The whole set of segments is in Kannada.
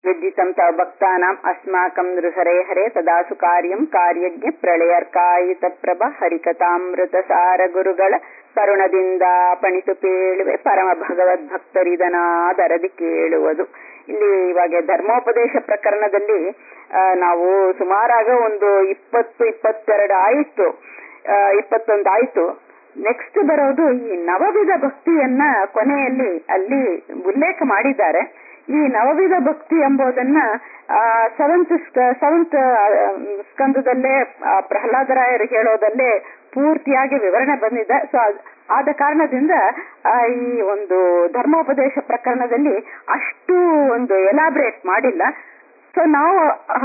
ವಿದ್ಯುತಂ ತವ ಭಕ್ತಾನಾಂ ಅಸ್ಮಾಕಂ ನೃಹರೆ ಹರೆ ತದಾಸು ಕಾರ್ಯಂ ಕಾರ್ಯಜ್ಞ ಪ್ರಳಯರ್ಕಾಯಿತ ಪ್ರಭ ಹರಿಕಥಾಮೃತ ಸಾರ ಗುರುಗಳ ಕರುಣದಿಂದ ಪಣಿತು ಪೇಳುವೆ ಪರಮ ಭಗವದ್ ಭಕ್ತರಿದನಾದರದಿ ಕೇಳುವುದು ಇಲ್ಲಿ ಇವಾಗ ಧರ್ಮೋಪದೇಶ ಪ್ರಕರಣದಲ್ಲಿ ಆ, ನಾವು ಸುಮಾರಾಗ ಒಂದು ಇಪ್ಪತ್ತು ಇಪ್ಪತ್ತೆರಡು ಆಯಿತು ಆ, ಇಪ್ಪತ್ತೊಂದು ಆಯ್ತು ನೆಕ್ಸ್ಟ್ ಬರೋದು ಈ ನವವಿಧ ಭಕ್ತಿಯನ್ನ ಕೊನೆಯಲ್ಲಿ ಅಲ್ಲಿ ಉಲ್ಲೇಖ ಮಾಡಿದ್ದಾರೆ ಈ ನವವಿಧ ಭಕ್ತಿ ಎಂಬುದನ್ನ ಸೆವೆಂತ್ ಸೆವೆಂತ್ ಸ್ಕಂದದಲ್ಲೇ ಆ, ಪ್ರಹ್ಲಾದರಾಯರು ಹೇಳೋದಲ್ಲೇ ಪೂರ್ತಿಯಾಗಿ ವಿವರಣೆ ಬಂದಿದೆ ಸೊ ಆದ ಕಾರಣದಿಂದ ಆ, ಈ ಒಂದು ಧರ್ಮೋಪದೇಶ ಪ್ರಕರಣದಲ್ಲಿ ಅಷ್ಟು ಒಂದು ಎಲಾಬ್ರೇಟ್ ಮಾಡಿಲ್ಲ ಸೊ ನಾವು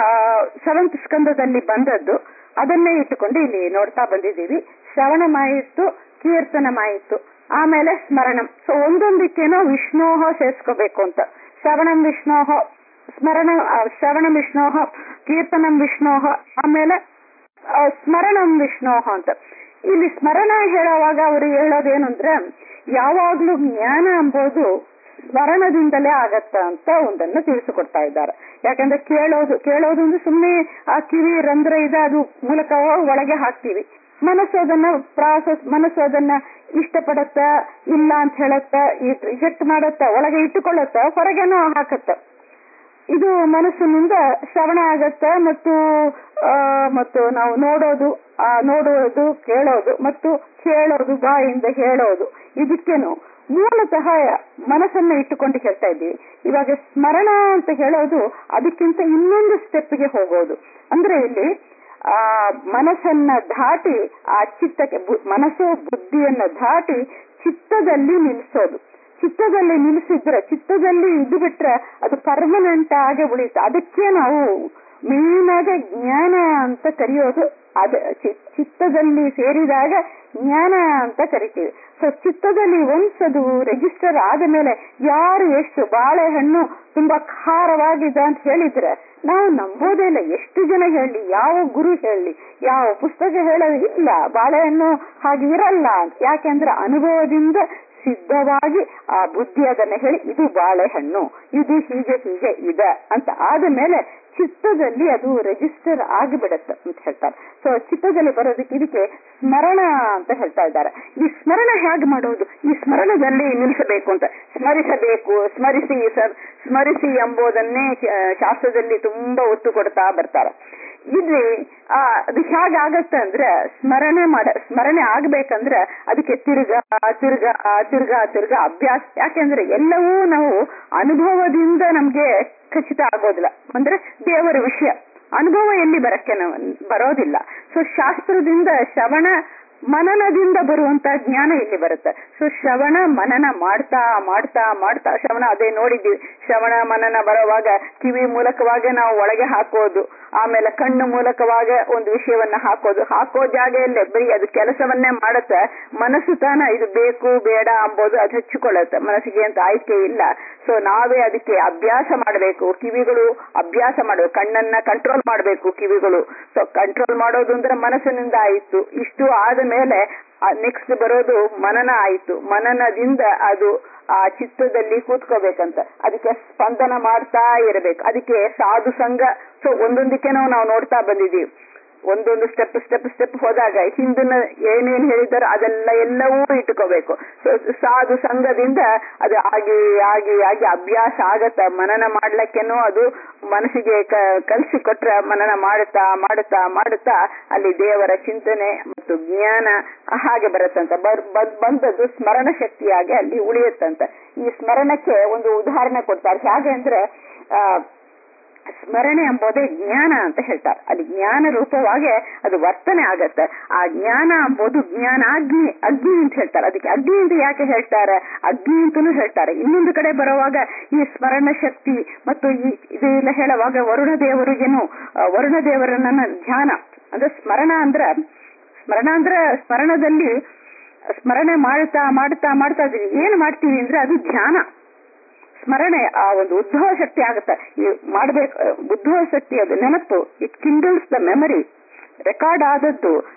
ಸೆವೆಂತ್ ಸ್ಕಂದದಲ್ಲಿ ಬಂದದ್ದು ಅದನ್ನೇ ಇಟ್ಟುಕೊಂಡು ಇಲ್ಲಿ ನೋಡ್ತಾ ಬಂದಿದ್ದೀವಿ ಶ್ರವಣಮಾಯಿತು ಕೀರ್ತನಮಾಯಿತು ಆಮೇಲೆ ಸ್ಮರಣಂ ಸೊ ಒಂದೊಂದಕ್ಕೇನೋ ವಿಷ್ಣೋಹ ಸೇರ್ಸ್ಕೋಬೇಕು ಅಂತ ಶ್ರವಣಂ ವಿಷ್ಣೋಹ ಸ್ಮರಣ ಆ, ಶ್ರವಣಂ ವಿಷ್ಣೋಹ ಕೀರ್ತನಂ ವಿಷ್ಣೋಹ ಆಮೇಲೆ ಆ, ಸ್ಮರಣಂ ವಿಷ್ಣೋಹ ಅಂತ ಇಲ್ಲಿ ಸ್ಮರಣ ಹೇಳುವಾಗ ಅವರು ಹೇಳೋದೇನು ಅಂದ್ರೆ ಯಾವಾಗ್ಲೂ ಜ್ಞಾನ ಎಂಬುದು ಸ್ಮರಣದಿಂದಲೇ ಆಗತ್ತ ಅಂತ ಒಂದನ್ನು ತಿಳಿಸಿಕೊಡ್ತಾ ಇದ್ದಾರೆ ಯಾಕಂದ್ರೆ ಕೇಳೋದು ಕೇಳೋದು ಅಂದ್ರೆ ಸುಮ್ಮನೆ ಆ ಕಿವಿ ರಂಧ್ರ ಇದೆ ಅದು ಮೂಲಕ ಒಳಗೆ ಹಾಕ್ತಿವಿ ಮನಸ್ಸು ಅದನ್ನ ಪ್ರಾಸೆಸ್ ಮನಸ್ಸು ಅದನ್ನ ಇಷ್ಟಪಡತ್ತ ಇಲ್ಲ ಅಂತ ಹೇಳತ್ತ ರಿಜೆಕ್ಟ್ ಮಾಡತ್ತ ಒಳಗೆ ಇಟ್ಟುಕೊಳ್ಳತ್ತ ಹೊರಗೇನೋ ಹಾಕತ್ತ ಇದು ಮನಸ್ಸಿನಿಂದ ಶ್ರವಣ ಆಗತ್ತ ಮತ್ತು ಆ, ಮತ್ತು ನಾವು ನೋಡೋದು ಆ, ನೋಡುವುದು ಕೇಳೋದು ಮತ್ತು ಕೇಳೋದು ಬಾಯಿಂದ ಹೇಳೋದು ಇದಕ್ಕೇನು ಮೂಲತಃ ಮನಸ್ಸನ್ನ ಇಟ್ಟುಕೊಂಡು ಹೇಳ್ತಾ ಇದ್ದೀವಿ ಇವಾಗ ಸ್ಮರಣ ಅಂತ ಹೇಳೋದು ಅದಕ್ಕಿಂತ ಇನ್ನೊಂದು ಸ್ಟೆಪ್ಗೆ ಹೋಗೋದು ಅಂದ್ರೆ ಇಲ್ಲಿ ಆ ಮನಸ್ಸನ್ನ ದಾಟಿ ಆ ಚಿತ್ತಕ್ಕೆ ಬು- ಮನಸ್ಸು ಬುದ್ಧಿಯನ್ನ ದಾಟಿ ಚಿತ್ತದಲ್ಲಿ ನಿಲ್ಲಿಸೋದು ಚಿತ್ತದಲ್ಲಿ ನಿಲ್ಲಿಸಿದ್ರೆ ಚಿತ್ತದಲ್ಲಿ ಇದು ಬಿಟ್ರೆ ಅದು ಪರ್ಮನೆಂಟ್ ಆಗಿ ಉಳಿಯುತ್ತೆ ಅದಕ್ಕೆ ನಾವು ಮೇನ್ ಆಗಿ ಜ್ಞಾನ ಅಂತ ಕರೆಯೋದು ಅದ ಚಿ- ಚಿತ್ತದಲ್ಲಿ ಸೇರಿದಾಗ ಜ್ಞಾನ ಅಂತ ಕರಿತೀವಿ ಸೊ ಚಿತ್ತದಲ್ಲಿ ಒನ್ಸ್ ಅದು ರಿಜಿಸ್ಟರ್ ಆದ ಮೇಲೆ ಯಾರು ಎಷ್ಟು ಬಾಳೆಹಣ್ಣು ತುಂಬಾ ಖಾರವಾಗಿದೆ ಅಂತ ಹೇಳಿದ್ರೆ ನಾವು ನಂಬೋದೇ ಇಲ್ಲ ಎಷ್ಟು ಜನ ಹೇಳಿ ಯಾವ ಗುರು ಹೇಳಿ ಯಾವ ಪುಸ್ತಕ ಹೇಳೋದು ಇಲ್ಲ ಬಾಳೆಹಣ್ಣು ಹಾಗೆ ಇರಲ್ಲ ಅಂತ ಯಾಕೆಂದ್ರೆ ಅನುಭವದಿಂದ ಸಿದ್ಧವಾಗಿ ಆ ಬುದ್ಧಿ ಅದನ್ನ ಹೇಳಿ ಇದು ಬಾಳೆಹಣ್ಣು ಇದು ಹೀಗೆ ಹೀಗೆ ಇದೆ ಅಂತ ಆದ ಮೇಲೆ ಚಿತ್ತದಲ್ಲಿ ಅದು ರಿಜಿಸ್ಟರ್ ಆಗಿಬಿಡತ್ತೆ ಅಂತ ಹೇಳ್ತಾರೆ ಸೊ ಚಿತ್ತದಲ್ಲಿ ಬರೋದಕ್ಕೆ ಇದಕ್ಕೆ ಸ್ಮರಣ ಅಂತ ಹೇಳ್ತಾ ಇದ್ದಾರೆ ಈ ಸ್ಮರಣ ಹೇಗೆ ಮಾಡೋದು ಈ ಸ್ಮರಣದಲ್ಲಿ ನಿಲ್ಲಿಸಬೇಕು ಅಂತ ಸ್ಮರಿಸಬೇಕು ಸ್ಮರಿಸಿ ಸರ್ ಸ್ಮರಿಸಿ ಎಂಬುದನ್ನೇ ಆ, ಶಾಸ್ತ್ರದಲ್ಲಿ ತುಂಬಾ ಒತ್ತು ಕೊಡ್ತಾ ಬರ್ತಾರೆ ಇಲ್ಲಿ ಆ ಅದು ಹೇಗಾಗತ್ತೆ ಅಂದ್ರೆ ಸ್ಮರಣೆ ಮಾಡ ಸ್ಮರಣೆ ಆಗ್ಬೇಕಂದ್ರೆ ಅದಕ್ಕೆ ತಿರ್ಗ ತಿರ್ಗ ತಿರ್ಗ ತಿರ್ಗ ಅಭ್ಯಾಸ ಯಾಕೆಂದ್ರೆ ಎಲ್ಲವೂ ನಾವು ಅನುಭವದಿಂದ ನಮ್ಗೆ ಖಚಿತ ಆಗೋದಿಲ್ಲ ಅಂದ್ರೆ ದೇವರ ವಿಷಯ ಅನುಭವ ಎಲ್ಲಿ ಬರಕ್ಕೆ ನಾವು ಬರೋದಿಲ್ಲ ಸೊ ಶಾಸ್ತ್ರದಿಂದ ಶ್ರವಣ ಮನನದಿಂದ ಬರುವಂತ ಜ್ಞಾನ ಇಲ್ಲಿ ಬರುತ್ತೆ ಸೊ ಶ್ರವಣ ಮನನ ಮಾಡ್ತಾ ಮಾಡ್ತಾ ಮಾಡ್ತಾ ಶ್ರವಣ ಅದೇ ನೋಡಿದ್ದೀವಿ ಶ್ರವಣ ಮನನ ಬರುವಾಗ ಕಿವಿ ಮೂಲಕವಾಗಿ ನಾವು ಒಳಗೆ ಹಾಕೋದು ಆಮೇಲೆ ಕಣ್ಣು ಮೂಲಕವಾಗ ಒಂದು ವಿಷಯವನ್ನ ಹಾಕೋದು ಹಾಕೋ ಜಾಗೆಯಲ್ಲೇ ಬರೀ ಅದು ಕೆಲಸವನ್ನೇ ಮಾಡುತ್ತೆ ಮನಸ್ಸು ತಾನ ಇದು ಬೇಕು ಬೇಡ ಅಂಬೋದು ಅದು ಹಚ್ಚಿಕೊಳ್ಳುತ್ತೆ ಮನಸ್ಸಿಗೆ ಅಂತ ಆಯ್ಕೆ ಇಲ್ಲ ಸೊ ನಾವೇ ಅದಕ್ಕೆ ಅಭ್ಯಾಸ ಮಾಡಬೇಕು ಕಿವಿಗಳು ಅಭ್ಯಾಸ ಮಾಡಬೇಕು ಕಣ್ಣನ್ನ ಕಂಟ್ರೋಲ್ ಮಾಡಬೇಕು ಕಿವಿಗಳು ಸೊ ಕಂಟ್ರೋಲ್ ಮಾಡೋದು ಅಂದ್ರೆ ಮನಸ್ಸಿನಿಂದ ಆಯಿತು ಇಷ್ಟು ಆದ ಮೇಲೆ ನೆಕ್ಸ್ಟ್ ಬರೋದು ಮನನ ಆಯಿತು ಮನನದಿಂದ ಅದು ಆ ಚಿತ್ತದಲ್ಲಿ ಕೂತ್ಕೋಬೇಕಂತ ಅದಕ್ಕೆ ಸ್ಪಂದನ ಮಾಡ್ತಾ ಇರಬೇಕು ಅದಕ್ಕೆ ಸಾಧು ಸಂಘ ಸೊ ಒಂದೊಂದಕ್ಕೆ ನಾವು ನಾವು ನೋಡ್ತಾ ಬಂದಿದ್ದೀವಿ ಒಂದೊಂದು ಸ್ಟೆಪ್ ಸ್ಟೆಪ್ ಸ್ಟೆಪ್ ಹೋದಾಗ ಹಿಂದಿನ ಏನೇನ್ ಹೇಳಿದಾರೋ ಅದೆಲ್ಲ ಎಲ್ಲವೂ ಇಟ್ಕೋಬೇಕು ಸೊ ಸಾಧು ಸಂಘದಿಂದ ಅದು ಆಗಿ ಆಗಿ ಆಗಿ ಅಭ್ಯಾಸ ಆಗತ್ತ ಮನನ ಮಾಡ್ಲಿಕ್ಕೆನೋ ಅದು ಮನಸ್ಸಿಗೆ ಕಲಿಸಿ ಕೊಟ್ರೆ ಮನನ ಮಾಡುತ್ತಾ ಮಾಡುತ್ತಾ ಮಾಡುತ್ತಾ ಅಲ್ಲಿ ದೇವರ ಚಿಂತನೆ ಮತ್ತು ಜ್ಞಾನ ಹಾಗೆ ಬರುತ್ತಂತ ಬರ್ ಬದ್- ಬಂದದ್ದು ಸ್ಮರಣ ಶಕ್ತಿಯಾಗಿ ಅಲ್ಲಿ ಉಳಿಯುತ್ತಂತ ಈ ಸ್ಮರಣಕ್ಕೆ ಒಂದು ಉದಾಹರಣೆ ಕೊಡ್ತಾರೆ ಹೇಗೆ ಅಂದ್ರೆ ಆ ಸ್ಮರಣೆ ಎಂಬುದೇ ಜ್ಞಾನ ಅಂತ ಹೇಳ್ತಾರೆ ಅಲ್ಲಿ ಜ್ಞಾನ ರೂಪವಾಗಿ ಅದು ವರ್ತನೆ ಆಗತ್ತೆ ಆ ಜ್ಞಾನ ಎಂಬುದು ಜ್ಞಾನ ಅಗ್ನಿ ಅಗ್ನಿ ಅಂತ ಹೇಳ್ತಾರೆ ಅದಕ್ಕೆ ಅಗ್ನಿ ಅಂತ ಯಾಕೆ ಹೇಳ್ತಾರೆ ಅಗ್ನಿ ಅಂತಲೂ ಹೇಳ್ತಾರೆ ಇನ್ನೊಂದು ಕಡೆ ಬರುವಾಗ ಈ ಸ್ಮರಣ ಶಕ್ತಿ ಮತ್ತು ಈ ಇದೆಲ್ಲ ಹೇಳುವಾಗ ವರುಣ ದೇವರಿಗೇನು ಆ, ವರುಣ ದೇವರನ್ನ ಧ್ಯಾನ ಅಂದ್ರೆ ಸ್ಮರಣ ಅಂದ್ರ ಸ್ಮರಣ ಅಂದ್ರ ಸ್ಮರಣದಲ್ಲಿ ಸ್ಮರಣೆ ಮಾಡ್ತಾ ಮಾಡ್ತಾ ಮಾಡ್ತಾ ಇದೀವಿ ಏನ್ ಮಾಡ್ತೀವಿ ಅಂದ್ರೆ ಅದು ಧ್ಯಾನ ಸ್ಮರಣೆ ಆ ಒಂದು ಉದ್ಭವ ಶಕ್ತಿ ಆಗುತ್ತೆ ಈ ಮಾಡ್ಬೇಕು ಉದ್ಭವ ಶಕ್ತಿ ಅದು ನೆನಪು it kindles the memory record ಆದದ್ದು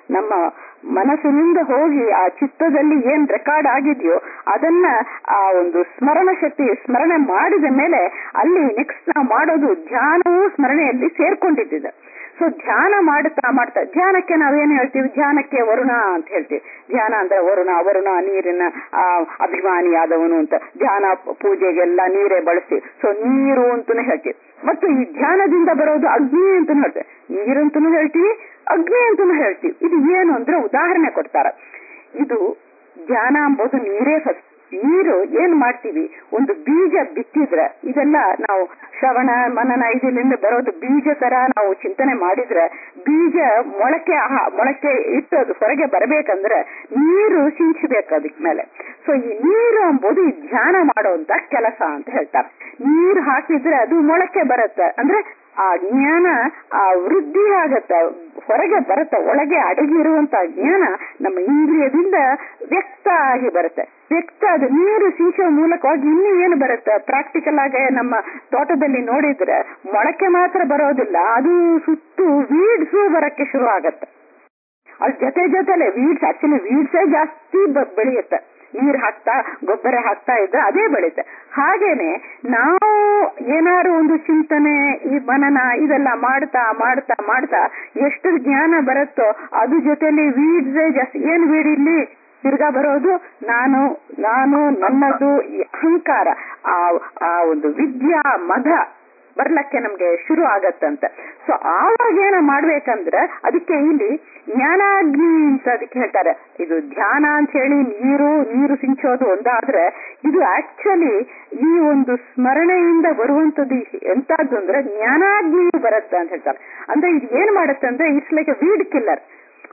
ನಮ್ಮ ಮನಸ್ಸಿನಿಂದ ಹೋಗಿ ಆ ಚಿತ್ತದಲ್ಲಿ ಏನ್ ರೆಕಾರ್ಡ್ ಆಗಿದೆಯೋ ಅದನ್ನ ಆ ಒಂದು ಸ್ಮರಣ ಶಕ್ತಿ ಸ್ಮರಣೆ ಮಾಡಿದ ಮೇಲೆ ಅಲ್ಲಿ ನೆಕ್ಸ್ಟ್ ನಾವು ಮಾಡೋದು ಧ್ಯಾನವೂ ಸ್ಮರಣೆಯಲ್ಲಿ ಸೇರ್ಕೊಂಡಿದ್ದಿದೆ ಸೊ ಧ್ಯಾನ ಮಾಡ್ತಾ ಮಾಡ್ತಾ ಧ್ಯಾನಕ್ಕೆ ನಾವೇನ್ ಹೇಳ್ತೀವಿ ಧ್ಯಾನಕ್ಕೆ ವರುಣ ಅಂತ ಹೇಳ್ತೀವಿ ಧ್ಯಾನ ಅಂದ್ರೆ ವರುಣ ವರುಣ ನೀರಿನ ಆ ಅಭಿಮಾನಿಯಾದವನು ಅಂತ ಧ್ಯಾನ ಪೂಜೆಗೆಲ್ಲ ನೀರೇ ಬಳಸ್ತೀವಿ ಸೊ ನೀರು ಅಂತಾನೆ ಹೇಳ್ತೀವಿ ಮತ್ತು ಈ ಧ್ಯಾನದಿಂದ ಬರೋದು ಅಗ್ನಿ ಅಂತಾನು ಹೇಳ್ತೇವೆ ನೀರಂತನೂ ಹೇಳ್ತೀವಿ ಅಗ್ನಿ ಅಂತಾನು ಹೇಳ್ತೀವಿ ಇದು ಏನು ಅಂದ್ರೆ ಉದಾಹರಣೆ ಕೊಡ್ತಾರ ಇದು ಧ್ಯಾನ ಎಂಬುದು ನೀರೇ ಫಸ್ಟ್ ನೀರು ಏನ್ ಮಾಡ್ತೀವಿ ಒಂದು ಬೀಜ ಬಿತ್ತಿದ್ರೆ ಇದೆಲ್ಲ ನಾವು ಶ್ರವಣ ಮನನ ಇದರಿಂದ ಬರೋದು ಬೀಜ ತರ ನಾವು ಚಿಂತನೆ ಮಾಡಿದ್ರೆ ಬೀಜ ಮೊಳಕೆ ಆಹ- ಮೊಳಕೆ ಇಟ್ಟು ಅದು ಹೊರಗೆ ಬರಬೇಕಂದ್ರೆ ನೀರು ಸಿಂಚಬೇಕು ಅದಕ್ ಮೇಲೆ ಸೊ ಈ ನೀರು ಎಂಬುದು ಈ ಧ್ಯಾನ ಮಾಡುವಂತ ಕೆಲಸ ಅಂತ ಹೇಳ್ತಾರೆ ನೀರು ಹಾಕಿದ್ರೆ ಅದು ಮೊಳಕೆ ಬರುತ್ತೆ ಅಂದ್ರೆ ಆ ಜ್ಞಾನ ಆ ವೃದ್ಧಿ ಆಗತ್ತ ಹೊರಗೆ ಬರುತ್ತೆ ಒಳಗೆ ಅಡಗಿರುವಂತ ಜ್ಞಾನ ನಮ್ಮ ಇಂದ್ರಿಯದಿಂದ ವ್ಯಕ್ತ ಆಗಿ ಬರುತ್ತೆ ವ್ಯಕ್ತ ಅದು ನೀರು ಸೀಸೋ ಮೂಲಕವಾಗಿ ಇನ್ನು ಏನು ಬರುತ್ತೆ ಪ್ರಾಕ್ಟಿಕಲ್ ಆಗಿ ನಮ್ಮ ತೋಟದಲ್ಲಿ ನೋಡಿದ್ರೆ ಮೊಳಕೆ ಮಾತ್ರ ಬರೋದಿಲ್ಲ ಅದು ಸುತ್ತು ವೀಡ್ಸು ಬರಕ್ಕೆ ಶುರು ಆಗತ್ತೆ ಅದ್ರ ಜೊತೆ ಜೊತೆಲೆ ವೀಡ್ಸ್ ಆಕ್ಚುಲಿ ವೀಡ್ಸೇ ಜಾಸ್ತಿ ಬ- ಬೆಳೆಯುತ್ತೆ ನೀರ್ ಹಾಕ್ತಾ ಗೊಬ್ಬರ ಹಾಕ್ತಾ ಇದ್ರೆ ಅದೇ ಬೆಳೆಯುತ್ತೆ ಹಾಗೇನೆ ನಾವು ಏನಾದ್ರು ಒಂದು ಚಿಂತನೆ ಈ ಮನನ ಇದೆಲ್ಲ ಮಾಡ್ತಾ ಮಾಡ್ತಾ ಮಾಡ್ತಾ ಎಷ್ಟು ಜ್ಞಾನ ಬರುತ್ತೋ ಅದು ಜೊತೆಲಿ ವೀಡ್ಸೇ ಜಾಸ್ತಿ ಏನ್ ವೀಡ್ ಇಲ್ಲಿ ತಿರ್ಗಾ ಬರೋದು ನಾನು ನಾನು ನನ್ನದು ಈ ಅಹಂಕಾರ ಆ ಆ ಒಂದು ವಿದ್ಯಾ ಮದ ಬರ್ಲಕ್ಕೆ ನಮ್ಗೆ ಶುರು ಆಗತ್ತಂತ ಸೊ ಆವಾಗ ಏನ ಮಾಡ್ಬೇಕಂದ್ರೆ ಅದಕ್ಕೆ ಇಲ್ಲಿ ಜ್ಞಾನಾಗ್ನಿ ಅಂತ ಅದಕ್ಕೆ ಹೇಳ್ತಾರೆ ಇದು ಧ್ಯಾನ ಅಂತ ಹೇಳಿ ನೀರು ನೀರು ಸಿಂಚೋದು ಒಂದಾದ್ರೆ ಇದು ಆಕ್ಚುಲಿ ಈ ಒಂದು ಸ್ಮರಣೆಯಿಂದ ಬರುವಂತದ್ದು ಎಂತದ್ದು ಅಂದ್ರೆ ಜ್ಞಾನಾಗ್ನಿಯು ಬರುತ್ತೆ ಅಂತ ಹೇಳ್ತಾರೆ ಅಂದ್ರೆ ಇದು ಏನ್ ಮಾಡುತ್ತೆ ಅಂದ್ರೆ it's like a weed killer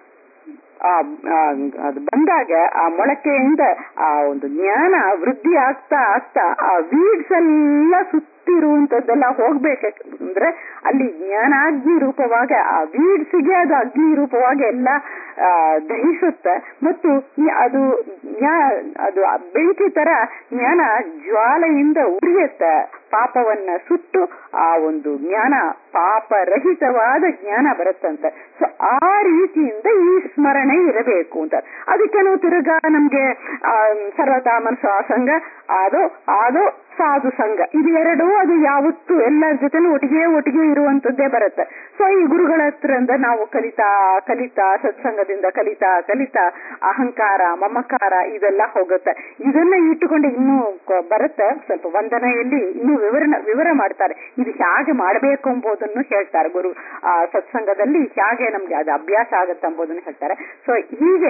ಆ ಆ, ಅದು ಬಂದಾಗ ಆ ಮೊಳಕೆಯಿಂದ ಆ ಒಂದು ಜ್ಞಾನ ವೃದ್ಧಿ ಆಗ್ತಾ ಆಗ್ತಾ ಆ ವೀಡ್ಸ್ ಎಲ್ಲ ಸುತ್ತಿರುವಂತದ್ದೆಲ್ಲ ಹೋಗ್ಬೇಕಂದ್ರೆ ಅಲ್ಲಿ ಜ್ಞಾನಾಗ್ನಿ ರೂಪವಾಗಿ ಆ ವೀಡ್ಸ್ಗೆ ಅದು ಅಗ್ನಿ ರೂಪವಾಗಿ ಎಲ್ಲ ಆ, ದಹಿಸುತ್ತೆ ಮತ್ತು ಈ ಅದು ಜ್ಞಾ- ಅದು ಆ ಬೆಂಕಿ ತರ ಜ್ಞಾನ ಜ್ವಾಲೆಯಿಂದ ಉರಿಯುತ್ತೆ ಪಾಪವನ್ನ ಸುಟ್ಟು ಆ ಒಂದು ಜ್ಞಾನ ಪಾಪರಹಿತವಾದ ಜ್ಞಾನ ಬರುತ್ತಂತೆ ಸೊ ಆ ರೀತಿಯಿಂದ ಈ ಸ್ಮರಣೆ ಇರಬೇಕು ಅಂತ ಅದಕ್ಕೆ ನಾವು ತಿರುಗಾ ನಮ್ಗೆ ಆ, ಸರ್ವತಾ ಮನಸ್ಸು ಆ ಸಂಘ ಅದು ಅದು ಸಾಧು ಸಂಘ ಇದು ಎರಡು ಅದು ಯಾವತ್ತು ಎಲ್ಲರ ಜೊತೆನೂ ಒಟ್ಟಿಗೆ ಒಟ್ಟಿಗೆ ಇರುವಂತದ್ದೇ ಬರುತ್ತೆ ಸೊ ಈ ಗುರುಗಳ ಹತ್ರಿಂದ ನಾವು ಕಲಿತಾ ಕಲಿತಾ ಸತ್ಸಂಗದಿಂದ ಕಲಿತಾ ಕಲಿತಾ ಅಹಂಕಾರ ಮಮಕಾರ ಇದೆಲ್ಲ ಹೋಗುತ್ತೆ ಇದನ್ನ ಇಟ್ಟುಕೊಂಡು ಇನ್ನೂ ಕ- ಬರುತ್ತೆ ಸ್ವಲ್ಪ ವಂದನೆಯಲ್ಲಿ ಇನ್ನೂ ವಿವರಣ ವಿವರ ಮಾಡ್ತಾರೆ ಇದು ಹೇಗೆ ಮಾಡಬೇಕು ಎಂಬುದನ್ನು ಹೇಳ್ತಾರೆ ಗುರು ಆ ಸತ್ಸಂಗದಲ್ಲಿ ಹೇಗೆ ನಮ್ಗೆ ಅದು ಅಭ್ಯಾಸ ಆಗತ್ತೆ ಎಂಬುದನ್ನು ಹೇಳ್ತಾರೆ ಸೊ ಹೀಗೆ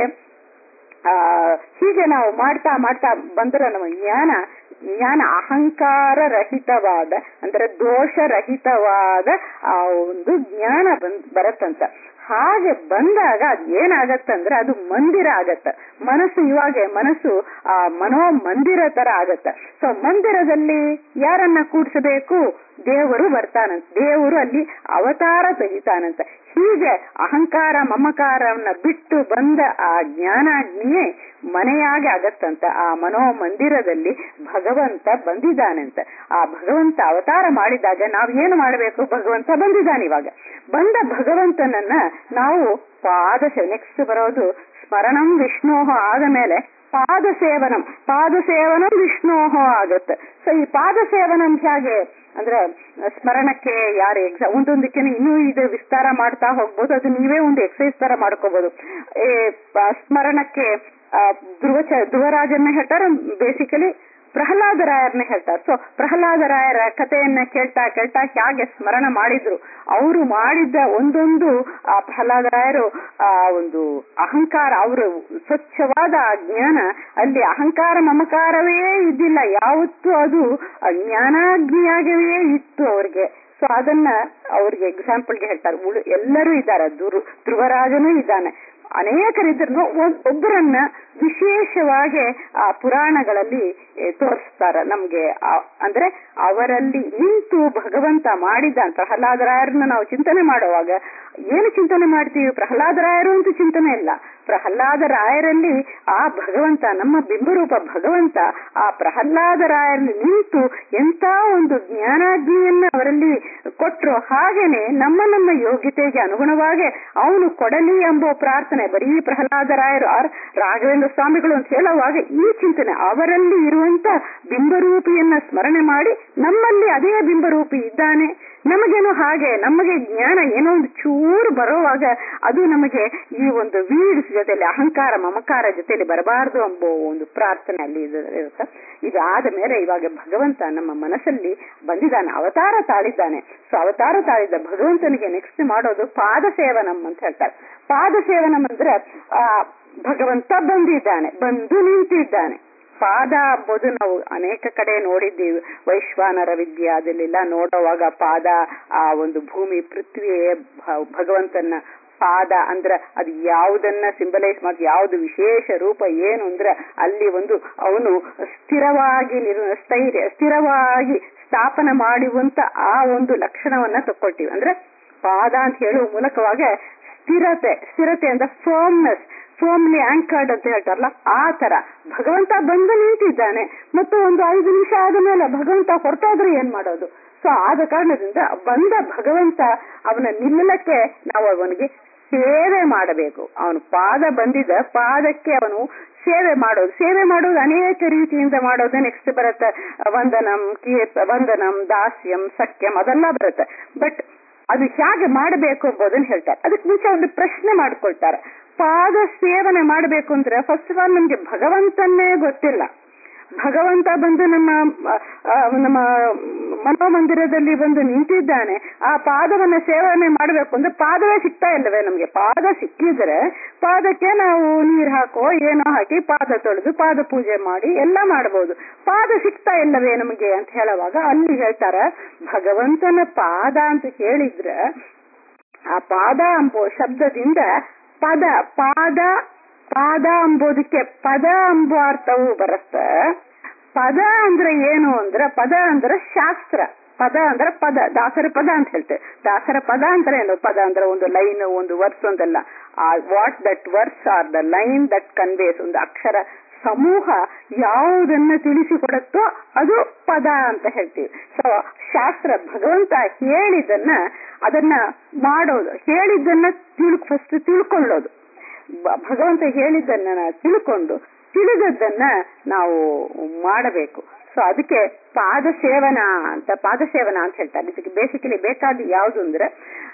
ಆ ಹೀಗೆ ನಾವು ಮಾಡ್ತಾ ಮಾಡ್ತಾ ಬಂದ್ರೆ ನಮ್ಮ ಜ್ಞಾನ ಜ್ಞಾನ ಅಹಂಕಾರ ರಹಿತವಾದ ಅಂದ್ರೆ ದೋಷ ರಹಿತವಾದ ಆ ಒಂದು ಜ್ಞಾನ ಬಂದ್ ಬರತ್ತಂತ ಹಾಗೆ ಬಂದಾಗ ಅದ್ ಏನಾಗತ್ತಂದ್ರೆ ಅದು ಮಂದಿರ ಆಗತ್ತ ಮನಸ್ಸು ಇವಾಗ ಮನಸ್ಸು ಆ ಮನೋ ಮಂದಿರ ತರ ಆಗತ್ತ ಸೊ ಮಂದಿರದಲ್ಲಿ ಯಾರನ್ನ ಕೂಡಿಸಬೇಕು ದೇವರು ಬರ್ತಾನಂತ ದೇವರು ಅಲ್ಲಿ ಅವತಾರ ತೆಗಿತಾನಂತ ಹೀಗೆ ಅಹಂಕಾರ ಮಮಕಾರವನ್ನ ಬಿಟ್ಟು ಬಂದ ಆ ಜ್ಞಾನಾಗ್ನಿಯೇ ಮನೆಯಾಗಿ ಆಗತ್ತಂತ ಆ ಮನೋ ಮಂದಿರದಲ್ಲಿ ಭಗವಂತ ಬಂದಿದ್ದಾನಂತ ಆ ಭಗವಂತ ಅವತಾರ ಮಾಡಿದಾಗ ನಾವ್ ಏನು ಮಾಡಬೇಕು ಭಗವಂತ ಬಂದಿದ್ದಾನೆ ಇವಾಗ ಬಂದ ಭಗವಂತನನ್ನ ನಾವು ಪಾದ ನೆಕ್ಸ್ಟ್ ಬರೋದು ಸ್ಮರಣಂ ವಿಷ್ಣೋಹ ಆದ ಮೇಲೆ ಪಾದ ಸೇವನಂ ಪಾದ ಸೇವನಂ ವಿಷ್ಣೋಹ ಆಗತ್ತೆ ಸೊ ಈ ಪಾದ ಸೇವನಂ ಹೇಗೆ ಅಂದ್ರೆ ಸ್ಮರಣಕ್ಕೆ ಯಾರು ಎಕ್ಸಾಮ್ ಒಂದೊಂದಕ್ಕೆ ಇನ್ನೂ ಇದು ವಿಸ್ತಾರ ಮಾಡ್ತಾ ಹೋಗ್ಬೋದು ಅದು ನೀವೇ ಒಂದು ಎಕ್ಸಸೈಸ್ ತರ ಮಾಡ್ಕೋಬಹುದು ಏ ಪ- ಸ್ಮರಣಕ್ಕೆ ಆ, ಧ್ರುವ ಧ್ರುವರಾಜನ್ನ ಹೇಳ್ತಾರೆ ಬೇಸಿಕಲಿ ಪ್ರಹ್ಲಾದರಾಯರ್ನ ಹೇಳ್ತಾರೆ ಸೊ ಪ್ರಹ್ಲಾದರಾಯರ ಕಥೆಯನ್ನ ಕೇಳ್ತಾ ಕೇಳ್ತಾ ಹೇಗೆ ಸ್ಮರಣ ಮಾಡಿದ್ರು ಅವರು ಮಾಡಿದ್ದ ಒಂದೊಂದು ಆ ಪ್ರಹ್ಲಾದರಾಯರು ಆ ಒಂದು ಅಹಂಕಾರ ಅವರು ಸ್ವಚ್ಛವಾದ ಆ ಜ್ಞಾನ ಅಲ್ಲಿ ಅಹಂಕಾರ ಮಮಕಾರವೇ ಇದ್ದಿಲ್ಲ ಯಾವತ್ತೂ ಅದು ಆ ಜ್ಞಾನಾಗ್ನಿಯಾಗವೇ ಇತ್ತು ಅವ್ರಿಗೆ ಸೊ ಅದನ್ನ ಅವ್ರಿಗೆ ಎಕ್ಸಾಂಪಲ್ಗೆ ಹೇಳ್ತಾರೆ ಉಳು ಎಲ್ಲರೂ ಇದ್ದಾರೆ ಧ್ರು ಧ್ರುವರಾಜನೂ ಇದ್ದಾನೆ ಅನೇಕರಿದ್ರು ಒಬ್ಬರನ್ನ ವಿಶೇಷವಾಗಿ ಆ ಪುರಾಣಗಳಲ್ಲಿ ತೋರಿಸ್ತಾರ ನಮ್ಗೆ ಆ- ಅಂದ್ರೆ ಅವರಲ್ಲಿ ನಿಂತು ಭಗವಂತ ಮಾಡಿದ ಪ್ರಹ್ಲಾದರಾಯರನ್ನ ನಾವು ಚಿಂತನೆ ಮಾಡುವಾಗ ಏನು ಚಿಂತನೆ ಮಾಡ್ತೀವಿ ಪ್ರಹ್ಲಾದರಾಯರು ಅಂತ ಚಿಂತನೆ ಇಲ್ಲ ಪ್ರಹ್ಲಾದರಾಯರಲ್ಲಿ ಆ ಭಗವಂತ ನಮ್ಮ ಬಿಂಬರೂಪ ಭಗವಂತ ಆ ಪ್ರಹ್ಲಾದರಾಯರಲ್ಲಿ ನಿಂತು ಎಂತ ಒಂದು ಜ್ಞಾನಾಗ್ನಿಯನ್ನ ಅವರಲ್ಲಿ ಕೊಟ್ರು ಹಾಗೇನೆ ನಮ್ಮ ನಮ್ಮ ಯೋಗ್ಯತೆಗೆ ಅನುಗುಣವಾಗಿ ಅವನು ಕೊಡಲಿ ಎಂಬ ಪ್ರಾರ್ಥನೆ ಬರೀ ಪ್ರಹ್ಲಾದರಾಯರು ಆರ್ ರಾಘವೇಂದ್ರ ಸ್ವಾಮಿಗಳು ಅಂತ ಹೇಳುವಾಗ ಈ ಚಿಂತನೆ ಅವರಲ್ಲಿ ಇರುವಂತ ಬಿಂಬರೂಪಿಯನ್ನ ಸ್ಮರಣೆ ಮಾಡಿ ನಮ್ಮಲ್ಲಿ ಅದೇ ಬಿಂಬರೂಪಿ ಇದ್ದಾನೆ ನಮಗೇನೋ ಹಾಗೆ ನಮಗೆ ಜ್ಞಾನ ಏನೋ ಒಂದು ಚೂರು ಬರೋವಾಗ ಅದು ನಮಗೆ ಈ ಒಂದು ವೀಡ್ಸ್ ಜೊತೆಲಿ ಅಹಂಕಾರ ಮಮಕಾರ ಜೊತೆಲಿ ಬರಬಾರದು ಎಂಬ ಒಂದು ಪ್ರಾರ್ಥನೆ ಅಲ್ಲಿ ಇರುತ್ತೆ ಇದಾದ ಮೇಲೆ ಇವಾಗ ಭಗವಂತ ನಮ್ಮ ಮನಸ್ಸಲ್ಲಿ ಬಂದಿದ್ದಾನೆ ಅವತಾರ ತಾಳಿದ್ದಾನೆ ಸೊ ಅವತಾರ ತಾಳಿದ್ದ ಭಗವಂತನಿಗೆ ನೆಕ್ಸ್ಟ್ ಮಾಡೋದು ಪಾದ ಸೇವನಂ ಅಂತ ಹೇಳ್ತಾರೆ ಪಾದ ಸೇವನಂ ಅಂದ್ರೆ ಆ ಭಗವಂತ ಬಂದಿದ್ದಾನೆ ಬಂದು ನಿಂತಿದ್ದಾನೆ ಪಾದ ಎಂಬುದು ನಾವು ಅನೇಕ ಕಡೆ ನೋಡಿದ್ದೀವಿ ವೈಶ್ವಾನರ ವಿದ್ಯಾದಲ್ಲೆಲ್ಲ ನೋಡುವಾಗ ಪಾದ ಆ ಒಂದು ಭೂಮಿ ಪೃಥ್ವಿಯೇ ಭಗವಂತನ ಪಾದ ಅಂದ್ರ ಅದು ಯಾವುದನ್ನ ಸಿಂಬಲೈಸ್ ಮಾಡಿ ಯಾವ್ದು ವಿಶೇಷ ರೂಪ ಏನು ಅಂದ್ರ ಅಲ್ಲಿ ಒಂದು ಅವನು ಸ್ಥಿರವಾಗಿ ಸ್ಥೈರ್ಯ ಸ್ಥಿರವಾಗಿ ಸ್ಥಾಪನೆ ಮಾಡುವಂತ ಆ ಒಂದು ಲಕ್ಷಣವನ್ನ ತಕ್ಕೊಳ್ತೀವಿ ಅಂದ್ರೆ ಪಾದ ಅಂತ ಹೇಳುವ ಮೂಲಕವಾಗ ಸ್ಥಿರತೆ ಸ್ಥಿರತೆ ಅಂದ್ರೆ ಫರ್ಮ್ನೆಸ್ ಫೋಮ್ಲಿ ಆಂಕರ್ಡ್ ಅಂತ ಹೇಳ್ತಾರಲ್ಲ ಆ ತರ ಭಗವಂತ ಬಂದು ನಿಂತಿದ್ದಾನೆ ಮತ್ತು ಒಂದು ಐದು ನಿಮಿಷ ಆದ ಮೇಲೆ ಭಗವಂತ ಹೊರಟಾದ್ರೆ ಏನ್ ಮಾಡೋದು ಸೊ ಆದ ಕಾರಣದಿಂದ ಬಂದ ಭಗವಂತ ಅವನ ನಿಲ್ಲಕ್ಕೆ ನಾವು ಅವನಿಗೆ ಸೇವೆ ಮಾಡಬೇಕು ಅವನು ಪಾದ ಬಂದಿದ್ದ ಪಾದಕ್ಕೆ ಅವನು ಸೇವೆ ಮಾಡೋದು ಸೇವೆ ಮಾಡೋದು ಅನೇಕ ರೀತಿಯಿಂದ ಮಾಡೋದು ನೆಕ್ಸ್ಟ್ ಬರುತ್ತೆ ವಂದನಂ ಕೀರ್ತ ವಂದನಂ ದಾಸ್ಯಂ ಸಖ್ಯಂ ಅದೆಲ್ಲ ಬರುತ್ತೆ ಬಟ್ ಅದು ಹೇಗೆ ಮಾಡಬೇಕು ಎಂಬುದನ್ನ ಹೇಳ್ತಾರೆ ಅದಕ್ಕೆ ಮುಂಚೆ ಒಂದು ಪ್ರಶ್ನೆ ಮಾಡ್ಕೊಳ್ತಾರೆ ಪಾದ ಸೇವನೆ ಮಾಡಬೇಕು ಅಂದ್ರೆ ಫಸ್ಟ್ ಆಫ್ ಆಲ್ ನಮ್ಗೆ ಭಗವಂತನ್ನೇ ಗೊತ್ತಿಲ್ಲ ಭಗವಂತ ಬಂದು ನಮ್ಮ ನಮ್ಮ ಮನೋಮಂದಿರದಲ್ಲಿ ಬಂದು ನಿಂತಿದ್ದಾನೆ ಆ ಪಾದವನ್ನ ಸೇವನೆ ಮಾಡಬೇಕು ಅಂದ್ರೆ ಪಾದವೇ ಸಿಗ್ತಾ ಇಲ್ಲವೇ ನಮ್ಗೆ ಪಾದ ಸಿಕ್ಕಿದ್ರೆ ಪಾದಕ್ಕೆ ನಾವು ನೀರ್ ಹಾಕೋ ಏನೋ ಹಾಕಿ ಪಾದ ತೊಳೆದು ಪಾದ ಪೂಜೆ ಮಾಡಿ ಎಲ್ಲ ಮಾಡಬಹುದು ಪಾದ ಸಿಗ್ತಾ ಇಲ್ಲವೇ ನಮಗೆ ಅಂತ ಹೇಳುವಾಗ ಅಲ್ಲಿ ಹೇಳ್ತಾರ ಭಗವಂತನ ಪಾದ ಅಂತ ಹೇಳಿದ್ರೆ ಆ ಪಾದ ಎಂಬೋ ಶಬ್ದದಿಂದ ಪದ ಪಾದ ಪಾದ ಎಂಬುದಕ್ಕೆ ಪದ ಎಂಬ ಅರ್ಥವು ಬರುತ್ತೆ ಪದ ಅಂದ್ರೆ ಏನು ಅಂದ್ರೆ ಪದ ಅಂದ್ರೆ ಶಾಸ್ತ್ರ ಪದ ಅಂದ್ರೆ ಪದ ದಾಸರ ಪದ ಅಂತ ಹೇಳ್ತೇವೆ ದಾಸರ ಪದ ಅಂದ್ರೆ ಏನು ಪದ ಅಂದ್ರೆ ಒಂದು ಲೈನ್ ಒಂದು ವರ್ಸ್ ಒಂದಲ್ಲ ಆ what that verse are the line that conveys ಒಂದು ಅಕ್ಷರ ಸಮೂಹ ಯಾವುದನ್ನ ತಿಳಿಸಿಕೊಡುತ್ತೋ ಅದು ಪದ ಅಂತ ಹೇಳ್ತೀವಿ ಸೊ ಶಾಸ್ತ್ರ ಭಗವಂತ ಹೇಳಿದನ್ನ ಅದನ್ನ ಮಾಡೋದು ಹೇಳಿದ್ದನ್ನ ತಿಳ್ ಫಸ್ಟ್ ತಿಳ್ಕೊಳ್ಳೋದು ಭಗವಂತ ಹೇಳಿದ್ದನ್ನ ತಿಳ್ಕೊಂಡು ತಿಳಿದದ್ದನ್ನ ನಾವು ಮಾಡಬೇಕು ಸೊ ಅದಕ್ಕೆ ಪಾದ ಸೇವನ ಅಂತ ಪಾದ ಸೇವನ ಅಂತ ಹೇಳ್ತಾರೆ ಇದಕ್ಕೆ ಬೇಸಿಕಲಿ ಬೇಕಾದ ಯಾವುದು ಅಂದ್ರೆ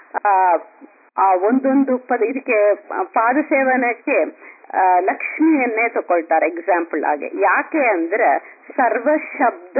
ಆ ಒಂದೊಂದು ಪದ ಇದಕ್ಕೆ ಪಾದ ಸೇವನಕ್ಕೆ ಲಕ್ಷ್ಮಿಯನ್ನೇ ತಗೊಳ್ತಾರೆ ಎಕ್ಸಾಂಪಲ್ ಆಗಿ ಯಾಕೆ ಅಂದ್ರೆ ಸರ್ವ ಶಬ್ದ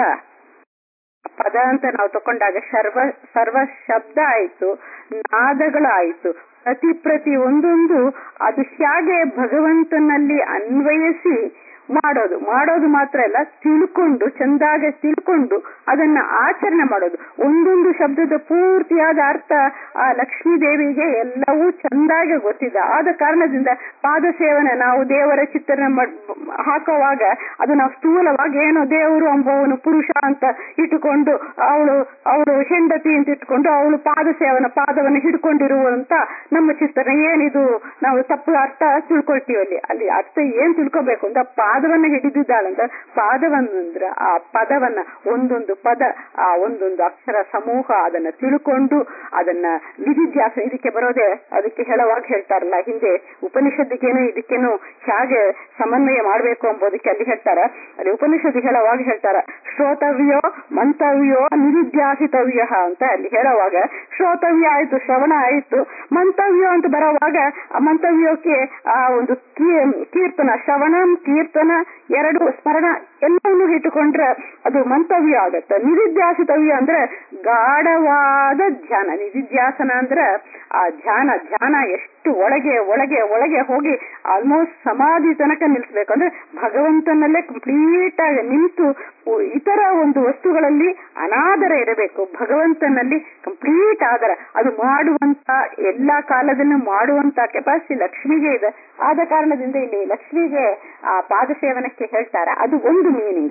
ಪದ ಅಂತ ನಾವು ತಕೊಂಡಾಗ ಸರ್ವ ಸರ್ವ ಶಬ್ದ ಆಯ್ತು ನಾದಗಳಾಯ್ತು ಪ್ರತಿ ಪ್ರತಿ ಒಂದೊಂದು ಅದು ಹೇಗೆ ಭಗವಂತನಲ್ಲಿ ಅನ್ವಯಿಸಿ ಮಾಡೋದು ಮಾಡೋದು ಮಾತ್ರ ಅಲ್ಲ ತಿಳ್ಕೊಂಡು ಚಂದಾಗೆ ತಿಳ್ಕೊಂಡು ಅದನ್ನ ಆಚರಣೆ ಮಾಡೋದು ಒಂದೊಂದು ಶಬ್ದದ ಪೂರ್ತಿಯಾದ ಅರ್ಥ ಆ ಲಕ್ಷ್ಮೀ ದೇವಿಗೆ ಎಲ್ಲವೂ ಚಂದಾಗೆ ಗೊತ್ತಿದೆ ಆದ ಕಾರಣದಿಂದ ಪಾದ ಸೇವನೆ ನಾವು ದೇವರ ಚಿತ್ರಣ ಹಾಕುವಾಗ ಅದು ನಾವು ಸ್ಥೂಲವಾಗಿ ಏನೋ ದೇವರು ಅಂಬವನು ಪುರುಷ ಅಂತ ಇಟ್ಟುಕೊಂಡು ಅವಳು ಅವಳು ಹೆಂಡತಿ ಅಂತ ಇಟ್ಕೊಂಡು ಅವಳು ಪಾದ ಸೇವನ ಪಾದವನ್ನು ಹಿಡ್ಕೊಂಡಿರುವಂತ ನಮ್ಮ ಚಿತ್ರಣ ಏನಿದು ನಾವು ತಪ್ಪು ಅರ್ಥ ತಿಳ್ಕೊಳ್ತೀವಿ ಅಲ್ಲಿ ಅಲ್ಲಿ ಅರ್ಥ ಏನ್ ತಿಳ್ಕೊಬೇಕು ಅಂತ ಪಾದವನ್ನ ಹಿಡಿದಿದ್ದಾಳಂತ ಪಾದವನ್ನಂದ್ರ ಆ ಪದವನ್ನ ಒಂದೊಂದು ಪದ ಆ ಒಂದೊಂದು ಅಕ್ಷರ ಸಮೂಹ ಅದನ್ನ ತಿಳ್ಕೊಂಡು ಅದನ್ನ ವಿಧಿಧ್ಯಾಸ ಇದಕ್ಕೆ ಬರೋದೇ ಅದಕ್ಕೆ ಹೇಳುವಾಗ ಹೇಳ್ತಾರಲ್ಲ ಹಿಂದೆ ಉಪನಿಷತ್ತಿಗೇನು ಇದಕ್ಕೇನು ಹೇಗೆ ಸಮನ್ವಯ ಮಾಡಬೇಕು ಎಂಬುದಕ್ಕೆ ಅಲ್ಲಿ ಹೇಳ್ತಾರ ಅಲ್ಲಿ ಉಪನಿಷತ್ತು ಹೇಳುವಾಗ ಹೇಳ್ತಾರ ಶ್ರೋತವ್ಯೋ ಮಂತವ್ಯೋ ನಿಧಿಧ್ಯಾಸಿತವ್ಯ ಅಂತ ಅಲ್ಲಿ ಹೇಳುವಾಗ ಶ್ರೋತವ್ಯ ಆಯ್ತು ಶ್ರವಣ ಆಯ್ತು ಮಂತವ್ಯ ಅಂತ ಬರೋವಾಗ ಆ ಮಂತವ್ಯಕ್ಕೆ ಆ ಒಂದು ಕೀರ್ತನ ಶ್ರವಣಂ ಕೀರ್ತನ ಎರಡು ಸ್ಮರಣ ಎಲ್ಲವನ್ನು ಇಟ್ಟುಕೊಂಡ್ರೆ ಅದು ಮಂತವ್ಯ ಆಗತ್ತೆ ನಿಧಿಧ್ಯಾಸಿತವ್ಯ ಅಂದ್ರೆ ಗಾಢವಾದ ಧ್ಯಾನ ನಿಧಿಧ್ಯಾಸನ ಅಂದ್ರೆ ಆ ಧ್ಯಾನ ಧ್ಯಾನ ಎಷ್ಟು ಒಳಗೆ ಒಳಗೆ ಒಳಗೆ ಹೋಗಿ ಆಲ್ಮೋಸ್ಟ್ ಸಮಾಧಿ ತನಕ ನಿಲ್ಸ್ಬೇಕು ಅಂದ್ರೆ ಭಗವಂತನಲ್ಲೇ ಕಂಪ್ಲೀಟ್ ಆಗಿ ನಿಂತು ಇತರ ಒಂದು ವಸ್ತುಗಳಲ್ಲಿ ಅನಾದರ ಇರಬೇಕು ಭಗವಂತನಲ್ಲಿ ಕಂಪ್ಲೀಟ್ ಆದರ ಅದು ಮಾಡುವಂತ ಎಲ್ಲಾ ಕಾಲದಲ್ಲೂ ಮಾಡುವಂತ ಕೆಪಾಸಿಟಿ ಲಕ್ಷ್ಮಿಗೆ ಇದೆ ಆದ ಕಾರಣದಿಂದ ಇಲ್ಲಿ ಲಕ್ಷ್ಮಿಗೆ ಆ ಪಾದ ಸೇವನಕ್ಕೆ ಹೇಳ್ತಾರೆ ಅದು ಒಂದು ಮೀನಿಂಗ್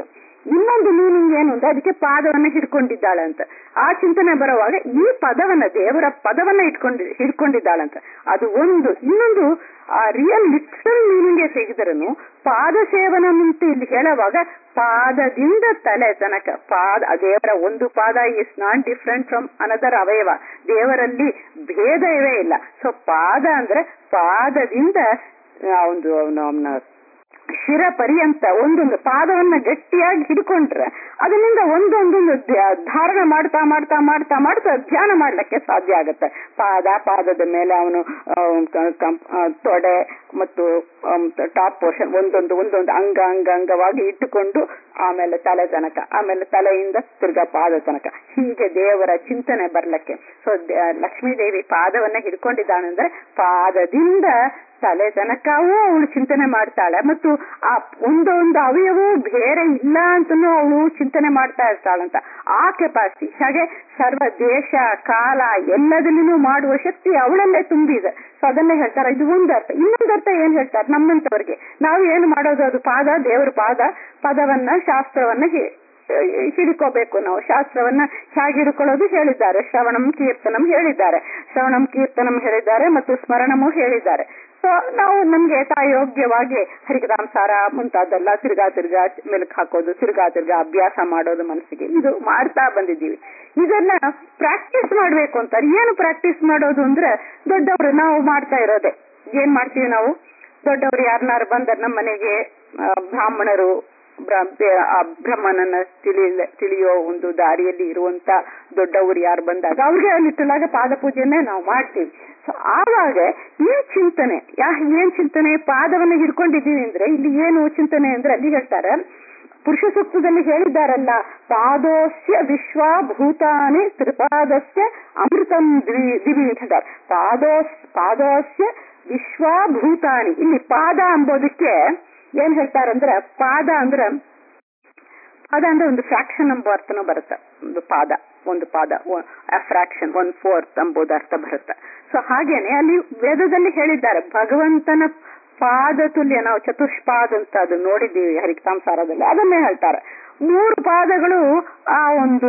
ಇನ್ನೊಂದು ಮೀನಿಂಗ್ ಏನು ಅಂದ್ರೆ ಅದಕ್ಕೆ ಪಾದವನ್ನ ಹಿಡ್ಕೊಂಡಿದ್ದಾಳೆ ಅಂತ ಆ ಚಿಂತನೆ ಬರುವಾಗ ಈ ಪದವನ್ನ ದೇವರ ಪದವನ್ನ ಇಟ್ಕೊಂಡು ಹಿಡ್ಕೊಂಡಿದ್ದಾಳಂತ ಅದು ಒಂದು ಇನ್ನೊಂದು ಆ ರಿಯಲ್ ಲಿಟ್ರಲ್ ಮೀನಿಂಗ್ ತೆಗೆದರನು ಪಾದ ಸೇವನ ಅಂತ ಇಲ್ಲಿ ಹೇಳುವಾಗ ಪಾದದಿಂದ ತಲೆ ತನಕ ಪಾದ ದೇವರ ಒಂದು ಪಾದ is not different from another ಅವಯವ ದೇವರಲ್ಲಿ ಭೇದವೇ ಇಲ್ಲ ಸೊ ಪಾದ ಅಂದ್ರೆ ಪಾದದಿಂದ ಆ ಒಂದು ಅವನ ಶಿರ ಪರ್ಯಂತ ಒಂದೊಂದು ಪಾದವನ್ನ ಗಟ್ಟಿಯಾಗಿ ಹಿಡ್ಕೊಂಡ್ರೆ ಅದರಿಂದ ಒಂದೊಂದೊಂದು ಧಾರಣೆ ಮಾಡ್ತಾ ಮಾಡ್ತಾ ಮಾಡ್ತಾ ಮಾಡ್ತಾ ಧ್ಯಾನ ಮಾಡ್ಲಿಕ್ಕೆ ಸಾಧ್ಯ ಆಗುತ್ತೆ ಪಾದ ಪಾದದ ಮೇಲೆ ಅವನು ತೊಡೆ ಮತ್ತು ಟಾಪ್ ಪೋರ್ಷನ್ ಒಂದೊಂದು ಒಂದೊಂದು ಅಂಗ ಅಂಗ ಅಂಗವಾಗಿ ಇಟ್ಟುಕೊಂಡು ಆಮೇಲೆ ತಲೆ ತನಕ ಆಮೇಲೆ ತಲೆಯಿಂದ ತಿರ್ಗಾ ಪಾದ ತನಕ ಹೀಗೆ ದೇವರ ಚಿಂತನೆ ಬರ್ಲಿಕ್ಕೆ ಸೊ ಲಕ್ಷ್ಮೀದೇವಿ ಪಾದವನ್ನ ಹಿಡ್ಕೊಂಡಿದ್ದಾಳಂದ್ರೆ ಪಾದದಿಂದ ತಲೆ ತನಕವೂ ಅವಳು ಚಿಂತನೆ ಮಾಡ್ತಾಳೆ ಮತ್ತು ಆ ಒಂದೊಂದು ಅವಯವೂ ಬೇರೆ ಇಲ್ಲ ಅಂತನೂ ಅವಳು ಚಿಂತನೆ ಮಾಡ್ತಾ ಇರ್ತಾಳಂತ ಆ ಕೆಪಾಸಿಟಿ ಹಾಗೆ ಸರ್ವ ದೇಶ ಕಾಲ ಎಲ್ಲದನ್ನೂ ಮಾಡುವ ಶಕ್ತಿ ಅವಳಲ್ಲೇ ತುಂಬಿದೆ ಸೊ ಅದನ್ನೇ ಹೇಳ್ತಾರೆ ಇದು ಒಂದು ಅರ್ಥ ಇನ್ನೊಂದು ಅರ್ಥ ಏನ್ ಹೇಳ್ತಾರೆ ನಮ್ಮಂತವ್ರಿಗೆ ನಾವು ಏನು ಮಾಡೋದು ಅದು ಪಾದ ದೇವರ ಪಾದ ಪದವನ್ನ ಶಾಸ್ತ್ರವನ್ನ ಹಿಡ್ಕೋಬೇಕು ನಾವು ಶಾಸ್ತ್ರವನ್ನ ಹೇಗೆ ಹಿಡ್ಕೊಳ್ಳೋದು ಹೇಳಿದ್ದಾರೆ ಶ್ರವಣಂ ಕೀರ್ತನಂ ಹೇಳಿದ್ದಾರೆ ಶ್ರವಣಂ ಕೀರ್ತನಂ ಹೇಳಿದ್ದಾರೆ ಮತ್ತು ಸ್ಮರಣಮೂ ಹೇಳಿದ್ದಾರೆ ಸೊ ನಾವು ನಮ್ಗೆ ಯಥಾಯೋಗ್ಯವಾಗಿ ಹರಿಕರಾಂಸಾರ ಮುಂತಾದೆಲ್ಲ ತಿರ್ಗಾ ತಿರ್ಗಾ ಮೆಲುಕು ಹಾಕೋದು ತಿರ್ಗಾ ತಿರ್ಗಾ ಅಭ್ಯಾಸ ಮಾಡೋದು ಮನಸ್ಸಿಗೆ ಇದು ಮಾಡ್ತಾ ಬಂದಿದ್ದೀವಿ ಇದನ್ನ ಪ್ರಾಕ್ಟೀಸ್ ಮಾಡ್ಬೇಕು ಅಂತಾರೆ ಏನು ಪ್ರಾಕ್ಟೀಸ್ ಮಾಡೋದು ಅಂದ್ರೆ ದೊಡ್ಡವರು ನಾವು ಮಾಡ್ತಾ ಇರೋದೆ ಏನ್ ಮಾಡ್ತೀವಿ ನಾವು ದೊಡ್ಡವರು ಯಾರನ್ನಾರು ಬಂದ ನಮ್ಮ ಮನೆಗೆ ಬ್ರಾಹ್ಮಣರು ಆ ಬ್ರಹ್ಮನನ್ನ ತಿಳಿ ತಿಳಿಯೋ ಒಂದು ದಾರಿಯಲ್ಲಿ ಇರುವಂತ ದೊಡ್ಡವರು ಯಾರು ಬಂದಾಗ ಅವ್ರಿಗೆ ಲಿಟ್ಟಲಾಗ ಪಾದ ಪೂಜೆಯನ್ನೇ ನಾವು ಮಾಡ್ತೀವಿ ಸೊ ಆವಾಗ ಈ ಚಿಂತನೆ ಯಾ ಏನ್ ಚಿಂತನೆ ಪಾದವನ್ನ ಹಿಡ್ಕೊಂಡಿದ್ದೀವಿ ಅಂದ್ರೆ ಇಲ್ಲಿ ಏನು ಚಿಂತನೆ ಅಂದ್ರೆ ಅಲ್ಲಿ ಹೇಳ್ತಾರೆ ಪುರುಷ ಸೂಕ್ತದಲ್ಲಿ ಹೇಳಿದ್ದಾರಲ್ಲ ಪಾದೋಸ್ಯ ವಿಶ್ವಭೂತಾನಿ ತ್ರಿಪಾದಸ್ಯ ಅಮೃತಂ ದಿವಿ ಹೇಳ್ತಾರೆ ಪಾದೋಸ್ ಪಾದೋಸ್ಯ ವಿಶ್ವಭೂತಾನಿ ಇಲ್ಲಿ ಪಾದ ಅಂಬೋದಕ್ಕೆ ಏನ್ ಹೇಳ್ತಾರಂದ್ರೆ ಪಾದ ಅಂದ್ರೆ ಪಾದ ಅಂದ್ರೆ ಒಂದು ಫ್ರಾಕ್ಷನ್ ಎಂಬ ಅರ್ಥನೂ ಬರುತ್ತೆ ಒಂದು ಪಾದ ಒಂದು ಪಾದ ಫ್ರಾಕ್ಷನ್ ಒನ್ ಫೋರ್ತ್ ಎಂಬುದು ಅರ್ಥ ಬರುತ್ತೆ ಸೊ ಹಾಗೇನೆ ಅಲ್ಲಿ ವೇದದಲ್ಲಿ ಹೇಳಿದ್ದಾರೆ ಭಗವಂತನ ಪಾದ ತುಲ್ಯ ನಾವು ಚತುಷ್ಪಾದ ಅಂತ ಅದು ನೋಡಿದ್ದೀವಿ ಹರಿಕತಾಂಸಾರದಲ್ಲಿ ಅದನ್ನೇ ಹೇಳ್ತಾರೆ ಮೂರು ಪಾದಗಳು ಆ ಒಂದು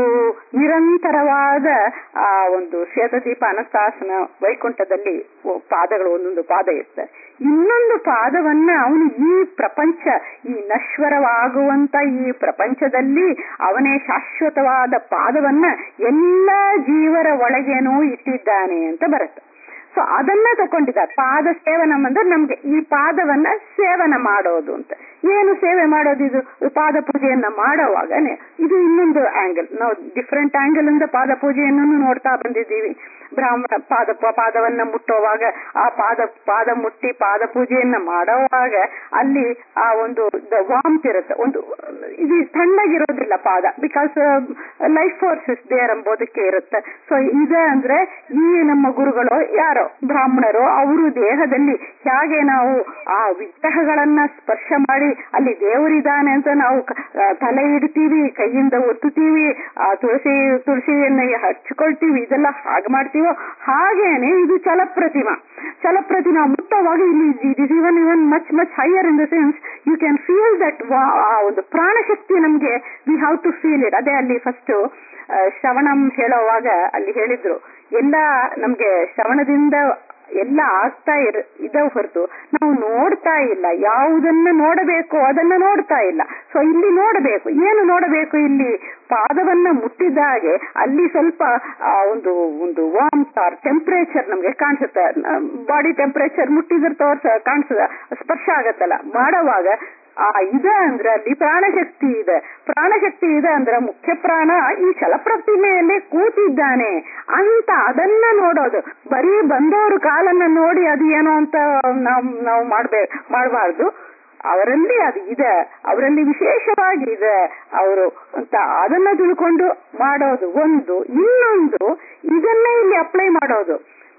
ನಿರಂತರವಾದ ಆ ಒಂದು ಶ್ವೇತದೀಪ ಅನಂತಾಸನ ವೈಕುಂಠದಲ್ಲಿ ಪಾದಗಳು ಒಂದೊಂದು ಪಾದ ಇರ್ತದೆ ಇನ್ನೊಂದು ಪಾದವನ್ನ ಅವನು ಈ ಪ್ರಪಂಚ ಈ ನಶ್ವರವಾಗುವಂತ ಈ ಪ್ರಪಂಚದಲ್ಲಿ ಅವನೇ ಶಾಶ್ವತವಾದ ಪಾದವನ್ನ ಎಲ್ಲ ಜೀವರ ಒಳಗೇನೂ ಇಟ್ಟಿದ್ದಾನೆ ಅಂತ ಬರುತ್ತೆ ಸೊ ಅದನ್ನ ತಕೊಂಡಿದ್ದಾರೆ ಪಾದ ಸೇವನ ಅಂದ್ರೆ ನಮ್ಗೆ ಈ ಪಾದವನ್ನ ಸೇವನ ಮಾಡೋದು ಅಂತ ಏನು ಸೇವೆ ಮಾಡೋದು ಇದು ಪಾದ ಪೂಜೆಯನ್ನ ಮಾಡೋವಾಗನೆ ಇದು ಇನ್ನೊಂದು ಆಂಗಲ್ ನಾವು ಡಿಫ್ರೆಂಟ್ ಆಂಗಲ್ ಇಂದ ಪಾದ ಪೂಜೆಯನ್ನು ನೋಡ್ತಾ ಬಂದಿದ್ದೀವಿ ಬ್ರಾಹ್ಮಣ ಪಾದ ಪಾದವನ್ನ ಮುಟ್ಟುವಾಗ ಆ ಪಾದ ಪಾದ ಮುಟ್ಟಿ ಪಾದ ಪೂಜೆಯನ್ನ ಮಾಡೋವಾಗ ಅಲ್ಲಿ ಆ ಒಂದು ವಾಮ್ತ್ ಇರುತ್ತೆ ಒಂದು ಇದು ತಣ್ಣಗಿರೋದಿಲ್ಲ ಪಾದ because life force is there ಎಂಬುದಕ್ಕೆ ಇರುತ್ತೆ ಸೊ ಇದೆ ಅಂದ್ರೆ ಈ ನಮ್ಮ ಗುರುಗಳು ಯಾರೋ ಬ್ರಾಹ್ಮಣರು ಅವರು ದೇಹದಲ್ಲಿ ಹೇಗೆ ನಾವು ಆ ವಿಗ್ರಹಗಳನ್ನ ಸ್ಪರ್ಶ ಮಾಡಿ ಅಲ್ಲಿ ದೇವರಿದ್ದಾನೆ ಅಂತ ನಾವು ತಲೆ ಇಡ್ತೀವಿ ಕೈಯಿಂದ ಒತ್ತುತ್ತೀವಿ ಆ ತುಳಸಿ ತುಳಸಿಯನ್ನ ಹಚ್ಕೊಳ್ತೀವಿ ಇದೆಲ್ಲ ಹಾಗೆ ಮಾಡ್ತೀವೋ ಹಾಗೇನೆ ಇದು ಚಲಪ್ರತಿಮಾ ಚಲಪ್ರತಿಮಾ ಮುಟ್ಟವಾಗ ಇಲ್ಲಿ this even even much much higher in the sense you can feel that ಆ ಒಂದು ಪ್ರಾಣಶಕ್ತಿ ನಮ್ಗೆ we have to feel it ಅದೇ ಅಲ್ಲಿ ಫಸ್ಟ್ ಶ್ರವಣಂ ಹೇಳೋವಾಗ ಅಲ್ಲಿ ಹೇಳಿದ್ರು ಎಲ್ಲ ನಮ್ಗೆ ಶ್ರವಣದಿಂದ ಎಲ್ಲ ಆಗ್ತಾ ಇರ ಇದ ಹೊರತು ನಾವು ನೋಡ್ತಾ ಇಲ್ಲ ಯಾವುದನ್ನ ನೋಡಬೇಕು ಅದನ್ನ ನೋಡ್ತಾ ಇಲ್ಲ ಸೊ ಇಲ್ಲಿ ನೋಡಬೇಕು ಏನು ನೋಡಬೇಕು ಇಲ್ಲಿ ಪಾದವನ್ನ ಮುಟ್ಟಿದಾಗೆ ಅಲ್ಲಿ ಸ್ವಲ್ಪ ಒಂದು ಒಂದು ವಾಮ್ಸ್ ಆರ್ ಟೆಂಪರೇಚರ್ ನಮ್ಗೆ ಕಾಣಿಸುತ್ತೆ ಬಾಡಿ ಟೆಂಪರೇಚರ್ ಮುಟ್ಟಿದ್ರ ತೋರ್ಸ ಕಾಣಿಸ್ತದ ಸ್ಪರ್ಶ ಆಗತ್ತಲ್ಲ ಮಾಡೋವಾಗ ಆ ಇದೆ ಅಂದ್ರೆ ಅಲ್ಲಿ ಪ್ರಾಣಶಕ್ತಿ ಇದೆ ಪ್ರಾಣಶಕ್ತಿ ಇದೆ ಅಂದ್ರೆ ಮುಖ್ಯ ಪ್ರಾಣ ಈ ಚಲಪ್ರತಿಮೆಯಲ್ಲಿ ಕೂತಿದ್ದಾನೆ ಅಂತ ಅದನ್ನ ನೋಡೋದು ಬರೀ ಬಂದವರು ಕಾಲನ್ನ ನೋಡಿ ಅದು ಏನೋ ಅಂತ ನಾವು ನಾವು ಮಾಡ್ಬೇ ಮಾಡಬಾರ್ದು ಅವರಲ್ಲಿ ಅದು ಇದೆ ಅವರಲ್ಲಿ ವಿಶೇಷವಾಗಿ ಇದೆ ಅವರು ಅಂತ ಅದನ್ನ ತಿಳ್ಕೊಂಡು ಮಾಡೋದು ಒಂದು ಇನ್ನೊಂದು ಇದನ್ನೇ ಇಲ್ಲಿ ಅಪ್ಲೈ ಮಾಡೋದು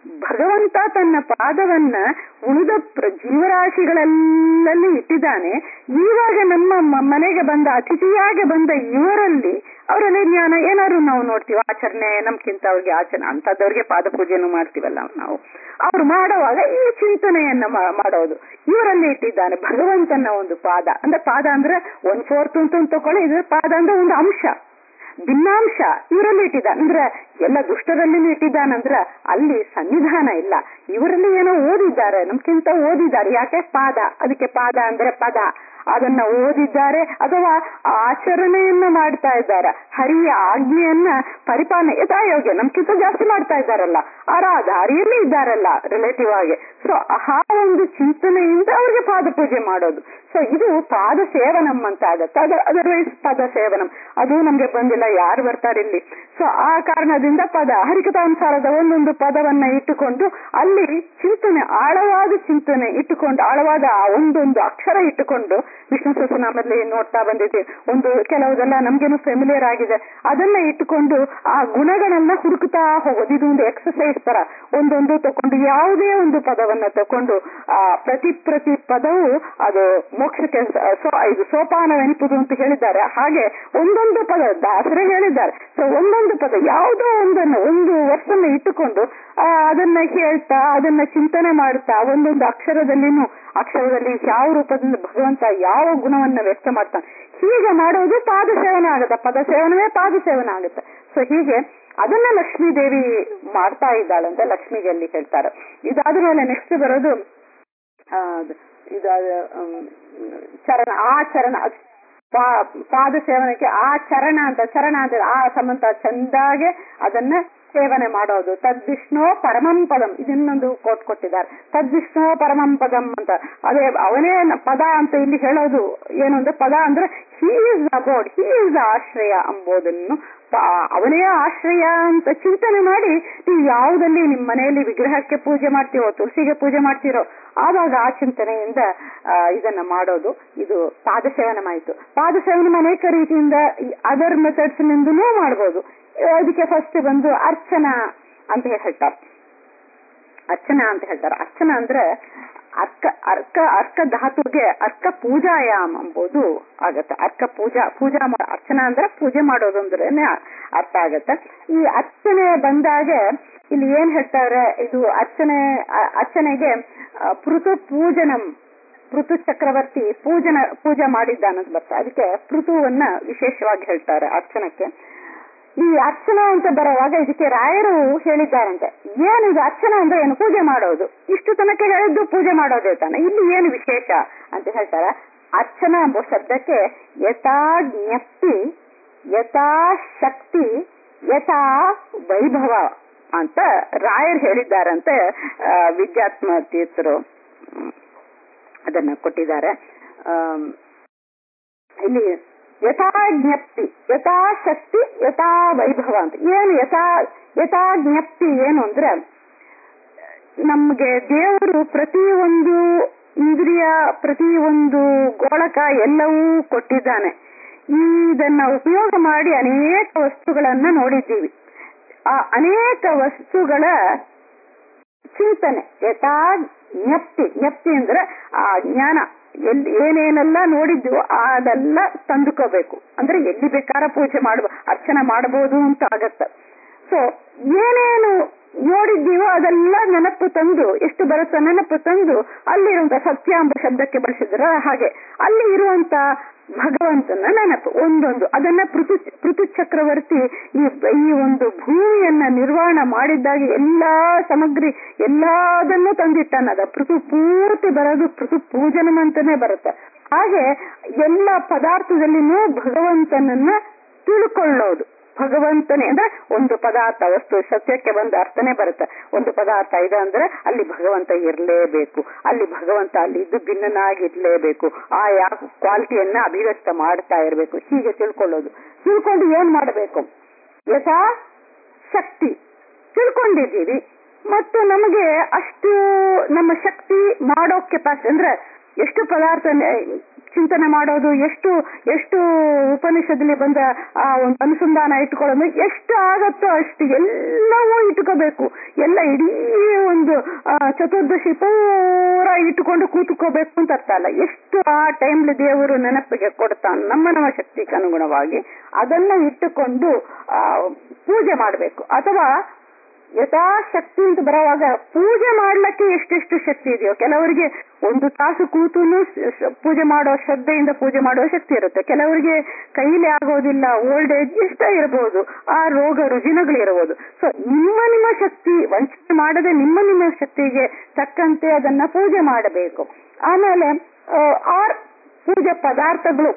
ಭಗವಂತ ತನ್ನ ಪಾದವನ್ನ ಉಳಿದ ಜೀವರಾಶಿಗಳಲ್ಲಿ ಇಟ್ಟಿದ್ದಾನೆ ಇವಾಗ ನಮ್ಮ ಮನೆಗೆ ಬಂದ ಅತಿಥಿಯಾಗಿ ಬಂದ ಇವರಲ್ಲಿ ಅವರಲ್ಲಿ ಜ್ಞಾನ ಏನಾದ್ರು ನಾವು ನೋಡ್ತೀವಿ ಆಚರಣೆ ನಮ್ಗಿಂತ ಅವ್ರಿಗೆ ಆಚರಣೆ ಅಂತದವ್ರಿಗೆ ಪಾದ ಪೂಜೆನೂ ಮಾಡ್ತೀವಲ್ಲ ನಾವು ಅವ್ರು ಮಾಡುವಾಗ ಈ ಚಿಂತನೆಯನ್ನ ಮಾಡೋದು ಇವರಲ್ಲಿ ಇಟ್ಟಿದ್ದಾನೆ ಭಗವಂತನ ಒಂದು ಪಾದ ಅಂದ್ರೆ ಪಾದ ಅಂದ್ರೆ ಒನ್ ಫೋರ್ತ್ ಅಂತ ತಕೊಳ್ಳಿ ಇದ್ರ ಪಾದ ಅಂದ್ರೆ ಒಂದು ಅಂಶ ಭಿನ್ನಾಂಶ ಇವರಲ್ಲಿ ಇಟ್ಟಿದ್ದಾನೆ ಅಂದ್ರೆ ಎಲ್ಲ ದುಷ್ಟರಲ್ಲಿ ಇಟ್ಟಿದ್ದಾನಂದ್ರ ಅಲ್ಲಿ ಸನ್ನಿಧಾನ ಇಲ್ಲ ಇವರಲ್ಲಿ ಏನೋ ಓದಿದ್ದಾರೆ ನಮ್ಗಿಂತ ಓದಿದ್ದಾರೆ ಯಾಕೆ ಪಾದ ಅದಕ್ಕೆ ಪಾದ ಅಂದ್ರೆ ಪದ ಅದನ್ನ ಓದಿದ್ದಾರೆ ಅಥವಾ ಆಚರಣೆಯನ್ನ ಮಾಡ್ತಾ ಇದ್ದಾರೆ ಹರಿಯ ಆಜ್ಞೆಯನ್ನ ಪರಿಪಾಲನೆ ಯಥಾಯೋಗ್ಯ ನಮ್ಗಿಂತ ಜಾಸ್ತಿ ಮಾಡ್ತಾ ಇದ್ದಾರಲ್ಲ ಆರ ದಾರಿಯಲ್ಲಿ ಇದ್ದಾರಲ್ಲ ರಿಲೇಟಿವ್ ಆಗಿ ಸೊ ಆ ಒಂದು ಚಿಂತನೆಯಿಂದ ಅವ್ರಿಗೆ ಪಾದ ಪೂಜೆ ಮಾಡೋದು ಸೊ ಇದು ಪಾದ ಸೇವನಂ ಅಂತ ಆಗತ್ತೆ ಅದ ಅದರ್ವೈಸ್ ಪದ ಸೇವನಂ ಅದು ನಮ್ಗೆ ಬಂದಿಲ್ಲ ಯಾರು ಬರ್ತಾರೆ ಇಲ್ಲಿ ಸೊ ಆ ಕಾರಣದಿಂದ ಪದ ಹರಿಕತಾನುಸಾರದ ಒಂದೊಂದು ಪದವನ್ನ ಇಟ್ಟುಕೊಂಡು ಅಲ್ಲಿ ಚಿಂತನೆ ಆಳವಾದ ಚಿಂತನೆ ಇಟ್ಟುಕೊಂಡು ಆಳವಾದ ಆ ಒಂದೊಂದು ಅಕ್ಷರ ಇಟ್ಟುಕೊಂಡು ವಿಷ್ಣು ಸಹಸ್ರನಾಮದಲ್ಲಿ ನೋಡ್ತಾ ಬಂದಿದೆ ಒಂದು ಕೆಲವುದೆಲ್ಲ ನಮ್ಗೇನು ಫೆಮಿಲಿಯರ್ ಆಗಿದೆ ಅದನ್ನ ಇಟ್ಟುಕೊಂಡು ಆ ಗುಣಗಳನ್ನ ಹುಡುಕ್ತಾ ಹೋಗೋದು ಇದು ಒಂದು ಎಕ್ಸಸೈಸ್ ತರ ಒಂದೊಂದು ತಕೊಂಡು ಯಾವುದೇ ಒಂದು ಪದವನ್ನ ತಕೊಂಡು ಆ ಪ್ರತಿ ಪ್ರತಿ ಪದವು ಅದು ಮೋಕ್ಷಕ್ಕೆ ಸೊ ಇದು ಸೋಪಾನವೆನಿಪುದು ಅಂತ ಹೇಳಿದ್ದಾರೆ ಹಾಗೆ ಒಂದೊಂದು ಪದ ದಾಸರೇ ಹೇಳಿದ್ದಾರೆ ಸೊ ಒಂದೊಂದು ಪದ ಯಾವುದೋ ಒಂದನ್ನು ಒಂದು ವರ್ಷನ ಇಟ್ಟುಕೊಂಡು ಆ ಅದನ್ನ ಹೇಳ್ತಾ ಅದನ್ನ ಚಿಂತನೆ ಮಾಡ್ತಾ ಒಂದೊಂದು ಅಕ್ಷರದಲ್ಲಿನೂ ಅಕ್ಷರದಲ್ಲಿ ಯಾವ ರೂಪದಿಂದ ಭಗವಂತ ಯಾವ ಗುಣವನ್ನ ವ್ಯಕ್ತ ಮಾಡ್ತಾನೆ ಹೀಗೆ ಮಾಡೋದು ಪಾದ ಸೇವನೆ ಆಗುತ್ತೆ ಪದ ಸೇವನವೇ ಪಾದ ಸೇವನೆ ಆಗುತ್ತೆ ಸೊ ಹೀಗೆ ಅದನ್ನ ಲಕ್ಷ್ಮೀ ದೇವಿ ಮಾಡ್ತಾ ಇದ್ದಾಳಂತ ಲಕ್ಷ್ಮಿಗೆ ಅಲ್ಲಿ ಹೇಳ್ತಾರೆ ಇದಾದ ಮೇಲೆ ನೆಕ್ಸ್ಟ್ ಬರೋದು ಆ, ಇದು ಆಮ್, ಚರಣ ಆ ಚರಣ ಪಾ- ಪಾದ ಸೇವನಕ್ಕೆ ಆ ಚರಣ ಅಂತ ಚರಣ ಅಂತ ಆ ಸಂಬಂಧ ಚಂದಾಗೆ ಅದನ್ನ ಸೇವನೆ ಮಾಡೋದು ತದ್ವಿಷ್ಣು ಪರಮಂ ಪದಂ ಇದನ್ನೊಂದು ಕೋಟ್ ಕೊಟ್ಟಿದ್ದಾರೆ ತದ್ವಿಷ್ಣು ಪರಮಂ ಪದಂ ಅಂತ ಅದೇ ಅವನೇ ನ- ಪದ ಅಂತ ಇಲ್ಲಿ ಹೇಳೋದು ಏನು ಅಂದ್ರೆ ಪದ ಅಂದ್ರೆ he is about he is ಆಶ್ರಯ ಎಂಬುದನ್ನು ಪ- ಅವನೇ ಆಶ್ರಯ ಅಂತ ಚಿಂತನೆ ಮಾಡಿ ನೀವು ಯಾವುದಲ್ಲಿ ನಿಮ್ಮ ಮನೆಯಲ್ಲಿ ವಿಗ್ರಹಕ್ಕೆ ಪೂಜೆ ಮಾಡ್ತೀರೋ ತುಳಸಿಗೆ ಪೂಜೆ ಮಾಡ್ತೀರೋ ಆವಾಗ ಆ ಚಿಂತನೆಯಿಂದ ಆ, ಇದನ್ನ ಮಾಡೋದು ಇದು ಪಾದ ಸೇವನಮಾಯಿತು ಪಾದ ಸೇವನ ಅನೇಕ ರೀತಿಯಿಂದ ಅದರ್ ಮೆಥಡ್ಸ್ ನಿಂದನೂ ಮಾಡ್ಬೋದು ಅದಕ್ಕೆ ಫಸ್ಟ್ ಬಂದು ಅರ್ಚನಾ ಅಂತ ಹೇಳ್ತಾರೆ ಅರ್ಚನಾ ಅಂತ ಹೇಳ್ತಾರೆ ಅರ್ಚನಾ ಅಂದ್ರೆ ಅರ್ಕ ಅರ್ಕ ಅರ್ಕ ಧಾತುಗೆ ಅರ್ಕ ಪೂಜಾಯಾಮ್ ಎಂಬುದು ಆಗತ್ತೆ ಅರ್ಕ ಪೂಜಾ ಪೂಜಾ ಮಾ- ಅರ್ಚನಾ ಅಂದ್ರೆ ಪೂಜೆ ಮಾಡೋದು ಅಂದ್ರೇನೆ ಅರ್ಥ ಆಗತ್ತೆ ಈ ಅರ್ಚನೆ ಬಂದಾಗ ಇಲ್ಲಿ ಏನ್ ಹೇಳ್ತಾರೆ ಇದು ಅರ್ಚನೆ ಅ- ಅರ್ಚನೆಗೆ ಆ, ಪೃಥು ಪೂಜನಂ ಪೃಥು ಚಕ್ರವರ್ತಿ ಪೂಜನ ಪೂಜೆ ಮಾಡಿದ್ದಾನಂತ ಬರ್ತಾರೆ ಅದಕ್ಕೆ ಪೃಥುವನ್ನ ವಿಶೇಷವಾಗಿ ಹೇಳ್ತಾರೆ ಅರ್ಚನಕ್ಕೆ ಈ ಅರ್ಚನಾ ಅಂತ ಬರುವಾಗ ಇದಕ್ಕೆ ರಾಯರು ಹೇಳಿದ್ದಾರಂತೆ ಏನಿದು ಅರ್ಚನಾ ಅಂದ್ರೆ ಏನು ಪೂಜೆ ಮಾಡೋದು ಇಷ್ಟು ತನಕ ಹೇಳಿದ್ದು ಪೂಜೆ ಮಾಡೋದೇ ತಾನೆ ಇಲ್ಲಿ ಏನು ವಿಶೇಷ ಅಂತ ಹೇಳ್ತಾರೆ ಅರ್ಚನಾ ಎಂಬ ಶಬ್ದಕ್ಕೆ ಯಥಾ ಜ್ಞಪ್ತಿ ಯಥಾ ಶಕ್ತಿ ಯಥಾ ವೈಭವ ಅಂತ ರಾಯರ್ ಹೇಳಿದ್ದಾರಂತೆ ಆ, ವಿದ್ಯಾತ್ಮ ತೀರ್ಥರು ಹ್ಮ್. ಅದನ್ನ ಕೊಟ್ಟಿದ್ದಾರೆ ಆಮ್, ಇಲ್ಲಿ ಯಥಾ ಜ್ಞಪ್ತಿ ಯಥಾ ಶಕ್ತಿ ಯಥಾ ವೈಭವ ಅಂತ ಏನು ಯಥಾ ಯಥಾ ಜ್ಞಪ್ತಿ ಏನು ಅಂದ್ರೆ ನಮ್ಗೆ ದೇವರು ಪ್ರತಿಯೊಂದು ಇಂದ್ರಿಯ ಪ್ರತಿಯೊಂದು ಗೋಳಕ ಎಲ್ಲವೂ ಕೊಟ್ಟಿದ್ದಾನೆ ಇದನ್ನ ಉಪಯೋಗ ಮಾಡಿ ಅನೇಕ ವಸ್ತುಗಳನ್ನ ನೋಡಿದ್ದೀವಿ ಆ ಅನೇಕ ವಸ್ತುಗಳ ಚಿಂತನೆ ಯಥಾ ಜ್ಞಪ್ತಿ ಜ್ಞಪ್ತಿ ಅಂದ್ರೆ ಆ ಜ್ಞಾನ ಎಲ್ಲಿ ಏನೇನೆಲ್ಲ ನೋಡಿದ್ವು ಅದೆಲ್ಲ ತಂದುಕೋಬೇಕು ಅಂದ್ರೆ ಎಲ್ಲಿ ಬೇಕಾರ ಪೂಜೆ ಮಾಡುವ ಅರ್ಚನೆ ಮಾಡಬಹುದು ಅಂತ ಆಗತ್ತ ಸೊ ಏನೇನು ನೋಡಿದ್ದೀವೋ ಅದೆಲ್ಲ ನೆನಪು ತಂದು ಎಷ್ಟು ಬರುತ್ತೋ ನೆನಪು ತಂದು ಅಲ್ಲಿರುವಂತ ಸತ್ಯ ಎಂಬ ಶಬ್ದಕ್ಕೆ ಬಳಸಿದ್ರ ಹಾಗೆ ಅಲ್ಲಿ ಇರುವಂತ ಭಗವಂತನ ನೆನಪು ಒಂದೊಂದು ಅದನ್ನ ಪೃಥು ಪೃಥು ಚಕ್ರವರ್ತಿ ಈ ಈ ಒಂದು ಭೂಮಿಯನ್ನ ನಿರ್ವಹಣ ಮಾಡಿದ್ದಾಗ ಎಲ್ಲಾ ಸಾಮಗ್ರಿ ಎಲ್ಲದನ್ನೂ ತಂದಿಟ್ಟಾನದ ಪೃಥು ಪೂರ್ತಿ ಬರೋದು ಪೃಥು ಪೂಜನಂ ಅಂತಾನೆ ಬರುತ್ತೆ ಹಾಗೆ ಎಲ್ಲ ಪದಾರ್ಥದಲ್ಲಿನೂ ಭಗವಂತನನ್ನ ತಿಳ್ಕೊಳ್ಳೋದು ಭಗವಂತನೇ ಅಂದ್ರೆ ಒಂದು ಪದಾರ್ಥ ವಸ್ತು ಸತ್ಯಕ್ಕೆ ಒಂದು ಅರ್ಥನೇ ಬರುತ್ತೆ ಒಂದು ಪದಾರ್ಥ ಇದೆ ಅಂದ್ರೆ ಅಲ್ಲಿ ಭಗವಂತ ಇರಲೇಬೇಕು ಅಲ್ಲಿ ಭಗವಂತ ಅಲ್ಲಿ ಇದ್ದು ಭಿನ್ನನಾಗಿರ್ಲೇಬೇಕು ಆ ಯಾವ ಕ್ವಾಲಿಟಿಯನ್ನ ಅಭಿವ್ಯಕ್ತ ಮಾಡ್ತಾ ಇರಬೇಕು ಹೀಗೆ ತಿಳ್ಕೊಳ್ಳೋದು ತಿಳ್ಕೊಂಡು ಏನ್ ಮಾಡಬೇಕು ಯಥಾ ಶಕ್ತಿ ತಿಳ್ಕೊಂಡಿದ್ದೀವಿ ಮತ್ತು ನಮಗೆ ಅಷ್ಟು ನಮ್ಮ ಶಕ್ತಿ ಮಾಡೋ ಕೆಪಾಸಿಟಿ ಅಂದ್ರೆ ಎಷ್ಟು ಪದಾರ್ಥ ಚಿಂತನೆ ಮಾಡೋದು ಎಷ್ಟು ಎಷ್ಟು ಉಪನಿಷದಲ್ಲಿ ಬಂದ ಆ ಒಂದು ಅನುಸಂಧಾನ ಇಟ್ಕೊಳ್ಳೋದು ಎಷ್ಟು ಆಗತ್ತೋ ಅಷ್ಟು ಎಲ್ಲವೂ ಇಟ್ಕೋಬೇಕು ಎಲ್ಲ ಇಡೀ ಒಂದು ಆ, ಚತುರ್ದಶಿ ಪೂರ ಇಟ್ಟುಕೊಂಡು ಕೂತ್ಕೋಬೇಕು ಅಂತ ಅರ್ಥ ಅಲ್ಲ ಎಷ್ಟು ಆ ಟೈಮ್ಲಿ ದೇವರು ನೆನಪಿಗೆ ಕೊಡ್ತಾನೆ ನಮ್ಮ ನಮ್ಮ ಶಕ್ತಿಗೆ ಅನುಗುಣವಾಗಿ ಅದನ್ನ ಇಟ್ಟುಕೊಂಡು ಆ, ಪೂಜೆ ಮಾಡಬೇಕು ಅಥವಾ ಯಥಾಶಕ್ತಿ ಅಂತ ಬರುವಾಗ ಪೂಜೆ ಮಾಡ್ಲಿಕ್ಕೆ ಎಷ್ಟೆಷ್ಟು ಶಕ್ತಿ ಇದೆಯೋ ಕೆಲವರಿಗೆ ಒಂದು ತಾಸು ಕೂತುನು ಪೂಜೆ ಮಾಡೋ ಶ್ರದ್ಧೆಯಿಂದ ಪೂಜೆ ಮಾಡುವ ಶಕ್ತಿ ಇರುತ್ತೆ ಕೆಲವರಿಗೆ ಕೈಲಿ ಆಗೋದಿಲ್ಲ ಓಲ್ಡ್ ಏಜ್ ಎಷ್ಟೇ ಇರಬಹುದು ಆ ರೋಗ ರುಜಿನಗಳು ಇರಬಹುದು ಸೊ ನಿಮ್ಮ ನಿಮ್ಮ ಶಕ್ತಿ ವಂಚನೆ ಮಾಡದೆ ನಿಮ್ಮ ನಿಮ್ಮ ಶಕ್ತಿಗೆ ತಕ್ಕಂತೆ ಅದನ್ನ ಪೂಜೆ ಮಾಡಬೇಕು ಆಮೇಲೆ ಆ, ಆರ್ ಪೂಜೆ ಪದಾರ್ಥಗಳು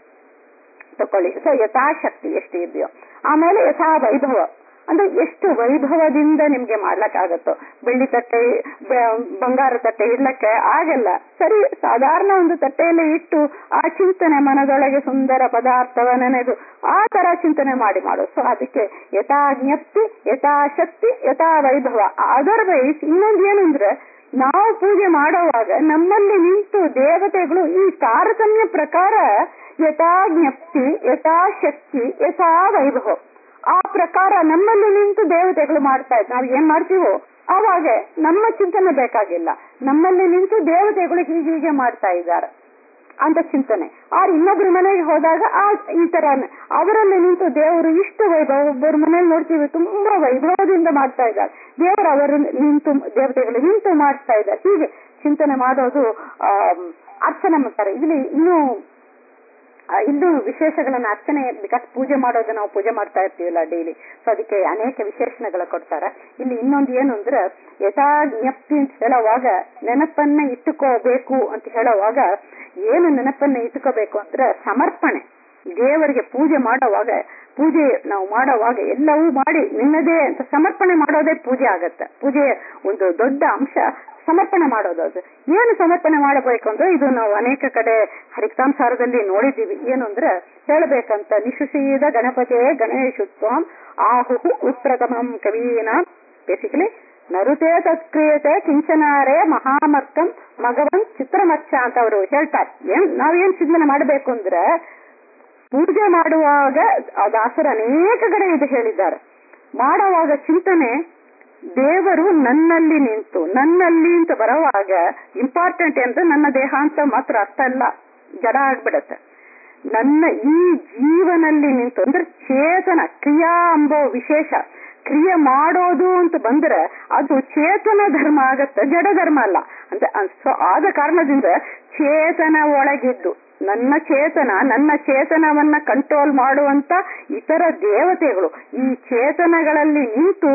ತಕೊಳ್ಳಿ ಸೊ ಯಥಾಶಕ್ತಿ ಎಷ್ಟು ಇದೆಯೋ ಆಮೇಲೆ ಯಥಾ ವೈಭವ ಅಂದ್ರೆ ಎಷ್ಟು ವೈಭವದಿಂದ ನಿಮ್ಗೆ ಮಾಡ್ಲಕ್ಕಾಗತ್ತೋ ಬೆಳ್ಳಿ ತಟ್ಟೆ ಬ- ಬಂಗಾರ ತಟ್ಟೆ ಇಡ್ಲಕ್ಕೆ ಆಗಲ್ಲ ಸರಿ ಸಾಧಾರಣ ಒಂದು ತಟ್ಟೆಯಲ್ಲಿ ಇಟ್ಟು ಆ ಚಿಂತನೆ ಮನದೊಳಗೆ ಸುಂದರ ಪದಾರ್ಥವ ನೆನೆದು ಆ ತರ ಚಿಂತನೆ ಮಾಡಿ ಮಾಡು ಸೊ ಅದಕ್ಕೆ ಯಥಾ ಜ್ಞಪ್ತಿ ಯಥಾಶಕ್ತಿ ಯಥಾ ವೈಭವ ಅದರ್ವೈಸ್ ಇನ್ನೊಂದು ಏನು ಅಂದ್ರೆ ನಾವು ಪೂಜೆ ಮಾಡುವಾಗ ನಮ್ಮಲ್ಲಿ ನಿಂತು ದೇವತೆಗಳು ಈ ತಾರತಮ್ಯ ಪ್ರಕಾರ ಯಥಾ ಜ್ಞಪ್ತಿ ಯಥಾ ಶಕ್ತಿ ಯಥಾ ವೈಭವ ಆ ಪ್ರಕಾರ ನಮ್ಮಲ್ಲಿ ನಿಂತು ದೇವತೆಗಳು ಮಾಡ್ತಾ ಇದ್ ನಾವು ಏನ್ ಮಾಡ್ತೀವೋ ಆವಾಗ ನಮ್ಮ ಚಿಂತನೆ ಬೇಕಾಗಿಲ್ಲ ನಮ್ಮಲ್ಲಿ ನಿಂತು ದೇವತೆಗಳು ಹೀಗೆ ಹೀಗೆ ಮಾಡ್ತಾ ಇದ್ದಾರೆ ಅಂತ ಚಿಂತನೆ ಆರ್ ಇನ್ನೊಬ್ರ ಮನೆಗೆ ಹೋದಾಗ ಆ ಈ ತರ ಅವರಲ್ಲಿ ನಿಂತು ದೇವರು ಇಷ್ಟು ವೈಭವ ಒಬ್ಬರ ಮನೇಲಿ ನೋಡ್ತೀವಿ ತುಂಬಾ ವೈಭವದಿಂದ ಮಾಡ್ತಾ ಇದ್ದಾರೆ ದೇವರು ಅವರು ನಿಂತು ದೇವತೆಗಳು ನಿಂತು ಮಾಡ್ತಾ ಇದ್ದಾರೆ ಹೀಗೆ ಚಿಂತನೆ ಮಾಡೋದು ಆ ಅರ್ಚನೆ ಮಾಡ್ತಾರೆ ಇಲ್ಲಿ ಇನ್ನೂ ಆ, ಇನ್ನೂ ವಿಶೇಷಗಳನ್ನ ಅರ್ಚನೆ ಬಿಕಾಸ್ ಪೂಜೆ ಮಾಡೋದು ನಾವು ಪೂಜೆ ಮಾಡ್ತಾ ಇರ್ತೀವಲ್ಲ ಡೈಲಿ ಸೊ ಅದಕ್ಕೆ ಅನೇಕ ವಿಶೇಷಣಗಳ ಕೊಡ್ತಾರೆ ಇಲ್ಲಿ ಇನ್ನೊಂದು ಏನು ಅಂದ್ರೆ ಯಥಾ ಜ್ಞಪ್ತಿ ಅಂತ ಹೇಳುವಾಗ ನೆನಪನ್ನ ಇಟ್ಟುಕೋಬೇಕು ಅಂತ ಹೇಳುವಾಗ ಏನು ನೆನಪನ್ನ ಇಟ್ಟುಕೋಬೇಕು ಅಂದ್ರೆ ಸಮರ್ಪಣೆ ದೇವರಿಗೆ ಪೂಜೆ ಮಾಡುವಾಗ ಪೂಜೆ ನಾವು ಮಾಡುವಾಗ ಎಲ್ಲವೂ ಮಾಡಿ ನಿನ್ನದೇ ಅಂತ ಸಮರ್ಪಣೆ ಮಾಡೋದೇ ಪೂಜೆ ಆಗತ್ತೆ ಪೂಜೆಯ ಒಂದು ದೊಡ್ಡ ಅಂಶ ಸಮರ್ಪಣೆ ಮಾಡೋದು ಅದು ಏನು ಸಮರ್ಪಣೆ ಮಾಡಬೇಕು ಅಂದ್ರೆ ಇದು ನಾವು ಅನೇಕ ಕಡೆ ಹರಿಕ್ತಾಂಸಾರದಲ್ಲಿ ನೋಡಿದ್ದೀವಿ ಏನು ಅಂದ್ರೆ ಹೇಳಬೇಕಂತ ನಿಶುಷೀದ ಗಣಪತಿಯೇ ಗಣೇಶುತ್ವಂ ಆಹುಹು ಉತ್ಪ್ರಥಮಂ ಕವೀನ ಬೇಸಿಕಲಿ ನರುತೆ ತತ್ಕ್ರಿಯತೆ ಕಿಂಚನಾರೇ ಮಹಾಮರ್ಕಂ ಮಗವನ್ ಚಿತ್ರಮಚ್ಚ ಅಂತ ಅವರು ಹೇಳ್ತಾರೆ ಏನ್ ನಾವೇನ್ ಚಿಂತನೆ ಮಾಡಬೇಕು ಅಂದ್ರೆ ಪೂಜೆ ಮಾಡುವಾಗ ಆ ದಾಸರು ಅನೇಕ ಕಡೆ ಇದು ಹೇಳಿದ್ದಾರೆ ಮಾಡುವಾಗ ಚಿಂತನೆ ದೇವರು ನನ್ನಲ್ಲಿ ನಿಂತು ನನ್ನಲ್ಲಿ ಅಂತ ಬರುವಾಗ ಇಂಪಾರ್ಟೆಂಟ್ ಅಂದ್ರೆ ನನ್ನ ದೇಹ ಅಂತ ಮಾತ್ರ ಅರ್ಥ ಅಲ್ಲ ಜಡ ಆಗ್ಬಿಡತ್ತೆ ನನ್ನ ಈ ಜೀವನಲ್ಲಿ ನಿಂತು ಅಂದ್ರೆ ಚೇತನ ಕ್ರಿಯಾ ಅಂಬೋ ವಿಶೇಷ ಕ್ರಿಯೆ ಮಾಡೋದು ಅಂತ ಬಂದ್ರೆ ಅದು ಚೇತನ ಧರ್ಮ ಆಗತ್ತೆ ಜಡ ಧರ್ಮ ಅಲ್ಲ ಅಂತ ಸೊ ಆದ ಕಾರಣದಿಂದ ಚೇತನ ಒಳಗಿದ್ದು ನನ್ನ ಚೇತನ ನನ್ನ ಚೇತನವನ್ನ ಕಂಟ್ರೋಲ್ ಮಾಡುವಂತ ಇತರ ದೇವತೆಗಳು ಈ ಚೇತನಗಳಲ್ಲಿ ನಿಂತು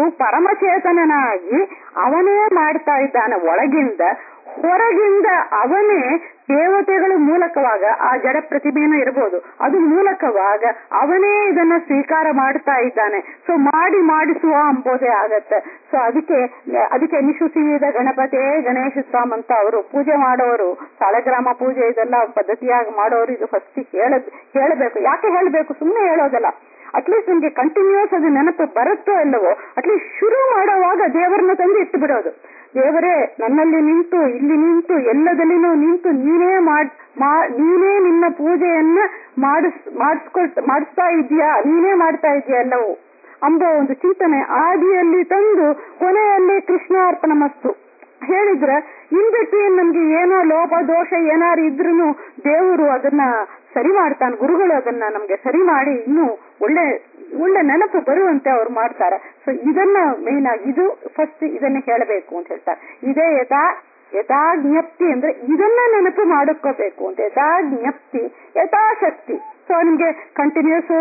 ಪರಮಚೇತನನಾಗಿ ಅವನೇ ಮಾಡ್ತಾ ಇದ್ದಾನೆ ಒಳಗಿಂದ ಹೊರಗಿಂದ ಅವನೇ ದೇವತೆಗಳ ಮೂಲಕವಾಗ ಆ ಜಡ ಪ್ರತಿಭೆನೂ ಇರಬಹುದು ಅದು ಮೂಲಕವಾಗ ಅವನೇ ಇದನ್ನ ಸ್ವೀಕಾರ ಮಾಡ್ತಾ ಇದ್ದಾನೆ ಸೊ ಮಾಡಿ ಮಾಡಿಸುವ ಅಂಬೋದೇ ಆಗತ್ತೆ ಸೊ ಅದಕ್ಕೆ ಅದಕ್ಕೆ ನಿಶುಸಿದ ಗಣಪತಿ ಗಣೇಶ ಸ್ವಾಮ್ ಅಂತ ಅವರು ಪೂಜೆ ಮಾಡೋರು ಸಾಳಗ್ರಾಮ ಪೂಜೆ ಇದೆಲ್ಲ ಪದ್ಧತಿಯಾಗಿ ಮಾಡೋರು ಇದು ಫಸ್ಟ್ ಹೇಳ ಹೇಳಬೇಕು ಯಾಕೆ ಹೇಳಬೇಕು ಸುಮ್ಮನೆ ಹೇಳೋದಲ್ಲ ಅಟ್ಲೀಸ್ಟ್ ನಿಮ್ಗೆ ಕಂಟಿನ್ಯೂಸ್ ಅದು ನೆನಪು ಬರುತ್ತೋ ಇಲ್ಲವೋ ಅಟ್ಲೀಸ್ಟ್ ಶುರು ಮಾಡುವಾಗ ದೇವರನ್ನ ತಂದು ಇಟ್ಟು ಬಿಡೋದು ದೇವರೇ ನನ್ನಲ್ಲಿ ನಿಂತು ಇಲ್ಲಿ ನಿಂತು ಎಲ್ಲದಲ್ಲಿನೂ ನಿಂತು ನೀನೇ ಮಾಡ್ ಮಾ- ನೀನೇ ನಿನ್ನ ಪೂಜೆಯನ್ನ ಮಾಡಿಸ್ ಮಾಡಿಸ್ಕೊಳ್ ಮಾಡಿಸ್ತಾ ಇದೀಯಾ ನೀನೇ ಮಾಡ್ತಾ ಇದೀಯ ಎಲ್ಲವೂ ಅಂಬೋ ಒಂದು ಚಿಂತನೆ ಆದಿಯಲ್ಲಿ ತಂದು ಕೊನೆಯಲ್ಲಿ ಕೃಷ್ಣಾರ್ಪಣ ಮಸ್ತು ಹೇಳಿದ್ರೆ ಇನ್ ಬಿಟ್ವೀನ್ ನಮ್ಗೆ ಏನೋ ಲೋಪ ದೋಷ ಏನಾರು ಇದ್ರೂ ದೇವರು ಅದನ್ನ ಸರಿ ಮಾಡ್ತಾನೆ ಗುರುಗಳು ಅದನ್ನ ನಮ್ಗೆ ಸರಿ ಮಾಡಿ ಇನ್ನು ಒಳ್ಳೆ ಒಳ್ಳೆ ನೆನಪು ಬರುವಂತೆ ಅವ್ರು ಮಾಡ್ತಾರೆ ಸೊ ಇದನ್ನ ಮೇನ್ ಆಗಿ ಇದು ಫಸ್ಟ್ ಇದನ್ನ ಹೇಳಬೇಕು ಅಂತ ಹೇಳ್ತಾರೆ ಇದೇ ಯಥಾ ಯಥಾ ಜ್ಞಪ್ತಿ ಅಂದ್ರೆ ಇದನ್ನ ನೆನಪು ಮಾಡಿಕೋಬೇಕು ಅಂತ ಯಥಾ ಜ್ಞಪ್ತಿ ಯಥಾಶಕ್ತಿ ಸೊ ನಿಮ್ಗೆ ಕಂಟಿನ್ಯೂಸ್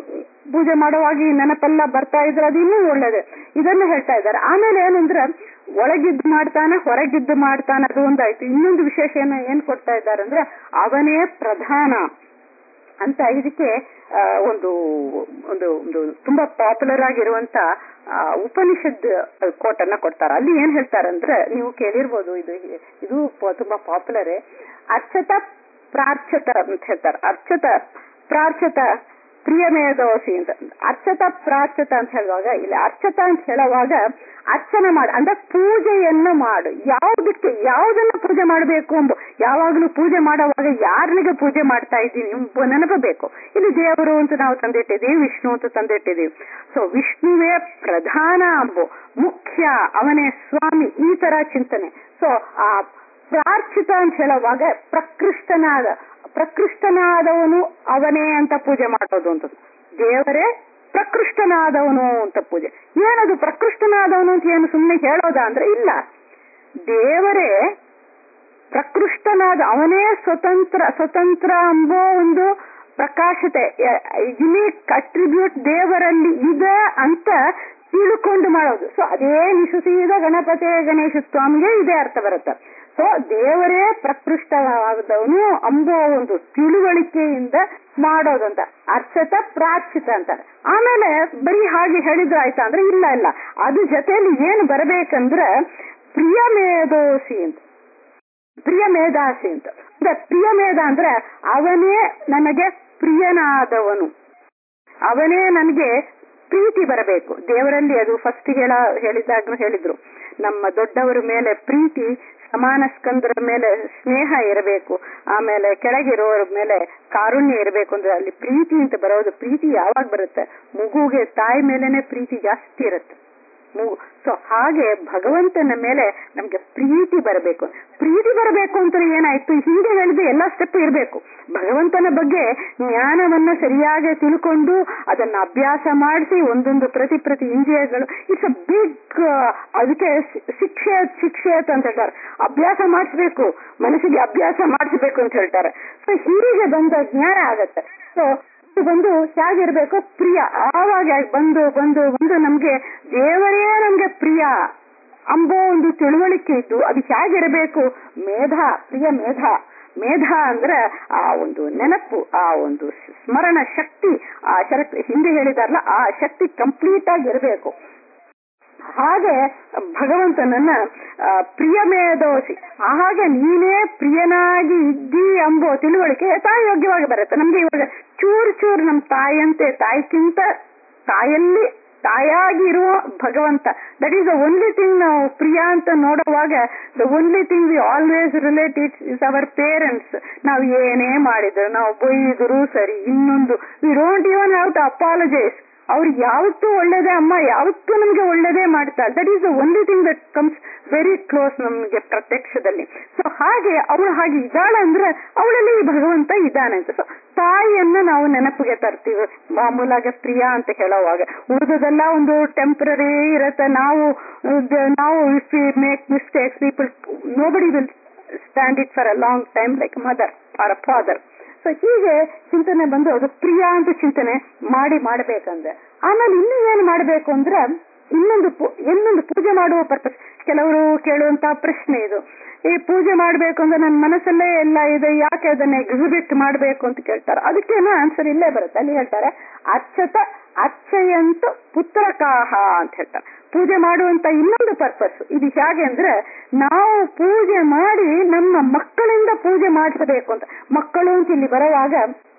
ಪೂಜೆ ಮಾಡುವಾಗ ಈ ನೆನಪೆಲ್ಲ ಬರ್ತಾ ಇದ್ರೆ ಅದು ಇನ್ನೂ ಒಳ್ಳೇದು ಇದನ್ನ ಹೇಳ್ತಾ ಇದ್ದಾರೆ ಆಮೇಲೆ ಏನಂದ್ರೆ ಒಳಗಿದ್ದು ಮಾಡ್ತಾನೆ ಹೊರಗಿದ್ದು ಮಾಡ್ತಾನೆ ಅದು ಒಂದಾಯ್ತು ಇನ್ನೊಂದು ವಿಶೇಷ ಏನು ಏನ್ ಕೊಡ್ತಾ ಇದ್ದಾರೆ ಅಂದ್ರೆ ಅವನೇ ಪ್ರಧಾನ ಅಂತ ಇದಕ್ಕೆ ಆ, ಒಂದು ಒಂದು ಒಂದು ತುಂಬಾ ಪಾಪ್ಯುಲರ್ ಆಗಿರುವಂತ ಆ, ಉಪನಿಷದ್ ಕೋಟನ್ನ ಕೊಡ್ತಾರೆ ಅಲ್ಲಿ ಏನ್ ಹೇಳ್ತಾರೆ ಅಂದ್ರೆ ನೀವು ಕೇಳಿರ್ಬೋದು ಇದು ಇದು ಪ- ತುಂಬಾ ಪಾಪ್ಯುಲರ್ ಅರ್ಚತ ಪ್ರಾರ್ಚತ ಅಂತ ಹೇಳ್ತಾರೆ ಅರ್ಚತ ಪ್ರಾರ್ಚತ ಪ್ರಿಯಮೇಧೋಸಿ ಅಂತ ಅರ್ಚತ ಪ್ರಾರ್ಚತ ಅಂತ ಹೇಳುವಾಗ ಇಲ್ಲಿ ಅರ್ಚತ ಅಂತ ಹೇಳುವಾಗ ಅರ್ಚನೆ ಮಾಡು ಅಂದ್ರೆ ಪೂಜೆಯನ್ನ ಮಾಡು ಯಾವುದಕ್ಕೆ ಯಾವುದನ್ನ ಪೂಜೆ ಮಾಡಬೇಕು ಎಂಬ ಯಾವಾಗಲೂ ಪೂಜೆ ಮಾಡುವಾಗ ಯಾರನಿಗೆ ಪೂಜೆ ಮಾಡ್ತಾ ಇದ್ದೀನಿ ಎಂಬ ನೆನಪಬೇಕು ಇಲ್ಲಿ ದೇವರು ಅಂತ ನಾವು ತಂದಿಟ್ಟಿದ್ದೀವಿ ವಿಷ್ಣು ಅಂತ ತಂದಿಟ್ಟಿದ್ದೀವಿ ಸೊ ವಿಷ್ಣುವೇ ಪ್ರಧಾನ ಅಂಬು ಮುಖ್ಯ ಅವನೇ ಸ್ವಾಮಿ ಈ ತರ ಚಿಂತನೆ ಸೊ ಆ ಪ್ರಾರ್ಚಿತ ಅಂತ ಹೇಳುವಾಗ ಪ್ರಕೃಷ್ಟನಾದ ಪ್ರಕೃಷ್ಟನಾದವನು ಅವನೇ ಅಂತ ಪೂಜೆ ಮಾಡೋದು ಅಂತ ದೇವರೇ ಪ್ರಕೃಷ್ಟನಾದವನು ಅಂತ ಪೂಜೆ ಏನದು ಪ್ರಕೃಷ್ಟನಾದವನು ಅಂತ ಏನು ಸುಮ್ಮನೆ ಹೇಳೋದ ಅಂದ್ರೆ ಇಲ್ಲ ದೇವರೇ ಪ್ರಕೃಷ್ಟನಾದ ಅವನೇ ಸ್ವತಂತ್ರ ಸ್ವತಂತ್ರ ಎಂಬೋ ಒಂದು ಪ್ರಕಾಶತೆ ಯುನೀಕ್ ಅಟ್ರಿಬ್ಯೂಟ್ ದೇವರಲ್ಲಿ ಇದೆ ಅಂತ ತಿಳ್ಕೊಂಡು ಮಾಡೋದು ಸೊ ಅದೇ ನಿಶುಸೀದ ಗಣಪತಿ ಗಣೇಶ ಸ್ವಾಮಿಗೆ ಇದೇ ಅರ್ಥ ಬರುತ್ತೆ ಸೊ ದೇವರೇ ಪ್ರಕೃಷ್ಟವಾದವನು ಅಂಬೋ ಒಂದು ತಿಳುವಳಿಕೆಯಿಂದ ಮಾಡೋದಂತ ಅರ್ಚತ ಪ್ರಾರ್ಚಿತ ಅಂತಾರೆ ಆಮೇಲೆ ಬರೀ ಹಾಗೆ ಹೇಳಿದ್ರೆ ಆಯ್ತಾ ಅಂದ್ರೆ ಇಲ್ಲ ಇಲ್ಲ ಅದು ಜೊತೆಯಲ್ಲಿ ಏನು ಬರಬೇಕಂದ್ರೆ ಪ್ರಿಯಮೇಧೋಸಿ ಅಂತ ಪ್ರಿಯ ಮೇಧಾಸಿ ಅಂತ ಅಂದ್ರೆ ಪ್ರಿಯ ಮೇಧ ಅಂದ್ರೆ ಅವನೇ ನನಗೆ ಪ್ರಿಯನಾದವನು ಅವನೇ ನನಗೆ ಪ್ರೀತಿ ಬರಬೇಕು ದೇವರಲ್ಲಿ ಅದು ಫಸ್ಟ್ ಹೇಳ ಹೇಳಿದಾಗ ಹೇಳಿದ್ರು ನಮ್ಮ ದೊಡ್ಡವರ ಮೇಲೆ ಪ್ರೀತಿ ಸಮಾನ ಸ್ಕಂದರ ಮೇಲೆ ಸ್ನೇಹ ಇರಬೇಕು ಆಮೇಲೆ ಕೆಳಗಿರೋರ ಮೇಲೆ ಕಾರುಣ್ಯ ಇರಬೇಕು ಅಂದ್ರೆ ಅಲ್ಲಿ ಪ್ರೀತಿ ಅಂತ ಬರೋದು ಪ್ರೀತಿ ಯಾವಾಗ ಬರುತ್ತೆ ಮಗುಗೆ ತಾಯಿ ಮೇಲೆನೆ ಪ್ರೀತಿ ಜಾಸ್ತಿ ಇರುತ್ತೆ ಸೊ ಹಾಗೆ ಭಗವಂತನ ಮೇಲೆ ನಮ್ಗೆ ಪ್ರೀತಿ ಬರಬೇಕು ಪ್ರೀತಿ ಬರಬೇಕು ಅಂತ ಏನಾಯ್ತು ಹಿಂದೆ ಹೇಳಿದ ಎಲ್ಲಾ ಸ್ಟೆಪ್ ಇರಬೇಕು ಭಗವಂತನ ಬಗ್ಗೆ ಜ್ಞಾನವನ್ನ ಸರಿಯಾಗಿ ತಿಳ್ಕೊಂಡು ಅದನ್ನ ಅಭ್ಯಾಸ ಮಾಡಿಸಿ ಒಂದೊಂದು ಪ್ರತಿ ಪ್ರತಿ ಇಂದ್ರಿಯಗಳು ಇಟ್ಸ್ ಅ ಬಿಗ್ ಅದಕ್ಕೆ ಶಿಕ್ಷೆ ಶಿಕ್ಷೆ ಅಂತ ಹೇಳ್ತಾರೆ ಅಭ್ಯಾಸ ಮಾಡಿಸ್ಬೇಕು ಮನಸ್ಸಿಗೆ ಅಭ್ಯಾಸ ಮಾಡಿಸ್ಬೇಕು ಅಂತ ಹೇಳ್ತಾರೆ ಸೊ ಹೀಗೆ ಬಂದ ಜ್ಞಾನ ಆಗತ್ತೆ ಸೊ ಬಂದು ಹೇಗಿರ್ಬೇಕು ಪ್ರಿಯ ಆವಾಗ ಬಂದು ಬಂದು ಬಂದು ನಮ್ಗೆ ದೇವರೇ ನಮ್ಗೆ ಪ್ರಿಯ ಅಂಬೋ ಒಂದು ತಿಳುವಳಿಕೆ ಇದ್ದು ಅದು ಹೇಗಿರಬೇಕು ಮೇಧ ಪ್ರಿಯ ಮೇಧ ಮೇಧ ಅಂದ್ರೆ ಆ ಒಂದು ನೆನಪು ಆ ಒಂದು ಸ್ಮರಣ ಶಕ್ತಿ ಆ ಶಕ್ತಿ ಹಿಂದೆ ಹೇಳಿದಾರಲ್ಲ ಆ ಶಕ್ತಿ ಕಂಪ್ಲೀಟ್ ಆಗಿ ಇರಬೇಕು ಹಾಗೆ ಭಗವಂತನನ್ನ ಪ್ರಿಯಮೇಧೋಸಿ ಹಾಗೆ ನೀನೇ ಪ್ರಿಯನಾಗಿ ಇದ್ದಿ ಎಂಬೋ ತಿಳುವಳಿಕೆ ತಾಯಿ ಯೋಗ್ಯವಾಗಿ ಬರುತ್ತೆ ನಮ್ಗೆ ಇವಾಗ ಚೂರು ಚೂರು ನಮ್ಮ ತಾಯಿಯಂತೆ ತಾಯಿಕ್ಕಿಂತ ತಾಯಲ್ಲಿ ತಾಯಾಗಿ ಇರುವ ಭಗವಂತ that is the only thing ನಾವು ಪ್ರಿಯ ಅಂತ ನೋಡುವಾಗ the only thing we always relate it is our parents ನಾವು ಏನೇ ಮಾಡಿದ್ರು ನಾವು ಬೈದ್ರು ಸರಿ ಇನ್ನೊಂದು we don't even have to apologise ಅವ್ರು ಯಾವತ್ತೂ ಒಳ್ಳೇದೇ ಅಮ್ಮ ಯಾವತ್ತೂ ನಮ್ಗೆ ಒಳ್ಳೇದೇ ಮಾಡ್ತಾರೆ that is the only thing that comes very close ನಮ್ಗೆ ಪ್ರತ್ಯಕ್ಷದಲ್ಲಿ ಸೊ ಹಾಗೆ ಅವಳು ಹಾಗೆ ಇದ್ದಾಳೆ ಅಂದ್ರೆ ಅವಳಲ್ಲಿ ಭಗವಂತ ಇದ್ದಾನೆ ಅಂತ ಸೊ ತಾಯಿಯನ್ನ ನಾವು ನೆನಪಿಗೆ ತರ್ತೀವಿ ಮಾಮೂಲಾಗ ಪ್ರಿಯ ಅಂತ ಹೇಳೋವಾಗ ಉಳಿದದೆಲ್ಲ ಒಂದು ಟೆಂಪರರಿ ಇರತ್ತೆ ನಾವು ನಾವು if we make mistakes people nobody will stand it for a long time like mother for a father so ಹೀಗೆ ಚಿಂತನೆ ಬಂದು ಅದು ಪ್ರಿಯ ಅಂತ ಚಿಂತನೆ ಮಾಡಿ ಮಾಡಬೇಕಂದ್ರೆ ಆಮೇಲೆ ಇನ್ನು ಏನು ಮಾಡಬೇಕು ಅಂದ್ರೆ ಇನ್ನೊಂದು ಇನ್ನೊಂದು ಪೂಜೆ ಮಾಡುವ ಪರ್ಪಸ್ ಕೆಲವರು ಕೇಳುವಂತ ಪ್ರಶ್ನೆ ಇದು ಈ ಪೂಜೆ ಮಾಡ್ಬೇಕು ಅಂದ್ರೆ ನನ್ನ ಮನಸ್ಸಲ್ಲೇ ಎಲ್ಲ ಇದೆ ಯಾಕೆ ಅದನ್ನ ಎಕ್ಸಿಬಿಟ್ ಮಾಡ್ಬೇಕು ಅಂತ ಕೇಳ್ತಾರೆ ಅದಕ್ಕೇನು ಆನ್ಸರ್ ಇಲ್ಲೇ ಬರುತ್ತೆ ಅಲ್ಲಿ ಹೇಳ್ತಾರೆ ಅರ್ಚತ ಅರ್ಚಯಂತು ಪುತ್ರಕಾಹ ಅಂತ ಹೇಳ್ತಾರೆ ಪೂಜೆ ಮಾಡುವಂತ ಇನ್ನೊಂದು ಪರ್ಪಸ್ ಇದು ಹೇಗೆ ಅಂದ್ರೆ ನಾವು ಪೂಜೆ ಮಾಡಿ ನಮ್ಮ ಮಕ್ಕಳಿಂದ ಪೂಜೆ ಮಾಡಿಸಬೇಕು ಅಂತ ಮಕ್ಕಳು ಅಂತ ಇಲ್ಲಿ ಬರುವಾಗ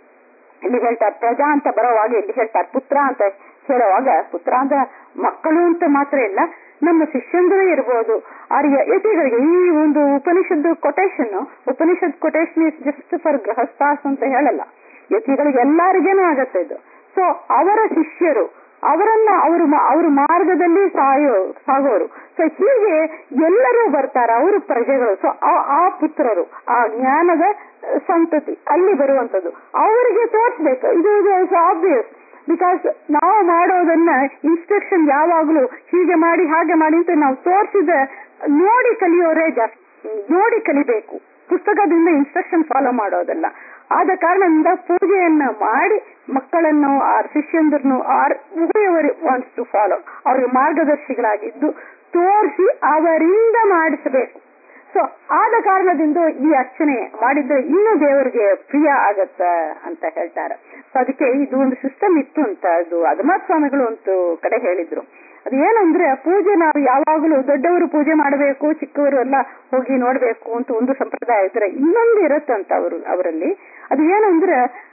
ಇಲ್ಲಿ ಹೇಳ್ತಾರೆ ಪ್ರಜಾ ಅಂತ ಬರೋವಾಗ ಇಲ್ಲಿ ಹೇಳ್ತಾರೆ ಪುತ್ರ ಅಂತ ಹೇಳುವಾಗ ಪುತ್ರ ಅಂದ್ರೆ ಮಕ್ಕಳು ಅಂತ ಮಾತ್ರ ಇಲ್ಲ ನಮ್ಮ ಶಿಷ್ಯಂದ್ರೇ ಇರ್ಬೋದು ಅವ್ರಿಗೆ ಯತಿಗಳಿಗೆ ಈ ಒಂದು ಉಪನಿಷದ್ದು ಕೊಟೇಶನ್ ಉಪನಿಷತ್ ಕೊಟೇಶನ್ ಇಸ್ ಜಸ್ಟ್ ಫಾರ್ ಗೃಹಸ್ಥಾಸ್ ಅಂತ ಹೇಳಲ್ಲ ಯತಿಗಳಿಗೆ ಎಲ್ಲರಿಗೇನು ಆಗತ್ತೆ ಇದು ಸೊ ಅವರ ಶಿಷ್ಯರು ಅವರನ್ನ ಅವರು ಅವ್ರ ಮಾರ್ಗದಲ್ಲಿ ಸಾಯೋ ಸಾಗೋರು ಸೊ ಹೀಗೆ ಎಲ್ಲರೂ ಬರ್ತಾರೆ ಅವರು ಪ್ರಜೆಗಳು ಸೊ ಆ ಪುತ್ರರು ಆ ಜ್ಞಾನದ ಸಂತತಿ ಅಲ್ಲಿ ಬರುವಂತದ್ದು ಅವರಿಗೆ ತೋರಿಸ್ಬೇಕು ಇದು ಆಬ್ವಿಯಸ್ ಬಿಕಾಸ್ ನಾವು ಮಾಡೋದನ್ನ ಇನ್ಸ್ಟ್ರಕ್ಷನ್ ಯಾವಾಗ್ಲೂ ಹೀಗೆ ಮಾಡಿ ಹಾಗೆ ಮಾಡಿ ಅಂತ ನಾವು ತೋರಿಸಿದ ನೋಡಿ ಕಲಿಯೋರೇ ಜಾಸ್ತಿ ನೋಡಿ ಕಲಿಬೇಕು ಪುಸ್ತಕದಿಂದ ಇನ್ಸ್ಟ್ರಕ್ಷನ್ ಫಾಲೋ ಮಾಡೋದಲ್ಲ ಆದ ಕಾರಣದಿಂದ ಪೂಜೆಯನ್ನ ಮಾಡಿ ಮಕ್ಕಳನ್ನು ಆರ್ ಶಿಷ್ಯಂದ್ರನ್ನು ಆರ್ ಉಭಯವರು ವಾಂಟ್ಸ್ ಟು ಫಾಲೋ ಅವ್ರಿಗೆ ಮಾರ್ಗದರ್ಶಿಗಳಾಗಿದ್ದು ತೋರಿಸಿ ಅವರಿಂದ ಮಾಡಿಸಬೇಕು ಸೊ ಆದ ಕಾರಣದಿಂದ ಈ ಅರ್ಚನೆ ಮಾಡಿದ್ರೆ ಇನ್ನೂ ದೇವರಿಗೆ ಪ್ರಿಯ ಆಗತ್ತ ಅಂತ ಹೇಳ್ತಾರೆ ಸೊ ಅದಕ್ಕೆ ಇದು ಒಂದು ಸಿಸ್ಟಮ್ ಇತ್ತು ಅಂತ ಅದು ಅಧಮಾತ್ ಸ್ವಾಮಿಗಳು ಒಂದು ಕಡೆ ಹೇಳಿದ್ರು ಅದು ಏನಂದ್ರೆ ಪೂಜೆ ನಾವು ಯಾವಾಗಲೂ ದೊಡ್ಡವರು ಪೂಜೆ ಮಾಡಬೇಕು ಚಿಕ್ಕವರು ಎಲ್ಲ ಹೋಗಿ ನೋಡ್ಬೇಕು ಅಂತ ಒಂದು ಸಂಪ್ರದಾಯ ಇದ್ರೆ ಇನ್ನೊಂದು ಇರತ್ತಂತ ಅವರು ಅವರಲ್ಲಿ ಅದು ಏನಂದ್ರೆ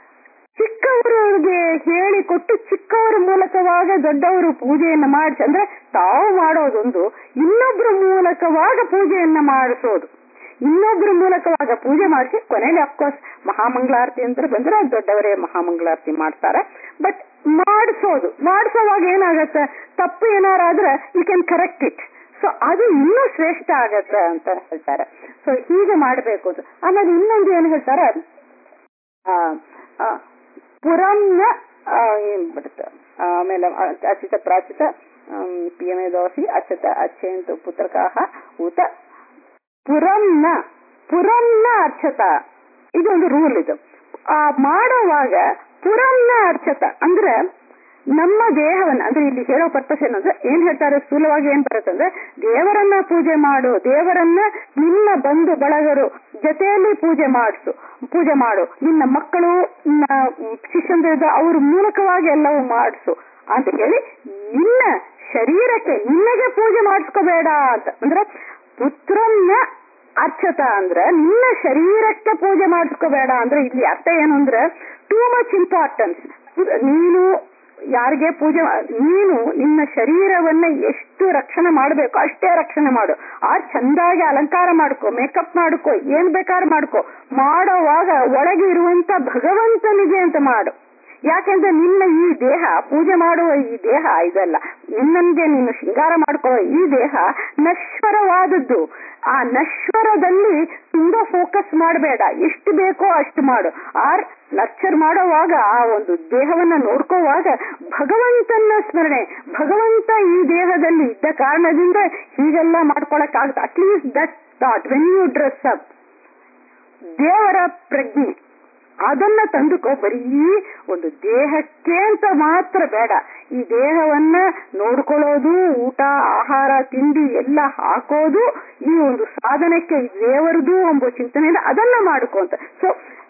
ಚಿಕ್ಕವರಿಗೆ ಹೇಳಿಕೊಟ್ಟು ಚಿಕ್ಕವರ ಮೂಲಕವಾಗ ದೊಡ್ಡವರು ಪೂಜೆಯನ್ನ ಮಾಡಿಸಿ ಅಂದ್ರೆ ತಾವು ಮಾಡೋದೊಂದು ಇನ್ನೊಬ್ಬರ ಮೂಲಕವಾಗ ಪೂಜೆಯನ್ನ ಮಾಡಿಸೋದು ಇನ್ನೊಬ್ಬರ ಮೂಲಕವಾಗ ಪೂಜೆ ಮಾಡಿಸಿ ಕೊನೆಯಲ್ಲಿ ಅಫ್ಕೋರ್ಸ್ ಮಹಾಮಂಗಳಾರತಿ ಅಂತ ಬಂದ್ರೆ ದೊಡ್ಡವರೇ ಮಹಾಮಂಗಳಾರತಿ ಮಾಡ್ತಾರೆ ಬಟ್ ಮಾಡಿಸೋದು ಮಾಡಿಸೋವಾಗ ಏನಾಗತ್ತೆ ತಪ್ಪು ಏನಾರಾದ್ರೆ you can correct it so ಅದು ಇನ್ನೂ ಶ್ರೇಷ್ಠ ಆಗತ್ತೆ ಅಂತ ಹೇಳ್ತಾರೆ ಸೊ ಹೀಗೆ ಮಾಡಬೇಕು ಅಂತ ಆಮೇಲೆ ಇನ್ನೊಂದು ಏನು ಹೇಳ್ತಾರೆ ಆ, ಆ, ಪುರಂನ ಆ, ಏನ್ ಬರುತ್ತೆ ಆಮೇಲೆ ಅಚಿತ ಪ್ರಾಚಿತ ಪಿ ಎಂ ಎ ದೋಸಿ ಅಚತ ಅಚ್ಚೆಂತು ಪುತ್ರಕಾಹ ಊತ ಪುರಂನ ಪುರಂನ ಅರ್ಚತ ಇದೊಂದು ರೂಲ್ ಇದು ಆ ಮಾಡುವಾಗ ಪುರಂನ ಅರ್ಚತ ಅಂದ್ರೆ ನಮ್ಮ ದೇಹವನ್ನ ಅಂದ್ರೆ ಇಲ್ಲಿ ಹೇಳೋ ಪರ್ಪಸ್ ಏನಂದ್ರೆ ಏನ್ ಹೇಳ್ತಾರೆ ಸ್ಥೂಲವಾಗಿ ಏನ್ ಬರುತ್ತೆ ಅಂದ್ರೆ ದೇವರನ್ನ ಪೂಜೆ ಮಾಡು ದೇವರನ್ನ ನಿನ್ನ ಬಂಧು ಬಳಗರು ಜೊತೆಯಲ್ಲಿ ಪೂಜೆ ಮಾಡಿಸು ಪೂಜೆ ಮಾಡು ನಿನ್ನ ಮಕ್ಕಳು ನಿನ್ನ ಶಿಷ್ಯಂದ್ರ ಅವ್ರ ಮೂಲಕವಾಗಿ ಎಲ್ಲವೂ ಮಾಡಿಸು ಅಂತ ಹೇಳಿ ನಿನ್ನ ಶರೀರಕ್ಕೆ ನಿನ್ನಗೆ ಪೂಜೆ ಮಾಡಿಸ್ಕೋಬೇಡ ಅಂತ ಅಂದ್ರೆ ಪುತ್ರನ್ನ ಅರ್ಚತ ಅಂದ್ರೆ ನಿನ್ನ ಶರೀರಕ್ಕೆ ಪೂಜೆ ಮಾಡಿಸ್ಕೋಬೇಡ ಅಂದ್ರೆ ಇಲ್ಲಿ ಅರ್ಥ ಏನು ಅಂದ್ರೆ ಟೂ ಮಚ್ ಇಂಪಾರ್ಟೆನ್ಸ್ ನೀನು ಯಾರಿಗೆ ಪೂಜೆ ಮಾ- ನೀನು ನಿನ್ನ ಶರೀರವನ್ನ ಎಷ್ಟು ರಕ್ಷಣೆ ಮಾಡಬೇಕು ಅಷ್ಟೇ ರಕ್ಷಣೆ ಮಾಡು ಆ ಚಂದಾಗಿ ಅಲಂಕಾರ ಮಾಡ್ಕೊ ಮೇಕಪ್ ಮಾಡ್ಕೊ ಏನ್ ಬೇಕಾದ್ರೂ ಮಾಡ್ಕೊ ಮಾಡೋವಾಗ ಒಳಗೆ ಇರುವಂತ ಭಗವಂತನಿಗೆ ಅಂತ ಮಾಡು ಯಾಕೆಂದ್ರೆ ನಿನ್ನ ಈ ದೇಹ ಪೂಜೆ ಮಾಡುವ ಈ ದೇಹ ಇದಲ್ಲ ನಿನ್ನಂಗೆ ನೀನು ಶೃಂಗಾರ ಮಾಡ್ಕೊಳ್ಳೋ ಈ ದೇಹ ನಶ್ವರವಾದದ್ದು ಆ ನಶ್ವರದಲ್ಲಿ ತುಂಬಾ ಫೋಕಸ್ ಮಾಡಬೇಡ ಎಷ್ಟು ಬೇಕೋ ಅಷ್ಟು ಮಾಡು ಆರ್ ನರ್ಚರ್ ಮಾಡೋವಾಗ ಆ ಒಂದು ದೇಹವನ್ನ ನೋಡ್ಕೋವಾಗ ಭಗವಂತನ ಸ್ಮರಣೆ ಭಗವಂತ ಈ ದೇಹದಲ್ಲಿ ಇದ್ದ ಕಾರಣದಿಂದ ಹೀಗೆಲ್ಲ ಮಾಡ್ಕೊಳಕ್ ಆಗುತ್ತೆ at least that thought when you dress up ದೇವರ ಪ್ರಜ್ಞೆ ಅದನ್ನ ತಂದುಕೋ ಬರೀ ಒಂದು ದೇಹಕ್ಕೆ ಅಂತ ಮಾತ್ರ ಬೇಡ ಈ ದೇಹವನ್ನ ನೋಡ್ಕೊಳ್ಳೋದು ಊಟ ಆಹಾರ ತಿಂಡಿ ಎಲ್ಲ ಹಾಕೋದು ಈ ಒಂದು ಸಾಧನಕ್ಕೆ ಈ ದೇವರದು ಎಂಬ ಚಿಂತನೆಯಿಂದ ಅದನ್ನ ಮಾಡ್ಕೊಂತ ಸೊ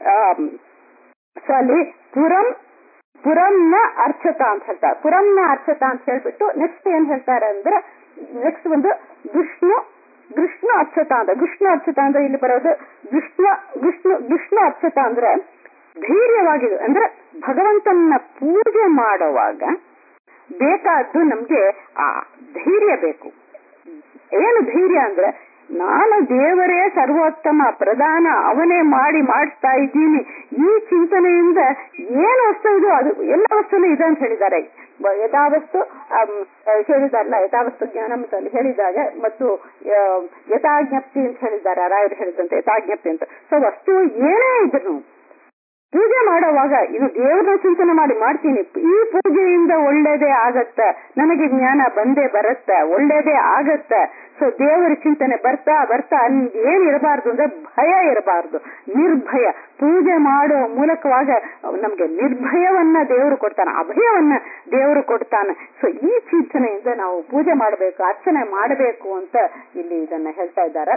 ಸೊ ಅಲ್ಲಿ ಪುರಂ ಪುರಂನ ಅರ್ಚತ ಅಂತ ಹೇಳ್ತಾರೆ ಪುರಂನ ಅರ್ಚತ ಅಂತ ಹೇಳ್ಬಿಟ್ಟು ನೆಕ್ಸ್ಟ್ ಏನ್ ಹೇಳ್ತಾರೆ ಅಂದ್ರೆ ನೆಕ್ಸ್ಟ್ ಒಂದು ವಿಷ್ಣು ವಿಷ್ಣು ಅರ್ಚತ ಅಂತ ವಿಷ್ಣು ಅರ್ಚತ ಅಂದ್ರೆ ಇಲ್ಲಿ ಬರೋದು ವಿಷ್ಣು ವಿಷ್ಣು ವಿಷ್ಣು ಅರ್ಚತ ಅಂದ್ರೆ ಧೈರ್ಯವಾಗಿದೆ ಅಂದ್ರೆ ಭಗವಂತನ ಪೂಜೆ ಮಾಡುವಾಗ ಬೇಕಾದ್ದು ನಮ್ಗೆ ಆ ಧೈರ್ಯ ಬೇಕು ಏನು ಧೈರ್ಯ ಅಂದ್ರೆ ನಾನು ದೇವರೇ ಸರ್ವೋತ್ತಮ ಪ್ರಧಾನ ಅವನೇ ಮಾಡಿ ಮಾಡಿಸ್ತಾ ಇದ್ದೀನಿ ಈ ಚಿಂತನೆಯಿಂದ ಏನು ವಸ್ತು ಇದು ಅದು ಎಲ್ಲ ವಸ್ತುನು ಇದೆ ಅಂತ ಹೇಳಿದ್ದಾರೆ ಬ- ಯಥಾವಸ್ತು ಆಮ್, ಹೇಳಿದಾರಲ್ಲ ಯಥಾವಸ್ತು ಜ್ಞಾನ ಅಂತ ಅಲ್ಲಿ ಹೇಳಿದಾಗ ಮತ್ತು ಆ, ಯಥಾಜ್ಞಪ್ತಿ ಅಂತ ಹೇಳಿದ್ದಾರೆ ರಾಯರು ಹೇಳಿದಂತೆ ಯಥಾಜ್ಞಪ್ತಿ ಅಂತ ಸೊ ವಸ್ತು ಏನೇ ಇದ್ರು ಪೂಜೆ ಮಾಡುವಾಗ ಇದು ದೇವರ ಚಿಂತನೆ ಮಾಡಿ ಮಾಡ್ತೀನಿ ಈ ಪೂಜೆಯಿಂದ ಒಳ್ಳೇದೇ ಆಗತ್ತ ನನಗೆ ಜ್ಞಾನ ಬಂದೇ ಬರತ್ತ ಒಳ್ಳೇದೇ ಆಗತ್ತ ಸೊ ದೇವರ ಚಿಂತನೆ ಬರ್ತಾ ಬರ್ತಾ ಅಲ್ಲಿ ಏನ್ ಇರಬಾರ್ದು ಅಂದ್ರೆ ಭಯ ಇರಬಾರ್ದು ನಿರ್ಭಯ ಪೂಜೆ ಮಾಡೋ ಮೂಲಕವಾಗ ನಮ್ಗೆ ನಿರ್ಭಯವನ್ನ ದೇವರು ಕೊಡ್ತಾನೆ ಅಭಯವನ್ನ ದೇವರು ಕೊಡ್ತಾನೆ ಸೊ ಈ ಚಿಂತನೆಯಿಂದ ನಾವು ಪೂಜೆ ಮಾಡಬೇಕು ಅರ್ಚನೆ ಮಾಡಬೇಕು ಅಂತ ಇಲ್ಲಿ ಇದನ್ನ ಹೇಳ್ತಾ ಇದ್ದಾರೆ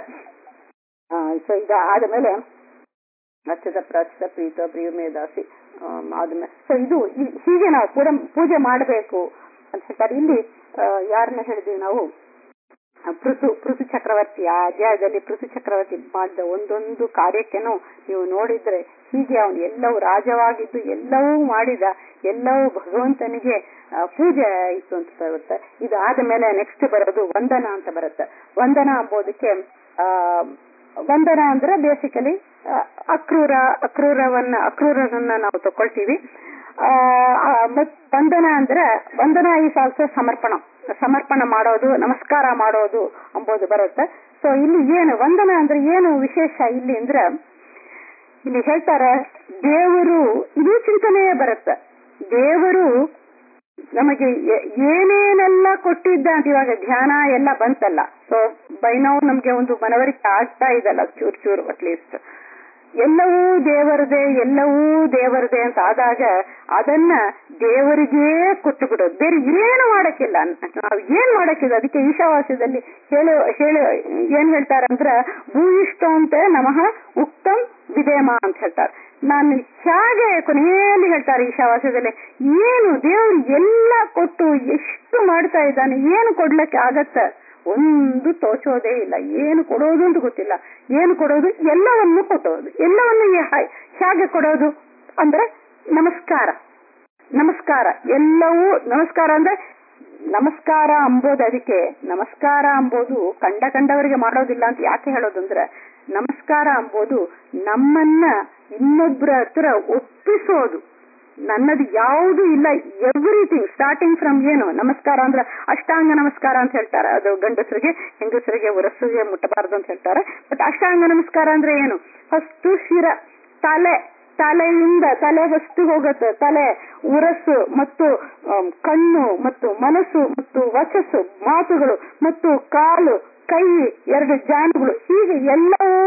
ಸೊ ಇದು ಆದಮೇಲೆ ಅಚ್ಚದ ಪ್ರಾಚಿತ ಪ್ರೀತ ಪ್ರಿಯಮೇದಾಸಿ ಆದ್ಮೇಲೆ ಸೊ ಇದು ಈ- ಹೀಗೆ ನಾವು ಕೂಡ ಪೂಜೆ ಮಾಡಬೇಕು ಅಂತ ಹೇಳ್ತಾರೆ ಇಲ್ಲಿ ಆ, ಯಾರನ್ನ ಹೇಳಿದ್ವಿ ನಾವು ಆ, ಪೃಥು ಪೃಥು ಚಕ್ರವರ್ತಿ ಆ ಅಧ್ಯಾಯದಲ್ಲಿ ಪೃಥು ಚಕ್ರವರ್ತಿ ಮಾಡಿದ ಒಂದೊಂದು ಕಾರ್ಯಕ್ಕೆನೂ ನೀವು ನೋಡಿದ್ರೆ ಹೀಗೆ ಅವನು ಎಲ್ಲವೂ ರಾಜವಾಗಿದ್ದು ಎಲ್ಲವೂ ಮಾಡಿದ ಎಲ್ಲವೂ ಭಗವಂತನಿಗೆ ಆ, ಪೂಜೆ ಇತ್ತು ಅಂತ ಬರುತ್ತೆ ಇದು ಆದ ಮೇಲೆ ನೆಕ್ಸ್ಟ್ ಬರೋದು ವಂದನ ಅಂತ ಬರುತ್ತೆ ವಂದನ ಎಂಬುದಕ್ಕೆ ಆ ವಂದನ ಅಂದ್ರೆ ಬೇಸಿಕಲಿ ಅಕ್ರೂರ ಅಕ್ರೂರವನ್ನ ಅಕ್ರೂರರನ್ನ ನಾವು ತಕೊಳ್ತೀವಿ ಆ, ಆ, ಮತ್ ವಂದನ ಅಂದ್ರೆ ವಂದನ ಈಸ್ ಆಲ್ಸೋ ಸಮರ್ಪಣ ಸಮರ್ಪಣ ಮಾಡೋದು ನಮಸ್ಕಾರ ಮಾಡೋದು ಎಂಬುದು ಬರುತ್ತೆ ಸೊ ಇಲ್ಲಿ ಏನು ವಂದನ ಅಂದ್ರೆ ಏನು ವಿಶೇಷ ಇಲ್ಲಿ ಅಂದ್ರೆ ಇಲ್ಲಿ ಹೇಳ್ತಾರೆ ದೇವರು ಇದು ಚಿಂತನೆಯೇ ಬರುತ್ತೆ ದೇವರು ನಮಗೆ ಎ- ಏನೇನೆಲ್ಲ ಕೊಟ್ಟಿದ್ದ ಅಂತ ಇವಾಗ ಧ್ಯಾನ ಎಲ್ಲ ಬಂತಲ್ಲ ಸೊ ಬೈ ನಾವು ನಮ್ಗೆ ಒಂದು ಮನವರಿಕೆ ಆಗ್ತಾ ಇದಲ್ಲ ಚೂರ್ ಚೂರು ಅಟ್ಲೀಸ್ಟ್ ಎಲ್ಲವೂ ದೇವರದೇ ಎಲ್ಲವೂ ದೇವರದೇ ಅಂತ ಆದಾಗ ಅದನ್ನ ದೇವರಿಗೇ ಕೊಟ್ಟು ಬಿಡೋದು ಬೇರೆ ಏನು ಮಾಡಕ್ಕಿಲ್ಲ ನಾವು ಏನ್ ಮಾಡಕ್ಕಿಲ್ಲ ಅದಕ್ಕೆ ಈಶಾವಾಸ್ಯದಲ್ಲಿ ಹೇಳು ಹೇಳು ಏನ್ ಹೇಳ್ತಾರೆ ಅಂದ್ರ ಭೂಯಿಷ್ಠಂತೆ ನಮಃ ಉಕ್ತಂ ವಿದೇಮ ಅಂತ ಹೇಳ್ತಾರೆ ನಾನು ಹೇಗೆ ಕೊನೆಯಲ್ಲಿ ಹೇಳ್ತಾರೆ ಈಶಾವಾಸ್ಯದಲ್ಲಿ ಏನು ದೇವರು ಎಲ್ಲ ಕೊಟ್ಟು ಎಷ್ಟು ಮಾಡ್ತಾ ಇದ್ದಾನೆ ಏನು ಕೊಡ್ಲಿಕ್ಕೆ ಆಗತ್ತ ಒಂದು ತೋಚೋದೇ ಇಲ್ಲ ಏನು ಕೊಡೋದು ಅಂತ ಗೊತ್ತಿಲ್ಲ ಏನು ಕೊಡೋದು ಎಲ್ಲವನ್ನು ಕೊಟ್ಟೋದು ಎಲ್ಲವನ್ನು ಹೇ- ಹೇಗೆ ಕೊಡೋದು ಅಂದ್ರೆ ನಮಸ್ಕಾರ ನಮಸ್ಕಾರ ಎಲ್ಲವೂ ನಮಸ್ಕಾರ ಅಂದ್ರೆ ನಮಸ್ಕಾರ ಅಂಬೋದು ಅದಕ್ಕೆ ನಮಸ್ಕಾರ ಅಂಬೋದು ಕಂಡ ಕಂಡವರಿಗೆ ಮಾಡೋದಿಲ್ಲ ಅಂತ ಯಾಕೆ ಹೇಳೋದು ಅಂದ್ರೆ ನಮಸ್ಕಾರ ಅಂಬೋದು ನಮ್ಮನ್ನ ಇನ್ನೊಬ್ಬರ ಹತ್ರ ಒಪ್ಪಿಸೋದು ನನ್ನದು ಯಾವುದು ಇಲ್ಲ ಎವ್ರಿಥಿಂಗ್ ಸ್ಟಾರ್ಟಿಂಗ್ ಫ್ರಮ್ ಏನು ನಮಸ್ಕಾರ ಅಂದ್ರೆ ಅಷ್ಟಾಂಗ ನಮಸ್ಕಾರ ಅಂತ ಹೇಳ್ತಾರೆ ಅದು ಗಂಡಸರಿಗೆ ಹೆಂಗಸರಿಗೆ ಉರಸ್ಸಿಗೆ ಮುಟ್ಟಬಾರದು ಅಂತ ಹೇಳ್ತಾರೆ ಬಟ್ ಅಷ್ಟಾಂಗ ನಮಸ್ಕಾರ ಅಂದ್ರೆ ಏನು ಫಸ್ಟ್ ಶಿರ ತಲೆ ತಲೆಯಿಂದ ತಲೆ ಫಸ್ಟ್ ಹೋಗುತ್ತೆ ತಲೆ ಉರಸ್ಸು ಮತ್ತು ಆಮ್, ಕಣ್ಣು ಮತ್ತು ಮನಸ್ಸು ಮತ್ತು ವಚಸ್ಸು ಮಾತುಗಳು ಮತ್ತು ಕಾಲು ಕೈ ಎರಡು ಜಾನುಗಳು ಹೀಗೆ ಎಲ್ಲವೂ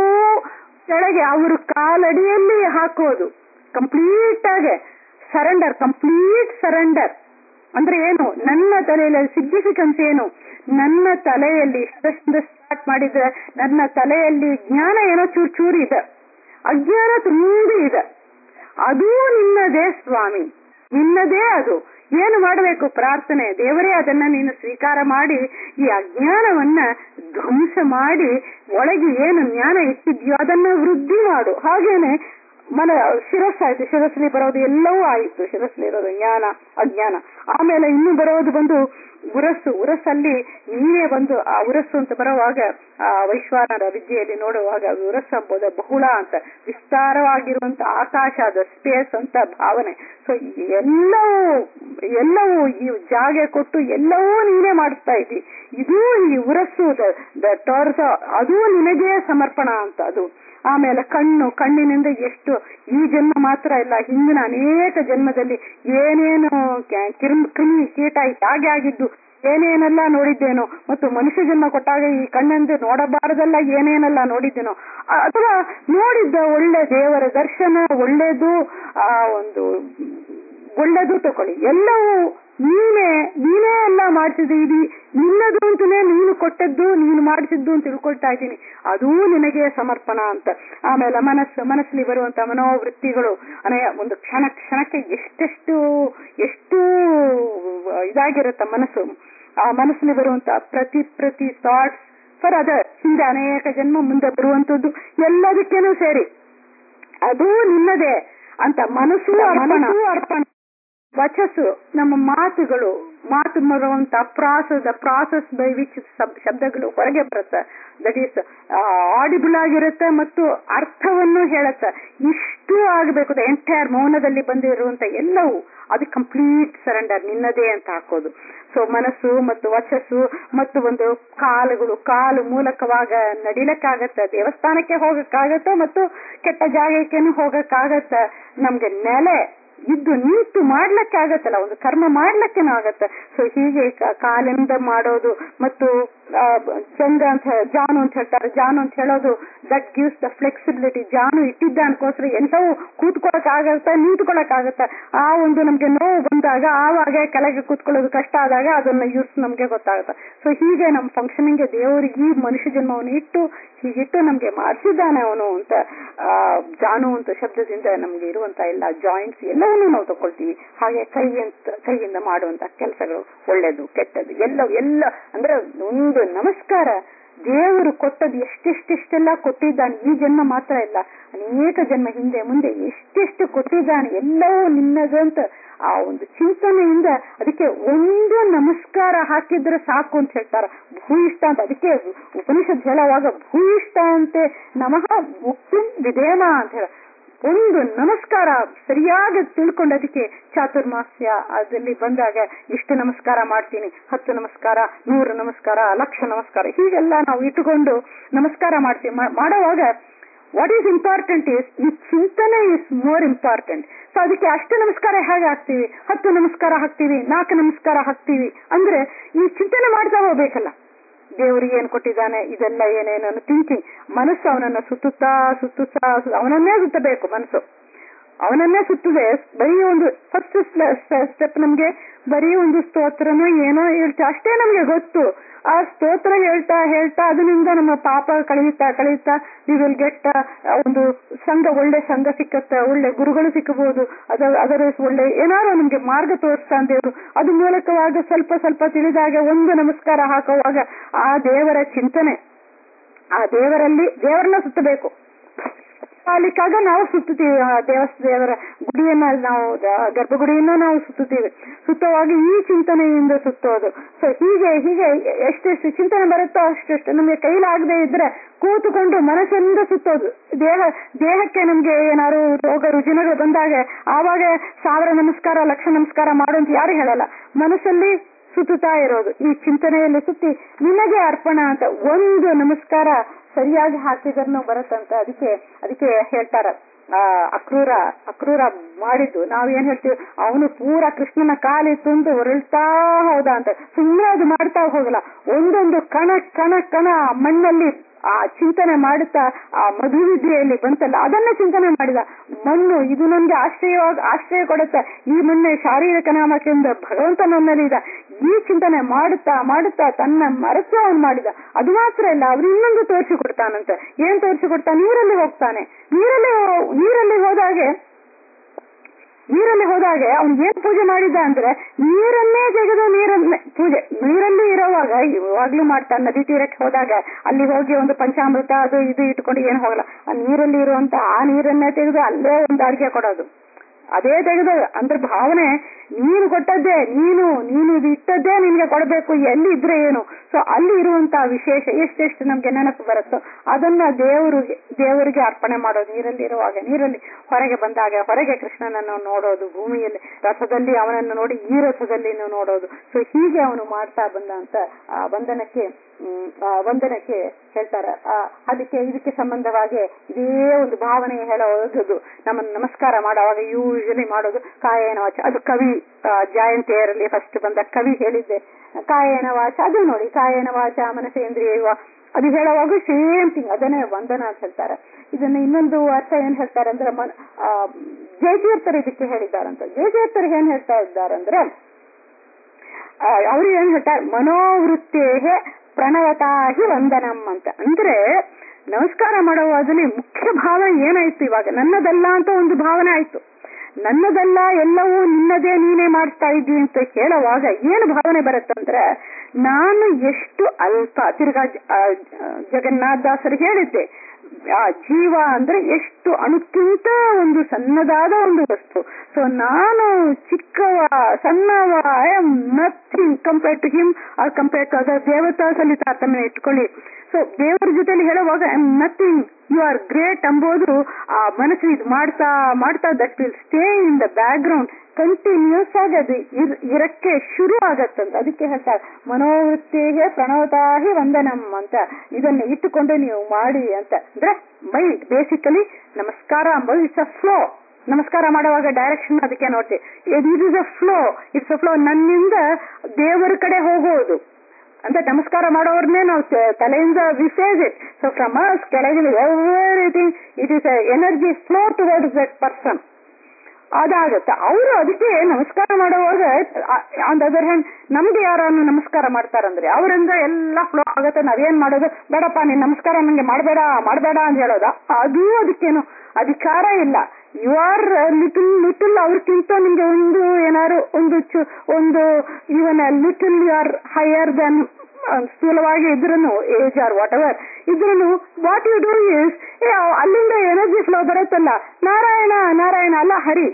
ಕೆಳಗೆ ಅವರು ಕಾಲಡಿಯಲ್ಲಿ ಹಾಕೋದು ಕಂಪ್ಲೀಟ್ ಆಗಿ ಸರೆಂಡರ್ ಕಂಪ್ಲೀಟ್ ಸರೆಂಡರ್ ಅಂದ್ರೆ ಏನು ನನ್ನ ತಲೆಯಲ್ಲಿ ಸಿಗ್ನಿಫಿಕೆನ್ಸ್ ಏನು ನನ್ನ ತಲೆಯಲ್ಲಿ ಇಷ್ಟದಿಂದ ಸ್ಟಾರ್ಟ್ ಮಾಡಿದ್ರೆ ನನ್ನ ತಲೆಯಲ್ಲಿ ಜ್ಞಾನ ಏನೋ ಚೂರ್ ಚೂರು ಇದೆ ಅಜ್ಞಾನ ತುಂಬ ಇದೆ ಅದೂ ನಿನ್ನದೇ ಸ್ವಾಮಿ ನಿನ್ನದೇ ಅದು ಏನು ಮಾಡಬೇಕು ಪ್ರಾರ್ಥನೆ ದೇವರೇ ಅದನ್ನ ನೀನು ಸ್ವೀಕಾರ ಮಾಡಿ ಈ ಅಜ್ಞಾನವನ್ನ ಧ್ವಂಸ ಮಾಡಿ ಒಳಗೆ ಏನು ಜ್ಞಾನ ಇಟ್ಟಿದ್ಯೋ ಅದನ್ನ ವೃದ್ಧಿ ಮಾಡು ಹಾಗೇನೆ ಮನ ಶಿರಸ್ಸಾಯ್ತು ಶಿರಸ್ಲಿ ಬರೋದು ಎಲ್ಲವೂ ಆಯಿತು ಶಿರಸ್ಲಿರೋದು ಜ್ಞಾನ ಅಜ್ಞಾನ ಆಮೇಲೆ ಇನ್ನು ಬರೋದು ಬಂದು ಉರಸ್ಸು ಉರಸ್ಸಲ್ಲಿ ನೀನೇ ಬಂದು ಆ ಉರಸ್ಸು ಅಂತ ಬರುವಾಗ ಆ ವೈಶ್ವಾನರ ವಿದ್ಯೆಯಲ್ಲಿ ನೋಡುವಾಗ ಉರಸ್ಸು ಎಂಬುದು ಬಹುಳ ಅಂತ ವಿಸ್ತಾರವಾಗಿರುವಂತ ಆಕಾಶ ಅದು ಸ್ಪೇಸ್ ಅಂತ ಭಾವನೆ ಸೊ ಎಲ್ಲವೂ ಎಲ್ಲವೂ ಈ ಜಾಗೆ ಕೊಟ್ಟು ಎಲ್ಲವೂ ನೀನೇ ಮಾಡಿಸ್ತಾ ಇದ್ದಿ ಇದು ಈ ಉರಸ್ಸು ದ ಟೋರ್ಸ ಅದು ನಿನಗೇ ಸಮರ್ಪಣ ಅಂತ ಅದು ಆಮೇಲೆ ಕಣ್ಣು ಕಣ್ಣಿನಿಂದ ಎಷ್ಟು ಈ ಜನ್ಮ ಮಾತ್ರ ಇಲ್ಲ ಹಿಂದಿನ ಅನೇಕ ಜನ್ಮದಲ್ಲಿ ಏನೇನು ಕ್ಯಾ- ಕಿರ್ಮ್ ಕ್ರಿಮಿ ಕೀಟ ಹಾಗೆ ಆಗಿದ್ದು ಏನೇನೆಲ್ಲ ನೋಡಿದ್ದೇನೋ ಮತ್ತು ಮನುಷ್ಯ ಜನ್ಮ ಕೊಟ್ಟಾಗ ಈ ಕಣ್ಣೆಂದು ನೋಡಬಾರದಲ್ಲ ಏನೇನೆಲ್ಲ ನೋಡಿದ್ದೇನೋ ಅ- ಅಥವಾ ನೋಡಿದ್ದ ಒಳ್ಳೆ ದೇವರ ದರ್ಶನ ಒಳ್ಳೇದು ಆ ಒಂದು ಒಳ್ಳೇದು ತಕೊಳ್ಳಿ ಎಲ್ಲವೂ ನೀನೇ ನೀನೇ ಎಲ್ಲ ಮಾಡ್ತಿದ್ದಿ ಇದು ನಿನ್ನದು ಅಂತಲೇ ನೀನು ಕೊಟ್ಟದ್ದು ನೀನು ಮಾಡಿಸಿದ್ದು ಅಂತ ತಿಳ್ಕೊಳ್ತಾ ಇದ್ದೀನಿ ಅದೂ ನಿನಗೆ ಸಮರ್ಪಣ ಅಂತ ಆಮೇಲೆ ಮನಸ್ಸು ಮನಸ್ಸಲ್ಲಿ ಬರುವಂತ ಮನೋವೃತ್ತಿಗಳು ಅನೇ ಒಂದು ಕ್ಷಣ ಕ್ಷಣಕ್ಕೆ ಎಷ್ಟೆಷ್ಟು ಎಷ್ಟು ಇದಾಗಿರುತ್ತೆ ಮನಸ್ಸು ಆ ಮನಸ್ಸಲ್ಲಿ ಬರುವಂತ ಪ್ರತಿ ಪ್ರತಿ ಥಾಟ್ಸ್ ಫರ್ ಅದರ್ ಹಿಂದೆ ಅನೇಕ ಜನ್ಮ ಮುಂದೆ ಬರುವಂತದ್ದು ಎಲ್ಲದಕ್ಕೇನು ಸೇರಿ ಅದು ನಿನ್ನದೇ ಅಂತ ಮನಸ್ಸು ಅರ್ಪಣ ಅರ್ಪಣ ವಚಸ್ಸು ನಮ್ಮ ಮಾತುಗಳು ಮಾತು ಬರುವಂತ process the process by which ಶಬ್ದಗಳು ಹೊರಗೆ ಬರುತ್ತೆ ದಟ್ ಈಸ್ ಆಡಿಬಲ್ ಆಗಿರುತ್ತೆ ಮತ್ತು ಅರ್ಥವನ್ನು ಹೇಳುತ್ತೆ ಇಷ್ಟು ಆಗಬೇಕು ದ ಎಂಟೈರ್ ಮೌನದಲ್ಲಿ ಬಂದಿರುವಂತ ಎಲ್ಲವೂ ಅದು ಕಂಪ್ಲೀಟ್ ಸರೆಂಡರ್ ನಿನ್ನದೇ ಅಂತ ಹಾಕೋದು ಸೊ ಮನಸ್ಸು ಮತ್ತು ವಚಸ್ಸು ಮತ್ತು ಒಂದು ಕಾಲುಗಳು ಕಾಲು ಮೂಲಕವಾಗ ನಡಿಲಕ್ಕಾಗತ್ತೆ ದೇವಸ್ಥಾನಕ್ಕೆ ಹೋಗಕ್ಕಾಗತ್ತೆ ಮತ್ತು ಕೆಟ್ಟ ಜಾಗಕ್ಕೇನು ಹೋಗಕ್ಕಾಗತ್ತೆ ನಮ್ಗೆ ನೆಲೆ ಇದ್ದು ನಿಂತು ಮಾಡ್ಲಿಕ್ಕೆ ಆಗತ್ತಲ್ಲ ಒಂದು ಕರ್ಮ ಮಾಡ್ಲಿಕ್ಕೇನೂ ಆಗತ್ತೆ ಸೊ ಹೀಗೆ ಕ- ಕಾಲಿಂದ ಮಾಡೋದು ಮತ್ತು ಆ, ಜಂಗ ಅಂತ ಹೇ- ಜಾನು ಅಂತ ಹೇಳ್ತಾರೆ ಜಾನು ಅಂತ ಹೇಳೋದು ದಟ್ ಗಿವ್ಸ್ ದ ಫ್ಲೆಕ್ಸಿಬಿಲಿಟಿ ಜಾನು ಇಟ್ಟಿದ್ದ ಅನ್ಕೋಸ್ಕರ ಎಲ್ಲವೂ ಕೂತ್ಕೊಳಕ್ ಆಗತ್ತೆ ನಿಂತ್ಕೊಳಕ್ ಆಗತ್ತೆ ಆ ಒಂದು ನಮ್ಗೆ ನೋವು ಬಂದಾಗ ಆವಾಗ ಕೆಳಗೆ ಕೂತ್ಕೊಳ್ಳೋದು ಕಷ್ಟ ಆದಾಗ ಅದನ್ನ ಯೂಸ್ ನಮ್ಗೆ ಗೊತ್ತಾಗುತ್ತೆ ಸೊ ಹೀಗೆ ನಮ್ಮ ಫಂಕ್ಷನಿಂಗ್ ದೇವರಿಗೆ ಈ ಮನುಷ್ಯ ಜನ್ಮವನ್ನು ಇಟ್ಟು ಹೀಗಿಟ್ಟು ನಮ್ಗೆ ಮಾಡಿಸಿದ್ದಾನೆ ಅವನು ಅಂತ ಆ ಜಾನು ಅಂತ ಶಬ್ದದಿಂದ ನಮ್ಗೆ ಇರುವಂತ ಎಲ್ಲ ಜಾಯಿಂಟ್ಸ್ ಎಲ್ಲವನ್ನೂ ನಾವು ತಗೊಳ್ತೀವಿ ಹಾಗೆ ಕೈ ಅಂತ ಕೈಯಿಂದ ಮಾಡುವಂತ ಕೆಲಸಗಳು ಒಳ್ಳೇದು ಕೆಟ್ಟದ್ದು ಎಲ್ಲ ಎಲ್ಲ ಅಂದ್ರೆ ಒಂದು ನಮಸ್ಕಾರ ದೇವರು ಕೊಟ್ಟದ್ದು ಎಷ್ಟೆಷ್ಟೆಷ್ಟೆಲ್ಲ ಕೊಟ್ಟಿದ್ದಾನೆ ಈ ಜನ್ಮ ಮಾತ್ರ ಇಲ್ಲ ಅನೇಕ ಜನ್ಮ ಹಿಂದೆ ಮುಂದೆ ಎಷ್ಟೆಷ್ಟು ಕೊಟ್ಟಿದ್ದಾನೆ ಎಲ್ಲವೂ ನಿನ್ನದು ಅಂತ ಆ ಒಂದು ಚಿಂತನೆಯಿಂದ ಅದಕ್ಕೆ ಒಂದು ನಮಸ್ಕಾರ ಹಾಕಿದ್ರೆ ಸಾಕು ಅಂತ ಹೇಳ್ತಾರೆ ಭೂಯಿಷ್ಠ ಅಂತ ಅದಕ್ಕೆ ಉಪನಿಷತ್ ಹೇಳುವಾಗ ಭೂಯಿಷ್ಠ ಅಂತೆ ನಮಃ ಮುಕ್ತಿಂ ವಿಧೇಮ ಅಂತ ಹೇಳ ಒಂದು ನಮಸ್ಕಾರ ಸರಿಯಾಗಿ ತಿಳ್ಕೊಂಡದಕ್ಕೆ ಚಾತುರ್ಮಾಸ್ಯ ಅದಲ್ಲಿ ಬಂದಾಗ ಇಷ್ಟು ನಮಸ್ಕಾರ ಮಾಡ್ತೀನಿ ಹತ್ತು ನಮಸ್ಕಾರ ನೂರು ನಮಸ್ಕಾರ ಲಕ್ಷ ನಮಸ್ಕಾರ ಹೀಗೆಲ್ಲ ನಾವು ಇಟ್ಟುಕೊಂಡು ನಮಸ್ಕಾರ ಮಾಡ್ತೀವಿ ಮಾ- ಮಾಡುವಾಗ ವಾಟ್ ಈಸ್ ಇಂಪಾರ್ಟೆಂಟ್ ಇಸ್ ಈ ಚಿಂತನೆ ಇಸ್ ಮೋರ್ ಇಂಪಾರ್ಟೆಂಟ್ ಸೊ ಅದಕ್ಕೆ ಅಷ್ಟು ನಮಸ್ಕಾರ ಹೇಗೆ ಹಾಕ್ತೀವಿ ಹತ್ತು ನಮಸ್ಕಾರ ಹಾಕ್ತೀವಿ ನಾಲ್ಕು ನಮಸ್ಕಾರ ಹಾಕ್ತೀವಿ ಅಂದ್ರೆ ಈ ಚಿಂತನೆ ಮಾಡ್ತಾ ಹೋಗ್ಬೇಕಲ್ಲ ದೇವರಿಗೆ ಏನ್ ಕೊಟ್ಟಿದ್ದಾನೆ ಇದೆಲ್ಲ ಏನೇನು ಥಿಂಕಿಂಗ್ ಮನಸ್ಸು ಅವನನ್ನ ಸುತ್ತುತ್ತಾ ಸುತ್ತುತ್ತಾ ಸು- ಅವನನ್ನೇ ಸುತ್ತಬೇಕು ಮನಸ್ಸು ಅವನನ್ನೇ ಸುತ್ತದೆ ಬರೀ ಒಂದು ಫಸ್ಟ್ ಸ್ಟೆಪ್ ನಮ್ಗೆ ಬರೀ ಒಂದು ಸ್ತೋತ್ರನೋ ಏನೋ ಹೇಳ್ತಾ ಅಷ್ಟೇ ನಮ್ಗೆ ಗೊತ್ತು ಆ ಸ್ತೋತ್ರ ಹೇಳ್ತಾ ಹೇಳ್ತಾ ಅದರಿಂದ ನಮ್ಮ ಪಾಪ ಕಳೆಯುತ್ತಾ ಕಳೆಯುತ್ತಾ ವಿ ವಿಲ್ ಗೆಟ್ ಒಂದು ಸಂಘ ಒಳ್ಳೆ ಸಂಘ ಸಿಕ್ಕತ್ತೆ ಒಳ್ಳೆ ಗುರುಗಳು ಸಿಕ್ಕಬಹುದು ಅದರ ಅದರ ಒಳ್ಳೆ ಏನಾದ್ರು ನಮ್ಗೆ ಮಾರ್ಗ ತೋರಿಸ್ತಾ ದೇವರು ಅದು ಮೂಲಕವಾಗ ಸ್ವಲ್ಪ ಸ್ವಲ್ಪ ತಿಳಿದಾಗ ಒಂದು ನಮಸ್ಕಾರ ಹಾಕುವಾಗ ಆ ದೇವರ ಚಿಂತನೆ ಆ ದೇವರಲ್ಲಿ ದೇವರನ್ನ ಸುತ್ತಬೇಕು ಕಾಲಿಕಾಗ ನಾವು ಸುತ್ತುತ್ತೀವಿ ಆ ದೇವಸ್ ದೇವರ ಗುಡಿಯನ್ನ ನಾವು ದ- ಗರ್ಭಗುಡಿಯನ್ನ ನಾವು ಸುತ್ತುತ್ತೀವಿ ಸುತ್ತುವಾಗ ಈ ಚಿಂತನೆಯಿಂದ ಸುತ್ತೋದು ಸೊ ಹೀಗೆ ಹೀಗೆ ಎಷ್ಟೆಷ್ಟು ಚಿಂತನೆ ಬರುತ್ತೋ ಅಷ್ಟೆಷ್ಟು ನಮಗೆ ಕೈಲಾಗದೆ ಇದ್ರೆ ಕೂತುಕೊಂಡು ಮನಸ್ಸಿಂದ ಸುತ್ತೋದು ದೇಹ ದೇಹಕ್ಕೆ ನಮ್ಗೆ ಏನಾದ್ರು ರೋಗ ರುಜಿನಗಳು ಬಂದಾಗ ಆವಾಗ ಸಾವಿರ ನಮಸ್ಕಾರ ಲಕ್ಷ ನಮಸ್ಕಾರ ಮಾಡು ಅಂತ ಯಾರು ಹೇಳಲ್ಲ ಮನಸ್ಸಲ್ಲಿ ಸುತ್ತುತ್ತಾ ಇರೋದು ಈ ಚಿಂತನೆಯಲ್ಲಿ ಸುತ್ತಿ ನಿನಗೆ ಅರ್ಪಣ ಅಂತ ಒಂದು ನಮಸ್ಕಾರ ಸರಿಯಾಗಿ ಹಾಕಿದ್ರೂ ಬರುತ್ತಂತ ಅದಕ್ಕೆ ಅದಕ್ಕೆ ಹೇಳ್ತಾರ ಆ ಅಕ್ರೂರ ಅಕ್ರೂರ ಮಾಡಿದ್ದು ನಾವ್ ಏನ್ ಹೇಳ್ತೀವಿ ಅವನು ಪೂರ ಕೃಷ್ಣನ ಕಾಲಿ ತುಂಡು ಹೊರಳ್ತಾ ಹೋದ ಅಂತ ಸುಮ್ಮನೆ ಅದು ಮಾಡ್ತಾ ಹೋಗಲ್ಲ ಒಂದೊಂದು ಕಣ ಕಣ ಕಣ ಮಣ್ಣಲ್ಲಿ ಆ ಚಿಂತನೆ ಮಾಡುತ್ತಾ ಆ ಮಧುವಿದ್ಯೆಯಲ್ಲಿ ಬಂತಲ್ಲ ಅದನ್ನ ಚಿಂತನೆ ಮಾಡಿದ ಮಣ್ಣು ಇದು ನನ್ಗೆ ಆಶ್ರಯ ಆಶ್ರಯ ಕೊಡುತ್ತೆ ಈ ಮಣ್ಣೆ ಶಾರೀರಿಕ ನಾಮಕ್ಕಿಂದ ಭಗವಂತ ನನ್ನಲ್ಲಿದ ಈ ಚಿಂತನೆ ಮಾಡುತ್ತಾ ಮಾಡುತ್ತಾ ತನ್ನ ಮರೆತು ಅವನು ಮಾಡಿದ ಅದು ಮಾತ್ರ ಇಲ್ಲ ಅವ್ರು ಇನ್ನೊಂದು ತೋರಿಸಿಕೊಡ್ತಾನಂತೆ ಏನ್ ತೋರಿಸಿಕೊಡ್ತಾ ನೀರಲ್ಲಿ ಹೋಗ್ತಾನೆ ನೀರಲ್ಲಿ ಹೋ- ನೀರಲ್ಲಿ ಹೋದಾಗೆ ನೀರಲ್ಲಿ ಹೋದಾಗೆ ಅವ್ನು ಏನ್ ಪೂಜೆ ಮಾಡಿದ್ದ ಅಂದ್ರೆ ನೀರನ್ನೇ ತೆಗೆದು ನೀರನ್ನೇ ಪೂಜೆ ನೀರಲ್ಲಿ ಇರೋವಾಗ ಇವಾಗ್ಲೂ ಮಾಡ್ತಾನೆ ನದಿ ತೀರಕ್ಕೆ ಹೋದಾಗ ಅಲ್ಲಿ ಹೋಗಿ ಒಂದು ಪಂಚಾಮೃತ ಅದು ಇದು ಇಟ್ಕೊಂಡು ಏನು ಹೋಗಲ್ಲ ಆ ನೀರಲ್ಲಿ ಇರುವಂತ ಆ ನೀರನ್ನೇ ತೆಗೆದು ಅಲ್ಲೇ ಒಂದು ಅಡಿಗೆ ಕೊಡೋದು ಅದೇ ತೆಗೆದು ಅಂದ್ರೆ ಭಾವನೆ ನೀನು ಕೊಟ್ಟದ್ದೇ ನೀನು ನೀನು ಇದು ಇಟ್ಟದ್ದೇ ನಿನ್ಗೆ ಕೊಡಬೇಕು ಎಲ್ಲಿ ಇದ್ರೆ ಏನು ಸೊ ಅಲ್ಲಿ ಇರುವಂತ ವಿಶೇಷ ಎಷ್ಟೆಷ್ಟು ನಮ್ಗೆ ನೆನಪು ಬರುತ್ತೋ ಅದನ್ನ ದೇವರಿಗೆ ದೇವರಿಗೆ ಅರ್ಪಣೆ ಮಾಡೋದು ನೀರಲ್ಲಿ ಇರುವಾಗ ನೀರಲ್ಲಿ ಹೊರಗೆ ಬಂದಾಗ ಹೊರಗೆ ಕೃಷ್ಣನನ್ನು ನೋಡೋದು ಭೂಮಿಯಲ್ಲಿ ರಥದಲ್ಲಿ ಅವನನ್ನು ನೋಡಿ ಈ ರಥದಲ್ಲಿ ನೋಡೋದು ಸೊ ಹೀಗೆ ಅವನು ಮಾಡ್ತಾ ಬಂದ ಅಂತ ಆ ಬಂಧನಕ್ಕೆ ಹ್ಮ್, ಆ ವಂದನಕ್ಕೆ ಹೇಳ್ತಾರ ಆ, ಅದಕ್ಕೆ ಇದಕ್ಕೆ ಸಂಬಂಧವಾಗಿ ಇದೇ ಒಂದು ಭಾವನೆ ಹೇಳೋದು ನಮ್ಮನ್ನು ನಮಸ್ಕಾರ ಮಾಡುವಾಗ ಯೂಶಲಿ ಮಾಡೋದು ಕಾಯೇನ ವಾಚ ಅದು ಕವಿ ಆ, ಜಯಂತಿಯರಲ್ಲಿ ಫಸ್ಟ್ ಬಂದ ಕವಿ ಹೇಳಿದ್ದೆ ಕಾಯೇನ ವಾಚ ಅದು ನೋಡಿ ಕಾಯೇನ ವಾಚ ಮನಸ್ಸೇಂದ್ರಿಯ ಅದು ಹೇಳುವಾಗ ಸೇಮ್ ಥಿಂಗ್ ಅದನ್ನೇ ವಂದನ ಅಂತ ಹೇಳ್ತಾರೆ ಇದನ್ನ ಇನ್ನೊಂದು ಅರ್ಥ ಏನ್ ಹೇಳ್ತಾರೆ ಅಂದ್ರೆ ಮನ್ ಆ, ಜಯತೀರ್ಥರು ಇದಕ್ಕೆ ಹೇಳಿದ್ದಾರಂತ ಜಯತೀರ್ಥರಿಗೆ ಏನ್ ಹೇಳ್ತಾ ಇದ್ದಾರಂದ್ರೆ ಅವ್ರು ಏನ್ ಹೇಳ್ತಾರೆ ಮನೋವೃತ್ತೇಹೆ ಪ್ರಣವತಾಹಿ ವಂದನಂ ಅಂತ ಅಂದ್ರೆ ನಮಸ್ಕಾರ ಮಾಡುವುದಲ್ಲಿ ಮುಖ್ಯ ಭಾವ ಏನಾಯ್ತು ಇವಾಗ ನನ್ನದಲ್ಲ ಅಂತ ಒಂದು ಭಾವನೆ ಆಯ್ತು ನನ್ನದಲ್ಲ ಎಲ್ಲವೂ ನಿನ್ನದೇ ನೀನೇ ಮಾಡ್ತಾ ಇದ್ದಿ ಅಂತ ಹೇಳುವಾಗ ಏನು ಭಾವನೆ ಬರುತ್ತಂದ್ರೆ ನಾನು ಎಷ್ಟು ಅಲ್ಪ ತಿರ್ಗಾ ಜ- ಆ, ಜಗನ್ನಾಥ ದಾಸರು ಹೇಳಿದ್ದೆ ಆ ಜೀವ ಅಂದ್ರೆ ಎಷ್ಟು ಅಣುಕ್ಕಿಂತ ಒಂದು ಸಣ್ಣದಾದ ಒಂದು ವಸ್ತು ಸೊ ನಾನು ಚಿಕ್ಕವ ಸಣ್ಣವ I am nothing compare to him or compare to other ದೇವತಾಸಲ್ಲಿ ತಾರತಮ್ಯ ಇಟ್ಕೊಳ್ಳಿ ಸೊ ದೇವರ ಜೊತೆಲಿ ಹೇಳುವಾಗ I am nothing you are great ಎಂಬುದು ಆ ಮನಸ್ಸು ಇದು ಮಾಡ್ತಾ ಮಾಡ್ತಾ that will stay in the background continues ಆಗಿ ಅದು ಇರ್- ಇರಕ್ಕೆ ಶುರು ಆಗತ್ತಂತ ಅದಕ್ಕೆ ಹೇಳ್ತಾರೆ ಮನೋವೃತ್ತಿಗೆ ಪ್ರಣವತಾಹಿ ವಂದನಂ ಅಂತ ಇದನ್ನ ಇಟ್ಟುಕೊಂಡು ನೀವು ಮಾಡಿ ಅಂತ ಅಂದ್ರೆ ಮೈಂಡ್ ಬೇಸಿಕಲಿ ನಮಸ್ಕಾರ ಅಂಬೋದು ಇಟ್ಸ್ ಅ ಫ್ಲೋ ನಮಸ್ಕಾರ ಮಾಡುವಾಗ ಡೈರೆಕ್ಷನ್ ಅದಕ್ಕೆ ನೋಡ್ತೀವಿ it is a flow it's a flow ನನ್ನಿಂದ ದೇವರ ಕಡೆ ಹೋಗೋದು ಅಂತ ನಮಸ್ಕಾರ ಮಾಡೋರ್ನೇ ನಾವು ತ- ತಲೆಯಿಂದ visage it so from us ಕೆಳಗಿನ everything it is energy flow towards that person ಅದಾಗತ್ತೆ ಅವರು ಅದಕ್ಕೆ ನಮಸ್ಕಾರ ಮಾಡುವಾಗ ಆನ್ ದ ಅದರ್ ಹ್ಯಾಂಡ್ ನಮ್ಗೆ ಯಾರನ್ನು ನಮಸ್ಕಾರ ಮಾಡ್ತಾರಂದ್ರೆ ಅವರಿಂದ ಎಲ್ಲ ಫ್ಲೋ ಆಗತ್ತೆ ನಾವೇನ್ ಮಾಡೋದು ಬೇಡಪ್ಪ ನೀನ್ ನಮಸ್ಕಾರ ನಂಗೆ ಮಾಡಬೇಡ ಮಾಡಬೇಡ ಅಂತ ಹೇಳೋದ ಅದು ಅದಕ್ಕೇನು ಅಧಿಕಾರ ಇಲ್ಲ ಯು ಆರ್ ಲಿಟಲ್ ಲಿಟಲ್ ಅವ್ರಕ್ಕಿಂತ ನಿಮ್ಗೆ ಒಂದು ಏನಾದ್ರು ಒಂದು ಚು ಒಂದು even little you are higher than ಸ್ಥೂಲವಾಗಿ ಇದ್ರೂ ಏಜ್ ಆರ್ ವಾಟ್ ಎವರ್ ಇದ್ರೂ ವಾಟ್ ಯು ಡೂ ಇಸ್ ಅಲ್ಲಿಂದ ಎನರ್ಜಿ ಫ್ಲೋ ಬರುತ್ತಲ್ಲ ನಾರಾಯಣ ನಾರಾಯಣ ಅಲ್ಲ ಹರಿ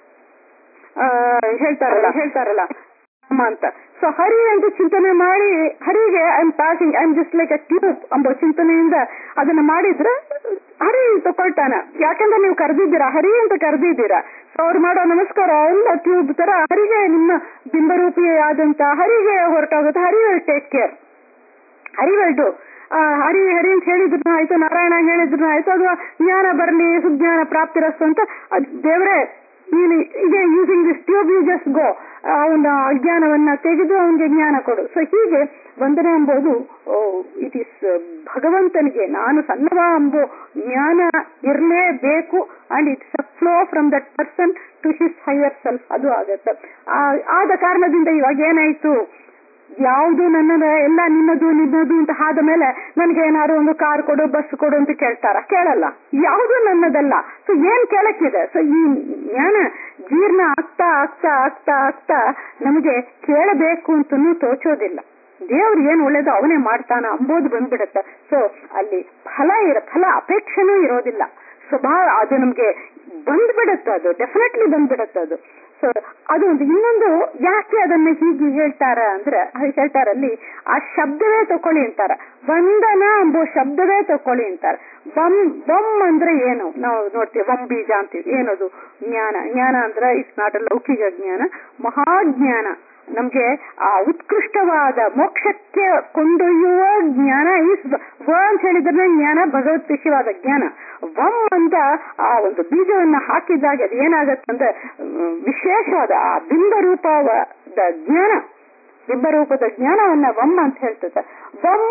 ಆ, ಹೇಳ್ತಾರಲ್ಲ ಹೇಳ್ತಾರಲ್ಲ ಅಮ್ಮ ಅಂತ ಸೊ ಹರಿ ಅಂತ ಚಿಂತನೆ ಮಾಡಿ ಹರಿಗೆ I am passing I am just like a tube ಎಂಬ ಚಿಂತನೆಯಿಂದ ಅದನ್ನ ಮಾಡಿದ್ರೆ ಹರಿ ತಗೊಳ್ತಾನ ಯಾಕಂದ್ರೆ ನೀವು ಕರೆದಿದ್ದೀರಾ ಹರಿ ಅಂತ ಕರೆದಿದ್ದೀರಾ ಸೊ ಅವ್ರು ಮಾಡೋ ನಮಸ್ಕಾರ ಎಲ್ಲ ಟ್ಯೂಬ್ ತರ ಹರಿಗೆ ನಿಮ್ಮ ಬಿಂಬರೂಪಿಯಾದಂತ ಹರಿಗೆ ಹೊರಟೋಗುತ್ತೆ Hari will take care Hari will do Hari Hari ಅಂತ ಹೇಳಿದ್ರು ಆಯ್ತು ನಾರಾಯಣ ಹೇಳಿದ್ರು ಆಯ್ತು ಅಥವಾ ಜ್ಞಾನ ಬರಲಿ ಸುಜ್ಞಾನ ಪ್ರಾಪ್ತಿರಸ್ತು ಅಂತ ಅದ್ ದೇವರೇ ನೀನು ಈಗ using this tube you just go ಅವನ ಅಜ್ಞಾನವನ್ನ ತೆಗೆದು ಅವನಿಗೆ ಜ್ಞಾನ ಕೊಡು ಸೊ ಹೀಗೆ ವಂದನೆ ಎಂಬುದು ಇಟ್ ಇಸ್ ಭಗವಂತನಿಗೆ ನಾನು ಸಣ್ಣವ ಎಂಬೋ ಜ್ಞಾನ ಇರಲೇಬೇಕು and it's a flow from that person to his higher self ಅದು ಆಗತ್ತೆ ಆ- ಆದ ಕಾರಣದಿಂದ ಇವಾಗ ಏನಾಯ್ತು ಯಾವುದು ನನ್ನದ ಎಲ್ಲ ನಿನ್ನದು ನಿನ್ನದು ಅಂತ ಆದ ಮೇಲೆ ನನಗೆ ಏನಾದ್ರು ಒಂದು ಕಾರ್ ಕೊಡು ಬಸ್ ಕೊಡು ಅಂತ ಕೇಳ್ತಾರ ಕೇಳಲ್ಲ ಯಾವುದು ನನ್ನದಲ್ಲ ಸೊ ಏನ್ ಕೇಳಕ್ಕಿದೆ ಸೊ ಈ ಜ್ಞಾನ ಜೀರ್ಣ ಆಗ್ತಾ ಆಗ್ತಾ ಆಗ್ತಾ ಆಗ್ತಾ ನಮಗೆ ಕೇಳಬೇಕು ಅಂತನೂ ತೋಚೋದಿಲ್ಲ ದೇವ್ರು ಏನ್ ಒಳ್ಳೇದು ಅವನೇ ಮಾಡ್ತಾನ ಅಂಬೋದು ಬಂದ್ಬಿಡುತ್ತೆ ಸೊ ಅಲ್ಲಿ ಫಲ ಇರ ಫಲ ಅಪೇಕ್ಷೆನೂ ಇರೋದಿಲ್ಲ ಸ್ವಭಾವ ಅದು ನಮ್ಗೆ ಬಂದ್ಬಿಡುತ್ತೆ ಅದು ಡೆಫಿನೆಟ್ಲಿ ಬಂದ್ಬಿಡುತ್ತೆ ಅದು ಸೊ ಅದು ಒಂದು ಇನ್ನೊಂದು ಯಾಕೆ ಅದನ್ನ ಹೀಗೆ ಹೇಳ್ತಾರ ಅಂದ್ರೆ ಅದು ಹೇಳ್ತಾರಲ್ಲಿ ಆ ಶಬ್ದವೇ ತಕೊಳ್ಳಿ ಅಂತಾರ ವಂದನ ಎಂಬೋ ಶಬ್ದವೇ ತಕೊಳ್ಳಿ ಅಂತಾರ ಬಂ ಬಂ ಅಂದ್ರೆ ಏನು ನಾವು ನೋಡ್ತೀವಿ ಬಂ ಬೀಜ ಅಂತೀವಿ ಏನದು ಜ್ಞಾನ ಜ್ಞಾನ ಅಂದ್ರೆ ಇಟ್ಸ್ ನಾಟ್ ಅ ಲೌಕಿಕ ಜ್ಞಾನ ಮಹಾಜ್ಞಾನ ನಮ್ಗೆ ಆ ಉತ್ಕೃಷ್ಟವಾದ ಮೋಕ್ಷಕ್ಕೆ ಕೊಂಡೊಯ್ಯುವ ಜ್ಞಾನ ಈಸ್ ವ ಅಂತ ಹೇಳಿದ್ರೆ ಜ್ಞಾನ ಭಗವತ್ ವಿಷಯವಾದ ಜ್ಞಾನ ವಂ ಅಂತ ಆ ಒಂದು ಬೀಜವನ್ನ ಹಾಕಿದಾಗ ಅದು ಏನಾಗತ್ತಂದ್ರೆ ಮ್, ವಿಶೇಷವಾದ ಆ ಬಿಂಬ ರೂಪದ ಜ್ಞಾನ ಬಿಂಬ ರೂಪದ ಜ್ಞಾನವನ್ನ ವಂ ಅಂತ ಹೇಳ್ತದೆ ವಂ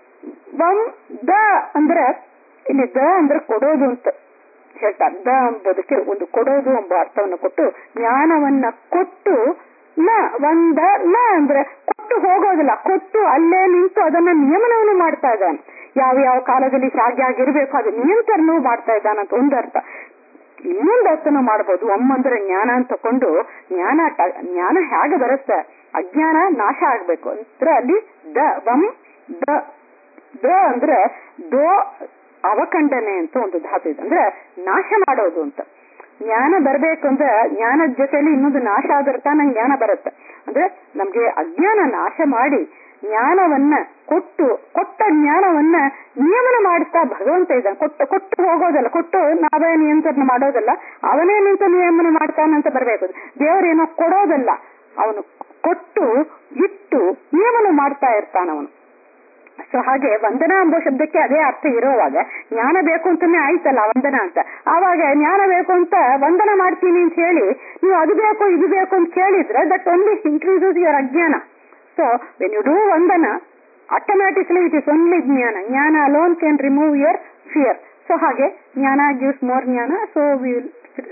ವಂ ದ ಅಂದ್ರೆ ಇಲ್ಲಿ ದ ಅಂದ್ರೆ ಕೊಡೋದು ಅಂತ ಹೇಳ್ತಾರೆ ದ ಎಂಬುದಕ್ಕೆ ಒಂದು ಕೊಡೋದು ಎಂಬ ಅರ್ಥವನ್ನು ಕೊಟ್ಟು ಜ್ಞಾನವನ್ನ ಕೊಟ್ಟು ನ ಒಂದ ನ ಅಂದ್ರೆ ಕೊಟ್ಟು ಹೋಗೋದಿಲ್ಲ ಕೊಟ್ಟು ಅಲ್ಲೇ ನಿಂತು ಅದನ್ನ ನಿಯಮನವನ್ನು ಮಾಡ್ತಾ ಇದ್ದಾನೆ ಯಾವ ಯಾವ ಕಾಲದಲ್ಲಿ ಹೇಗೆ ಆಗಿರ್ಬೇಕು ಅದು ನಿಯಂತ್ರಣವೂ ಮಾಡ್ತಾ ಇದ್ದಾನಂತ ಒಂದು ಅರ್ಥ ಇನ್ನೊಂದು ಅರ್ಥನೂ ಮಾಡ್ಬೋದು ಒಮ್ಮ ಅಂದ್ರೆ ಜ್ಞಾನ ಅಂತ ತಕೊಂಡು ಜ್ಞಾನ ಟ- ಜ್ಞಾನ ಹೇಗೆ ಬರುತ್ತೆ ಅಜ್ಞಾನ ನಾಶ ಆಗ್ಬೇಕು ಅಂದ್ರೆ ಅಲ್ಲಿ ದ ವಂ ದ ದ ಅಂದ್ರೆ ದೋ ಅವಖಂಡನೆ ಅಂತ ಒಂದು ಧಾತು ಇದೆ ಅಂದ್ರೆ ನಾಶ ಮಾಡೋದು ಅಂತ ಜ್ಞಾನ ಬರ್ಬೇಕು ಅಂದ್ರೆ ಜ್ಞಾನದ ಜೊತೆಲಿ ಇನ್ನೊಂದು ನಾಶ ಆದ್ರೆ ತಾನೇ ಜ್ಞಾನ ಬರುತ್ತೆ ಅಂದ್ರೆ ನಮ್ಗೆ ಅಜ್ಞಾನ ನಾಶ ಮಾಡಿ ಜ್ಞಾನವನ್ನ ಕೊಟ್ಟು ಕೊಟ್ಟ ಜ್ಞಾನವನ್ನ ನಿಯಮನ ಮಾಡಿಸ್ತಾ ಭಗವಂತ ಇದ್ದಾನೆ ಕೊಟ್ಟು ಕೊಟ್ಟು ಹೋಗೋದಲ್ಲ ಕೊಟ್ಟು ನಾವೇ ನಿಯಂತ್ರಣ ಮಾಡೋದಲ್ಲ ಅವನೇ ನಿಂತು ನಿಯಮನ ಮಾಡ್ತಾನಂತ ಬರ್ಬೇಕು ದೇವರೇನೋ ಕೊಡೋದಲ್ಲ ಅವನು ಕೊಟ್ಟು ಇಟ್ಟು ನಿಯಮನ ಮಾಡ್ತಾ ಇರ್ತಾನವನು ಸೊ ಹಾಗೆ ವಂದನ ಎಂಬ ಶಬ್ದಕ್ಕೆ ಅದೇ ಅರ್ಥ ಇರೋವಾಗ ಜ್ಞಾನ ಬೇಕು ಅಂತಾನೆ ಆಯ್ತಲ್ಲ ವಂದನ ಅಂತ ಆವಾಗ ಜ್ಞಾನ ಬೇಕು ಅಂತ ವಂದನ ಮಾಡ್ತೀನಿ ಅಂತ ಹೇಳಿ ನೀವು ಅದು ಬೇಕು ಇದು ಬೇಕು ಅಂತ ಕೇಳಿದ್ರೆ ದಟ್ ಓನ್ಲಿ ಇನ್ಕ್ರೀಸಸ್ ಯುವರ್ ಅಜ್ಞಾನ ಸೊ ವೆನ್ ಯು ಡೂ ವಂದನ ಆಟೋಮ್ಯಾಟಿಕ್ಲಿ ಇಟ್ ಇಸ್ ಓನ್ಲಿ ಜ್ಞಾನ ಜ್ಞಾನ alone can remove your fear so ಹಾಗೆ ಜ್ಞಾನ ಗಿವ್ಸ್ ಮೋರ್ ಜ್ಞಾನ ಸೊ ವಿಲ್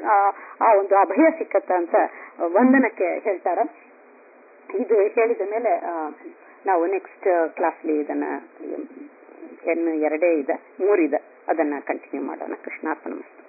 ಆ ಒಂದು ಅಭಯ ಸಿಕ್ಕತ್ತ ಅಂತ ವಂದನಕ್ಕೆ ಹೇಳ್ತಾರ ಇದು ಹೇಳಿದ ಮೇಲೆ ಆ, ನಾವು ನೆಕ್ಸ್ಟ್ ಕ್ಲಾಸ್ಲಿ ಇದನ್ನ ಇನ್ನು ಎರಡೇ ಇದೆ ಮೂರಿದೆ ಅದನ್ನ ಕಂಟಿನ್ಯೂ ಮಾಡೋಣ ಕೃಷ್ಣಾರ್ಪಣ